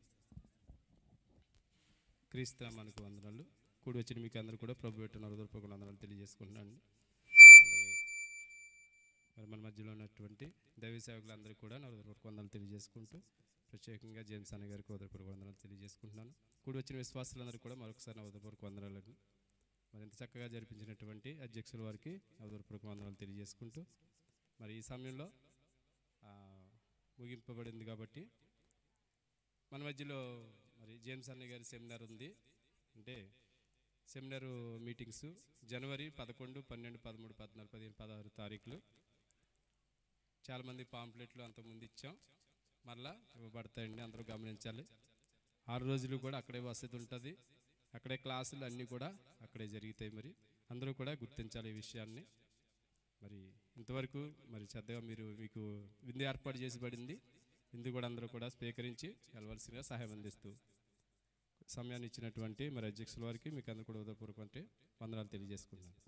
క్రీస్తు మనకు వందనాలు కూడి వచ్చిన మీకు అందరూ కూడా ప్రభు పెట్టిన హృదయపూర్వక వందనాలు తెలియజేసుకుంటున్నాను అలాగే మరి మన మధ్యలో ఉన్నటువంటి దైవ సేవకులందరికీ కూడా నా హృదయపూర్వక వందనాలు తెలియజేసుకుంటూ ప్రత్యేకంగా జేమ్స్ అన్న గారికి హృదయపూర్వక వందనాలు తెలియజేసుకుంటున్నాను కూడి వచ్చిన విశ్వాసులందరూ కూడా మరొకసారి నా హృదయపూర్వక వందనాలను మరి ఇంత చక్కగా జరిపించినటువంటి అధ్యక్షుల వారికి నా హృదయపూర్వక వందనాలు తెలియజేసుకుంటూ మరి ఈ సమయంలో ఆ, ముగింపబడింది కాబట్టి మన మధ్యలో మరి జేమ్స్ అన్నయ్య గారి సెమినార్ ఉంది అంటే సెమినార్ మీటింగ్స్ జనవరి పదకొండు పన్నెండు పదమూడు పద్నాలుగు పదిహేను పదహారు తారీఖులు చాలామంది పాంప్లెట్లు అంతకుముందు ఇచ్చాం మరలా ఇవ్వబడతాయండి అందరూ గమనించాలి ఆరు రోజులు కూడా అక్కడే వసతి ఉంటుంది అక్కడే క్లాసులు అన్నీ కూడా అక్కడే జరుగుతాయి మరి అందరూ కూడా గుర్తించాలి ఈ విషయాన్ని మరి ఇంతవరకు మరి శ్రద్ధగా మీరు మీకు విందు ఏర్పాటు చేసి పడింది విందు కూడా అందరూ కూడా స్వీకరించి వెళ్ళవలసిందిగా సహాయం అందిస్తూ సమయాన్ని ఇచ్చినటువంటి మరి అధ్యక్షుల వారికి మీకు అందరూ కూడా ఉదయపూర్వక అంటే వందనాలు తెలియజేసుకుంటున్నాను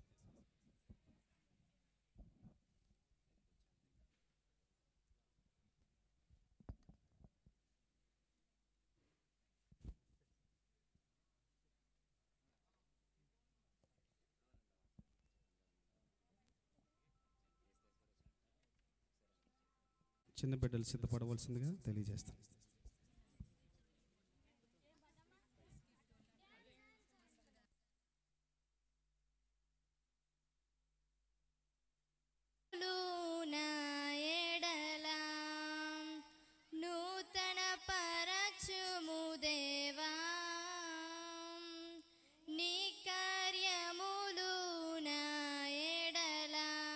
చిన్న బిడ్డలు సిద్ధపడవలసిందిగా తెలియజేస్తాను నా ఎడల నూతన పరచుము దేవా నీ కార్యములు నా ఎడల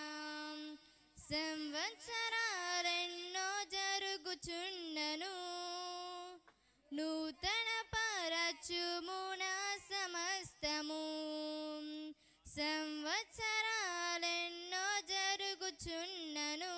సంవత్సరాలెన్నో జరుగుచున్నను నూతన పరచుము నా సమస్తము సంవత్సరాలెన్నో జరుగుచున్నను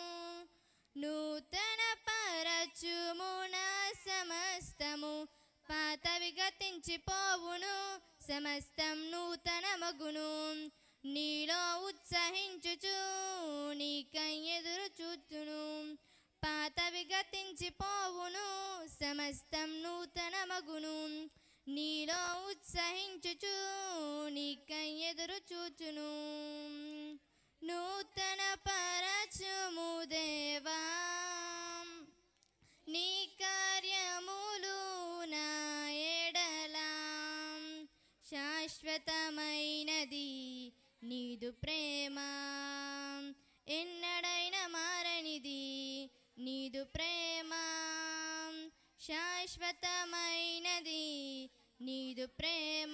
నూతన పరచుము నా సమస్తము పాతవి గతించిపోవును సమస్తం నూతన మగును నీలో ఉత్సహించుచు నీకై ఎదురు చూచును పాతవి గతించిపోవును సమస్తం నూతన మగును నీలో ఉత్సహించుచు నీకై ఎదురు చూచును నూతన పరచుము దేవా నీ కార్యములు నా ఎడల శాశ్వతమైనది నీదు ప్రేమ ఎన్నడైన మారనిది నీదు ప్రేమ శాశ్వతమైనది నీదు ప్రేమ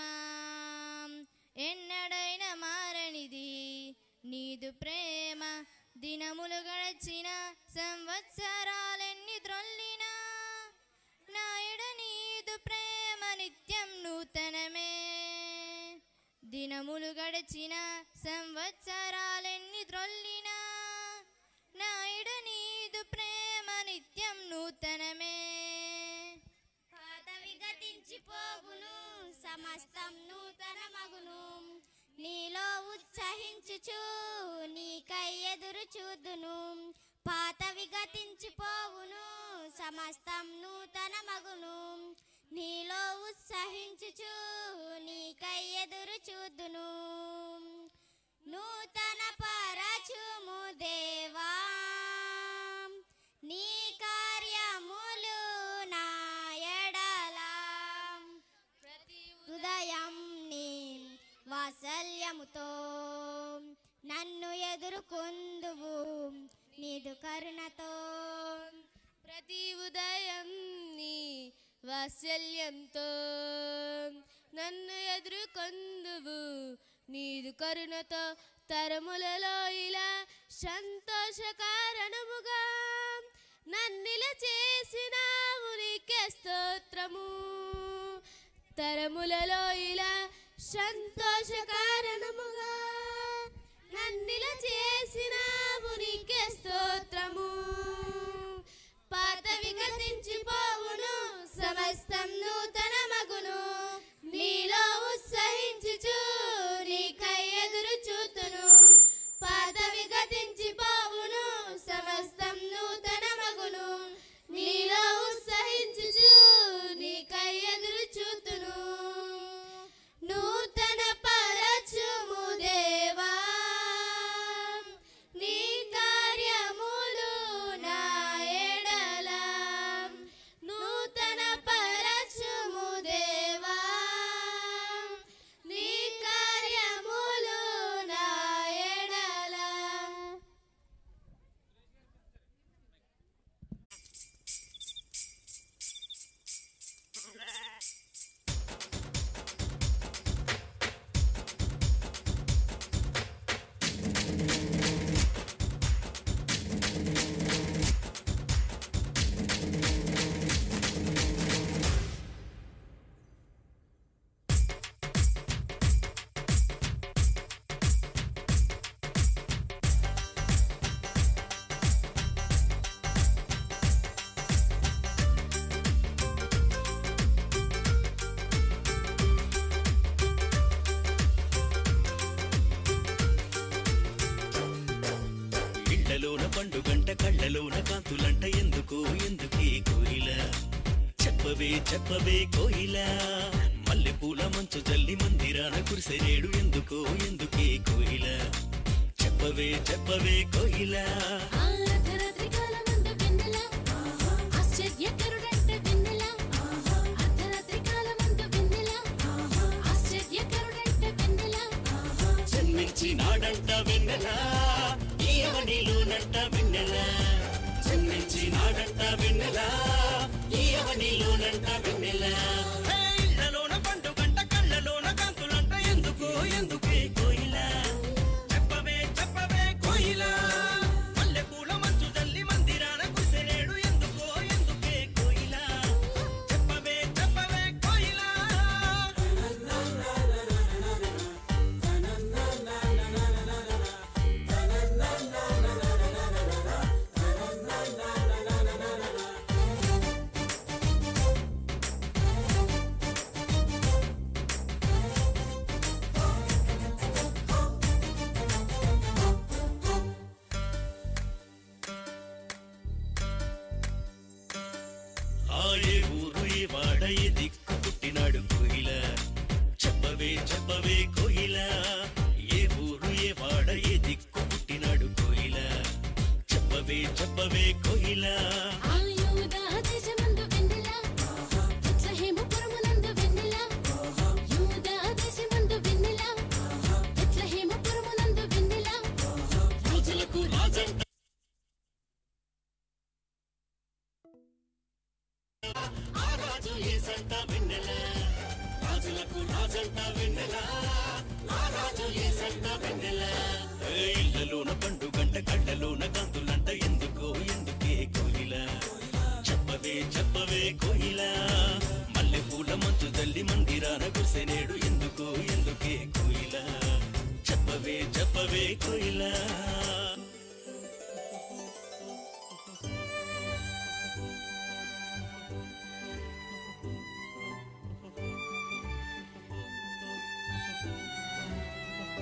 ఎన్నడైన మారనిది నీదు ప్రేమ దినములు గడచిన సంవత్సరాలెన్ని త్రొల్లినా నాయుడ నీదు ప్రేమ నిత్యం నూతనమే దినములు గడిచిన సంవత్సరాలెన్ని త్రొల్లినా నాయుడ నీదు ప్రేమ నిత్యం నూతనమే పాతవి గతించిపోవును సమస్తం నూతన మగును నీలో ఉత్సహించుచు నీకై ఎదురు చూదును పాతవి గతించిపోవును సమస్తం నూతన మగును నీలో ఉత్సహించుచు నీకై ఎదురు చూదును నూతన పరచుము దేవా నీ కార్యములు నా ఎడల ప్రతి ఉదయం నీ వాత్సల్యముతో నన్ను ఎదుర్కొందువు నీదు కరుణతో ప్రతి ఉదయం నీ వాత్సల్యంతో నన్ను ఎదుర్కొందువు నీదు కరుణతో తరములలో ఇలా సంతోష కారణముగా నన్నిల చేసినావు నీకే స్తోత్రము తరములలో ఇలా సంతోష కారణముగా నన్నిల చేసినావు నీకే స్తోత్రము పాత వికసించిపోవును సమస్తం నూతన మగును నీలో ఉత్సహించుచు నీకై ఎదురు చూతును పాత వికసించిపోవును సమస్తం నూతన మగును నీలో ఉత్సహించుచు నీకై ఎదురు చూతును నూతన పరచుము దేవా నీ కార్యములు నా ఎడల నూతన పరచుము దేవా నీ కార్యములు నా ఎడల ఇళ్లలోన పండుగంట కళ్ళలోన కాంతులంట ఎందుకు ఎందుకే కోయిల చెప్పవే చెప్పవే కోయిల మల్లెపూల మంచు జల్లి మందిరాన కురిసెరేడు ఎందుకో ఎందుకే కోయిల చెప్పవే చెప్పవే కోయిల అర్ధరాత్రి కాలమందు వెన్నెల ఆశ్చర్యకరుడంట వెన్నెల అర్ధరాత్రి కాలమందు వెన్నెల ఆశ్చర్యకరుడంట వెన్నెల జన్మించినాడంట వెన్నెల ఈయవనిలోనంట వెన్నెల జన్మించినాడంట వెన్నెల ఈయవనిలోనంట వెన్నెల హే, ఇళ్ళలోన పండుగంట కళ్ళలోన కాంతులంట ఎందుకో ఎందుకే కోయిల చెప్పవే చెప్పవే కోయిల మల్లెపూల మంచు జల్లి మందిరాన కురిసెలేడు ఎందుకో ఎందుకే కోయిల చెప్పవే చెప్పవే కోయిల ఆ ఏ ఊరు ఏ వాడ ఏ దిక్కు పుట్టినాడు కోయిల చెప్పవే చెప్పవే కోయిల ఏ ఊరు ఏ వాడ ఏ దిక్కు పుట్టినాడు కోయిల చెప్పవే చెప్పవే కోయిల ఆ యూదా దేశమందు వెన్నెల బెత్లెహేముపురమునందు వెన్నెల యూదా దేశమందు వెన్నెల బెత్లెహేముపురమునందు వెన్నెల రాజులకు రాజంట ఆ రాజు ఏసంట వెన్నెల రాజులకు రాజంట వెన్నెల ఆ రాజు ఏసంట వెన్నెల ఏ ఇళ్ళలోన పండుగంట కళ్ళలోన కాంతులంట ఎందుకో ఎందుకే కోయిల చెప్పవే చెప్పవే కోయిల మల్లెపూల మంచు తల్లి మందిరాన కురిసెనేడు ఎందుకో ఎందుకే కోయిల చెప్పవే చెప్పవే కోయిల ఆ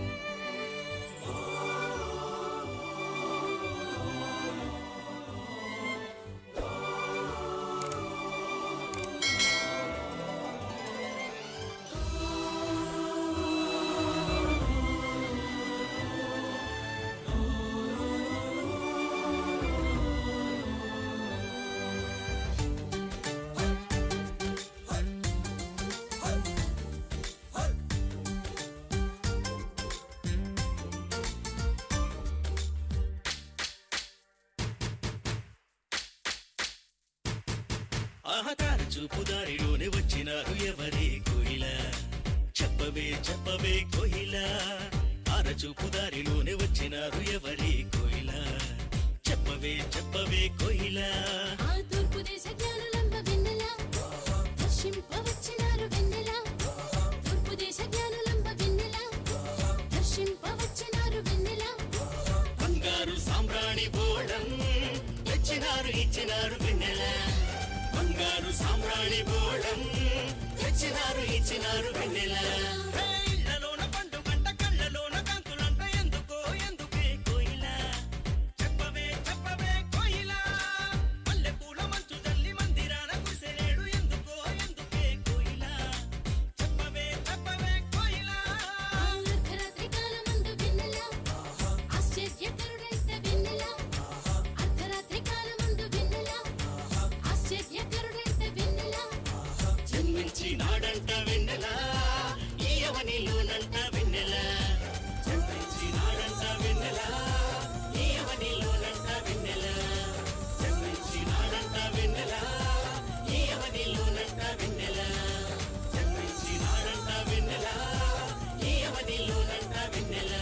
ఆహకార చూపు దారిలోనే వచ్చినారు ఎవరే కోయిల చెప్పవే చెప్పవే కోయిల ఆర చూపు దారిలోనే వచ్చినారు ఎవరే కోయిల చెప్పవే చెప్పవే కోయిల ఆ తూర్పు దేశ జ్ఞానులంబ వెన్నెల దర్శింపవచ్చినారు వెన్నెల తూర్పు దేశ జ్ఞానులంబ వెన్నెల దర్శింపవచ్చినారు వెన్నెల బంగారు సాంబ్రాణి బోళం తెచ్చినారు ఇచ్చినారు వెన్నెల బంగారు సాంబ్రాణి బోళం తెచ్చినారు ఇచ్చినారు వెన్నెల హే, ఇళ్ళలోన పండుగంట కళ్ళలోన కాంతులంట ఎందుకో ఎందుకే కోయిల చెప్పవే చెప్పవే కోయిల మల్లెపూల మంచు జల్లి మందిరాన కురిసెనేడు ఎందుకో ఎందుకే కోయిల చెప్పవే చెప్పవే కోయిల ఆ అర్ధరాత్రి కాలమందు వెన్నెల ఆశ్చర్యకరుడైతే వెన్నెల అర్ధరాత్రి కాలమందు వెన్నెల ఆశ్చర్యకరుడైతే వెన్నెల జన్మించి నాడంట వెన్నెల ఈయవనిలోనంట వెన్నెల జన్మించి నాడంట వెన్నెల ఈయవనిలోనంట వెన్నెల జన్మించి నాడంట వెన్నెల ఈయవనిలోనంట వెన్నెల జన్మించి నాడంట వెన్నెల ఈయవనిలోనంట వెన్నెల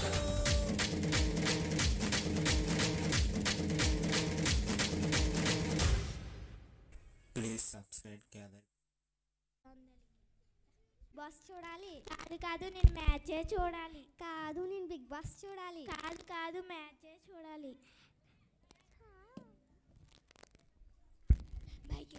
ప్లీజ్ సబ్స్క్రైబ్ గ్యాదర్ బాస్ చూడాలి కాదు కాదు నేను మ్యాచే చూడాలి కాదు నేను బిగ్ బాస్ చూడాలి కాదు కాదు మ్యాచే చూడాలి బైక్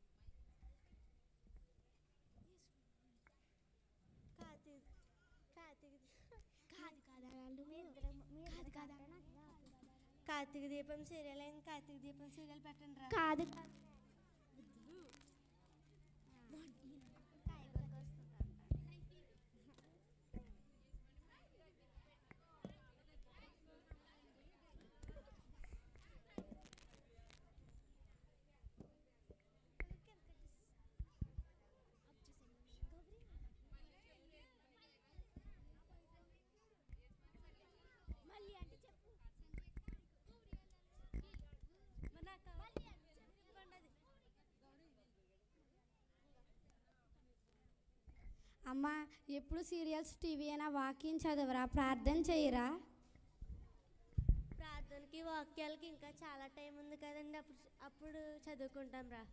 కాదు కాదు కాదు కాదు కార్తీక దీపం సీరియల్ అయింది కార్తీక దీపం సీరియల్ పెట్టండి రా కాదు మళ్ళీ అంటే చెప్పు అమ్మ ఎప్పుడు సీరియల్స్ టీవీ అయినా వాక్యం చదవరా ప్రార్థన చేయరా ప్రార్థనకి వాక్యాలకి ఇంకా చాలా టైం ఉంది కదండి అప్పుడు అప్పుడు చదువుకుంటాం రా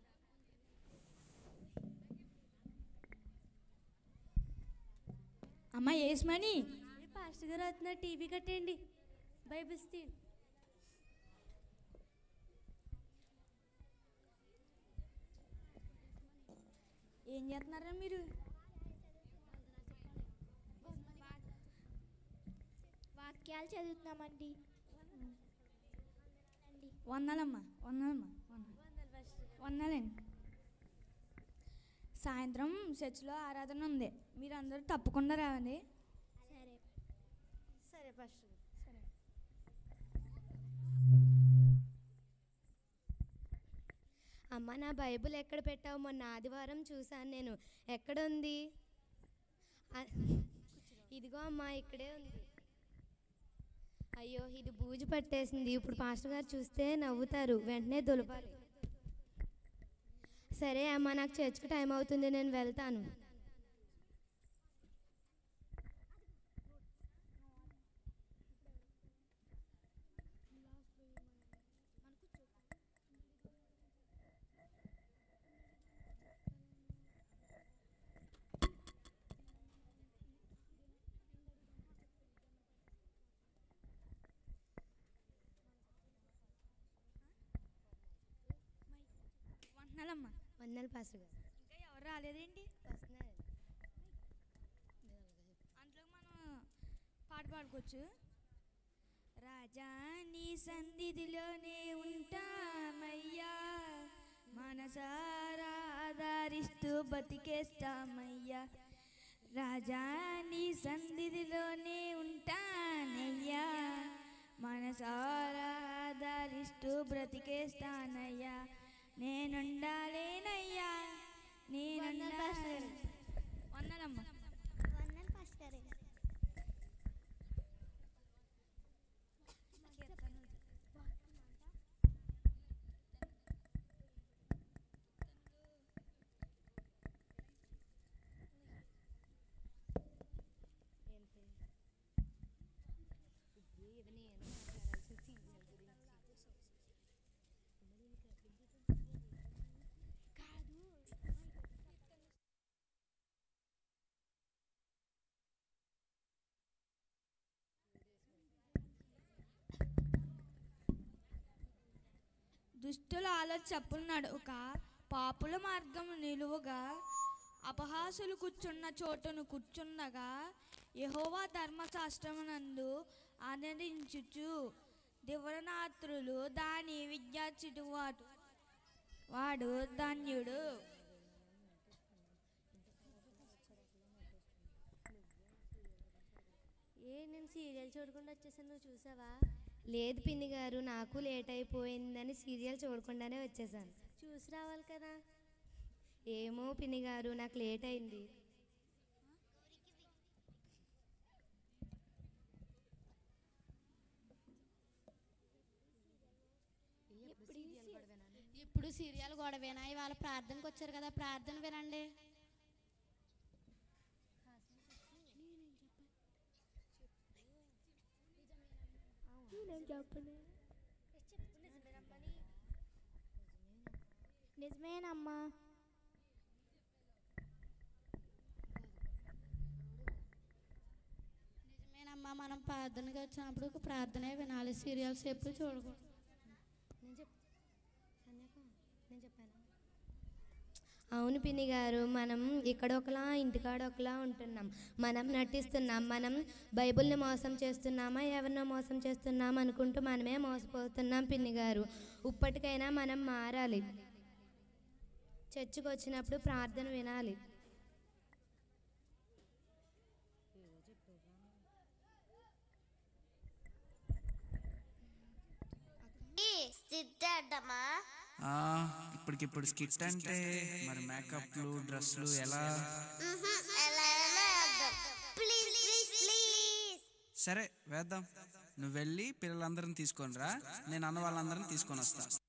అమ్మ ఏస్మని పాస్టర్ గారు వస్తున్నారు టీవీ కట్టేయండి బైబిల్స్ తీయండి ఏం చేస్తున్నారా మీరు వాక్యాలు చదువుతున్నామండి వందలమ్మ వందలమ్మ వందలండి సాయంత్రం చర్చిలో ఆరాధన ఉంది మీరు అందరూ తప్పకుండా రావండి సరే సరే పాస్టర్ గారు సరే అమ్మ నా బైబిల్ ఎక్కడ పెట్టావు మొన్న ఆదివారం చూశాను నేను ఎక్కడ ఉంది ఆ- ఇదిగో అమ్మా ఇక్కడే ఉంది అయ్యో ఇది బూజు పట్టేసింది ఇప్పుడు పాస్టర్ గారు చూస్తే నవ్వుతారు వెంటనే దులపాలి సరే అమ్మా నాకు చర్చ్కి టైం అవుతుంది నేను వెళ్తాను వందనాలమ్మ వందనాలు పాస్టర్ గారు ఇంకా ఎవరు రాలేదేంటి వస్తున్నారు అందులో మనం పాట పాడుకోవచ్చు రాజా నీ సన్నిధిలోనే ఉంటామయ్యా మనసారా ఆధారిస్తూ బతికేస్తామయ్యా రాజా నీ సన్నిధిలోనే ఉంటానయ్యా మనసారా ఆధారిస్తూ బ్రతికేస్తానయ్యా నేనుండాలేనయ్యా నేనుండా వందనమ్మా వందలు పాస్టర్ గారు దుష్టుల ఆలోచన చెప్పులు నడుక పాపుల మార్గం నిలువుగా అపహాసులు కూర్చున్న చోటును కూర్చుండగా యహోవా ధర్మశాస్త్రమునందు ఆనందించుచు దివరనాత్రులు దాని విద్యార్చిటు వాడు వాడు ధన్యుడు ఏ నేను సీరియల్ చూడకుండా వచ్చేసాను నువ్వు చూసావా లేదు పిన్ని గారు నాకు లేట్ అయిపోయిందని సీరియల్ చూడకుండానే వచ్చేసాను చూసి రావాలి కదా ఏమో పిన్ని గారు నాకు లేట్ అయింది ఇప్పుడు సీరియల్ గొడవేనా ఇవాళ ప్రార్థనకు వచ్చారు కదా ప్రార్థన వినండి నేను చెప్పను నిజమేనమ్మా నిజమేనమ్మా మనం ప్రార్థనకి వచ్చినప్పుడు ఒక ప్రార్థనే వినాలి సీరియల్స్ ఎప్పుడు చూడకూడదు నేను చెప్ కన్యాక, నేను చెప్పాను అవును పిన్ని గారు మనం ఇక్కడ ఒకలా ఇంటికాడ ఒకలా ఉంటున్నాం మనం నటిస్తున్నాం మనం బైబిల్ని మోసం చేస్తున్నామా ఎవరినో మోసం చేస్తున్నాం అనుకుంటూ మనమే మోసపోతున్నాం పిన్ని గారు ఇప్పటికైనా మనం మారాలి చర్చికి వచ్చినప్పుడు ప్రార్థన వినాలి సిద్ధమ్మా ఆ, ఇప్పటికిప్పుడు స్కిట్ అంటే మరి మేకప్లు డ్రెస్లు ఎలా ప్లీజ్ ప్లీజ్ ప్లీజ్ సరే వేద్దాం నువ్వు వెళ్ళి పిల్లలందరిని తీసుకొని రా నేను అన్న వాళ్ళందరిని తీసుకొని వస్తా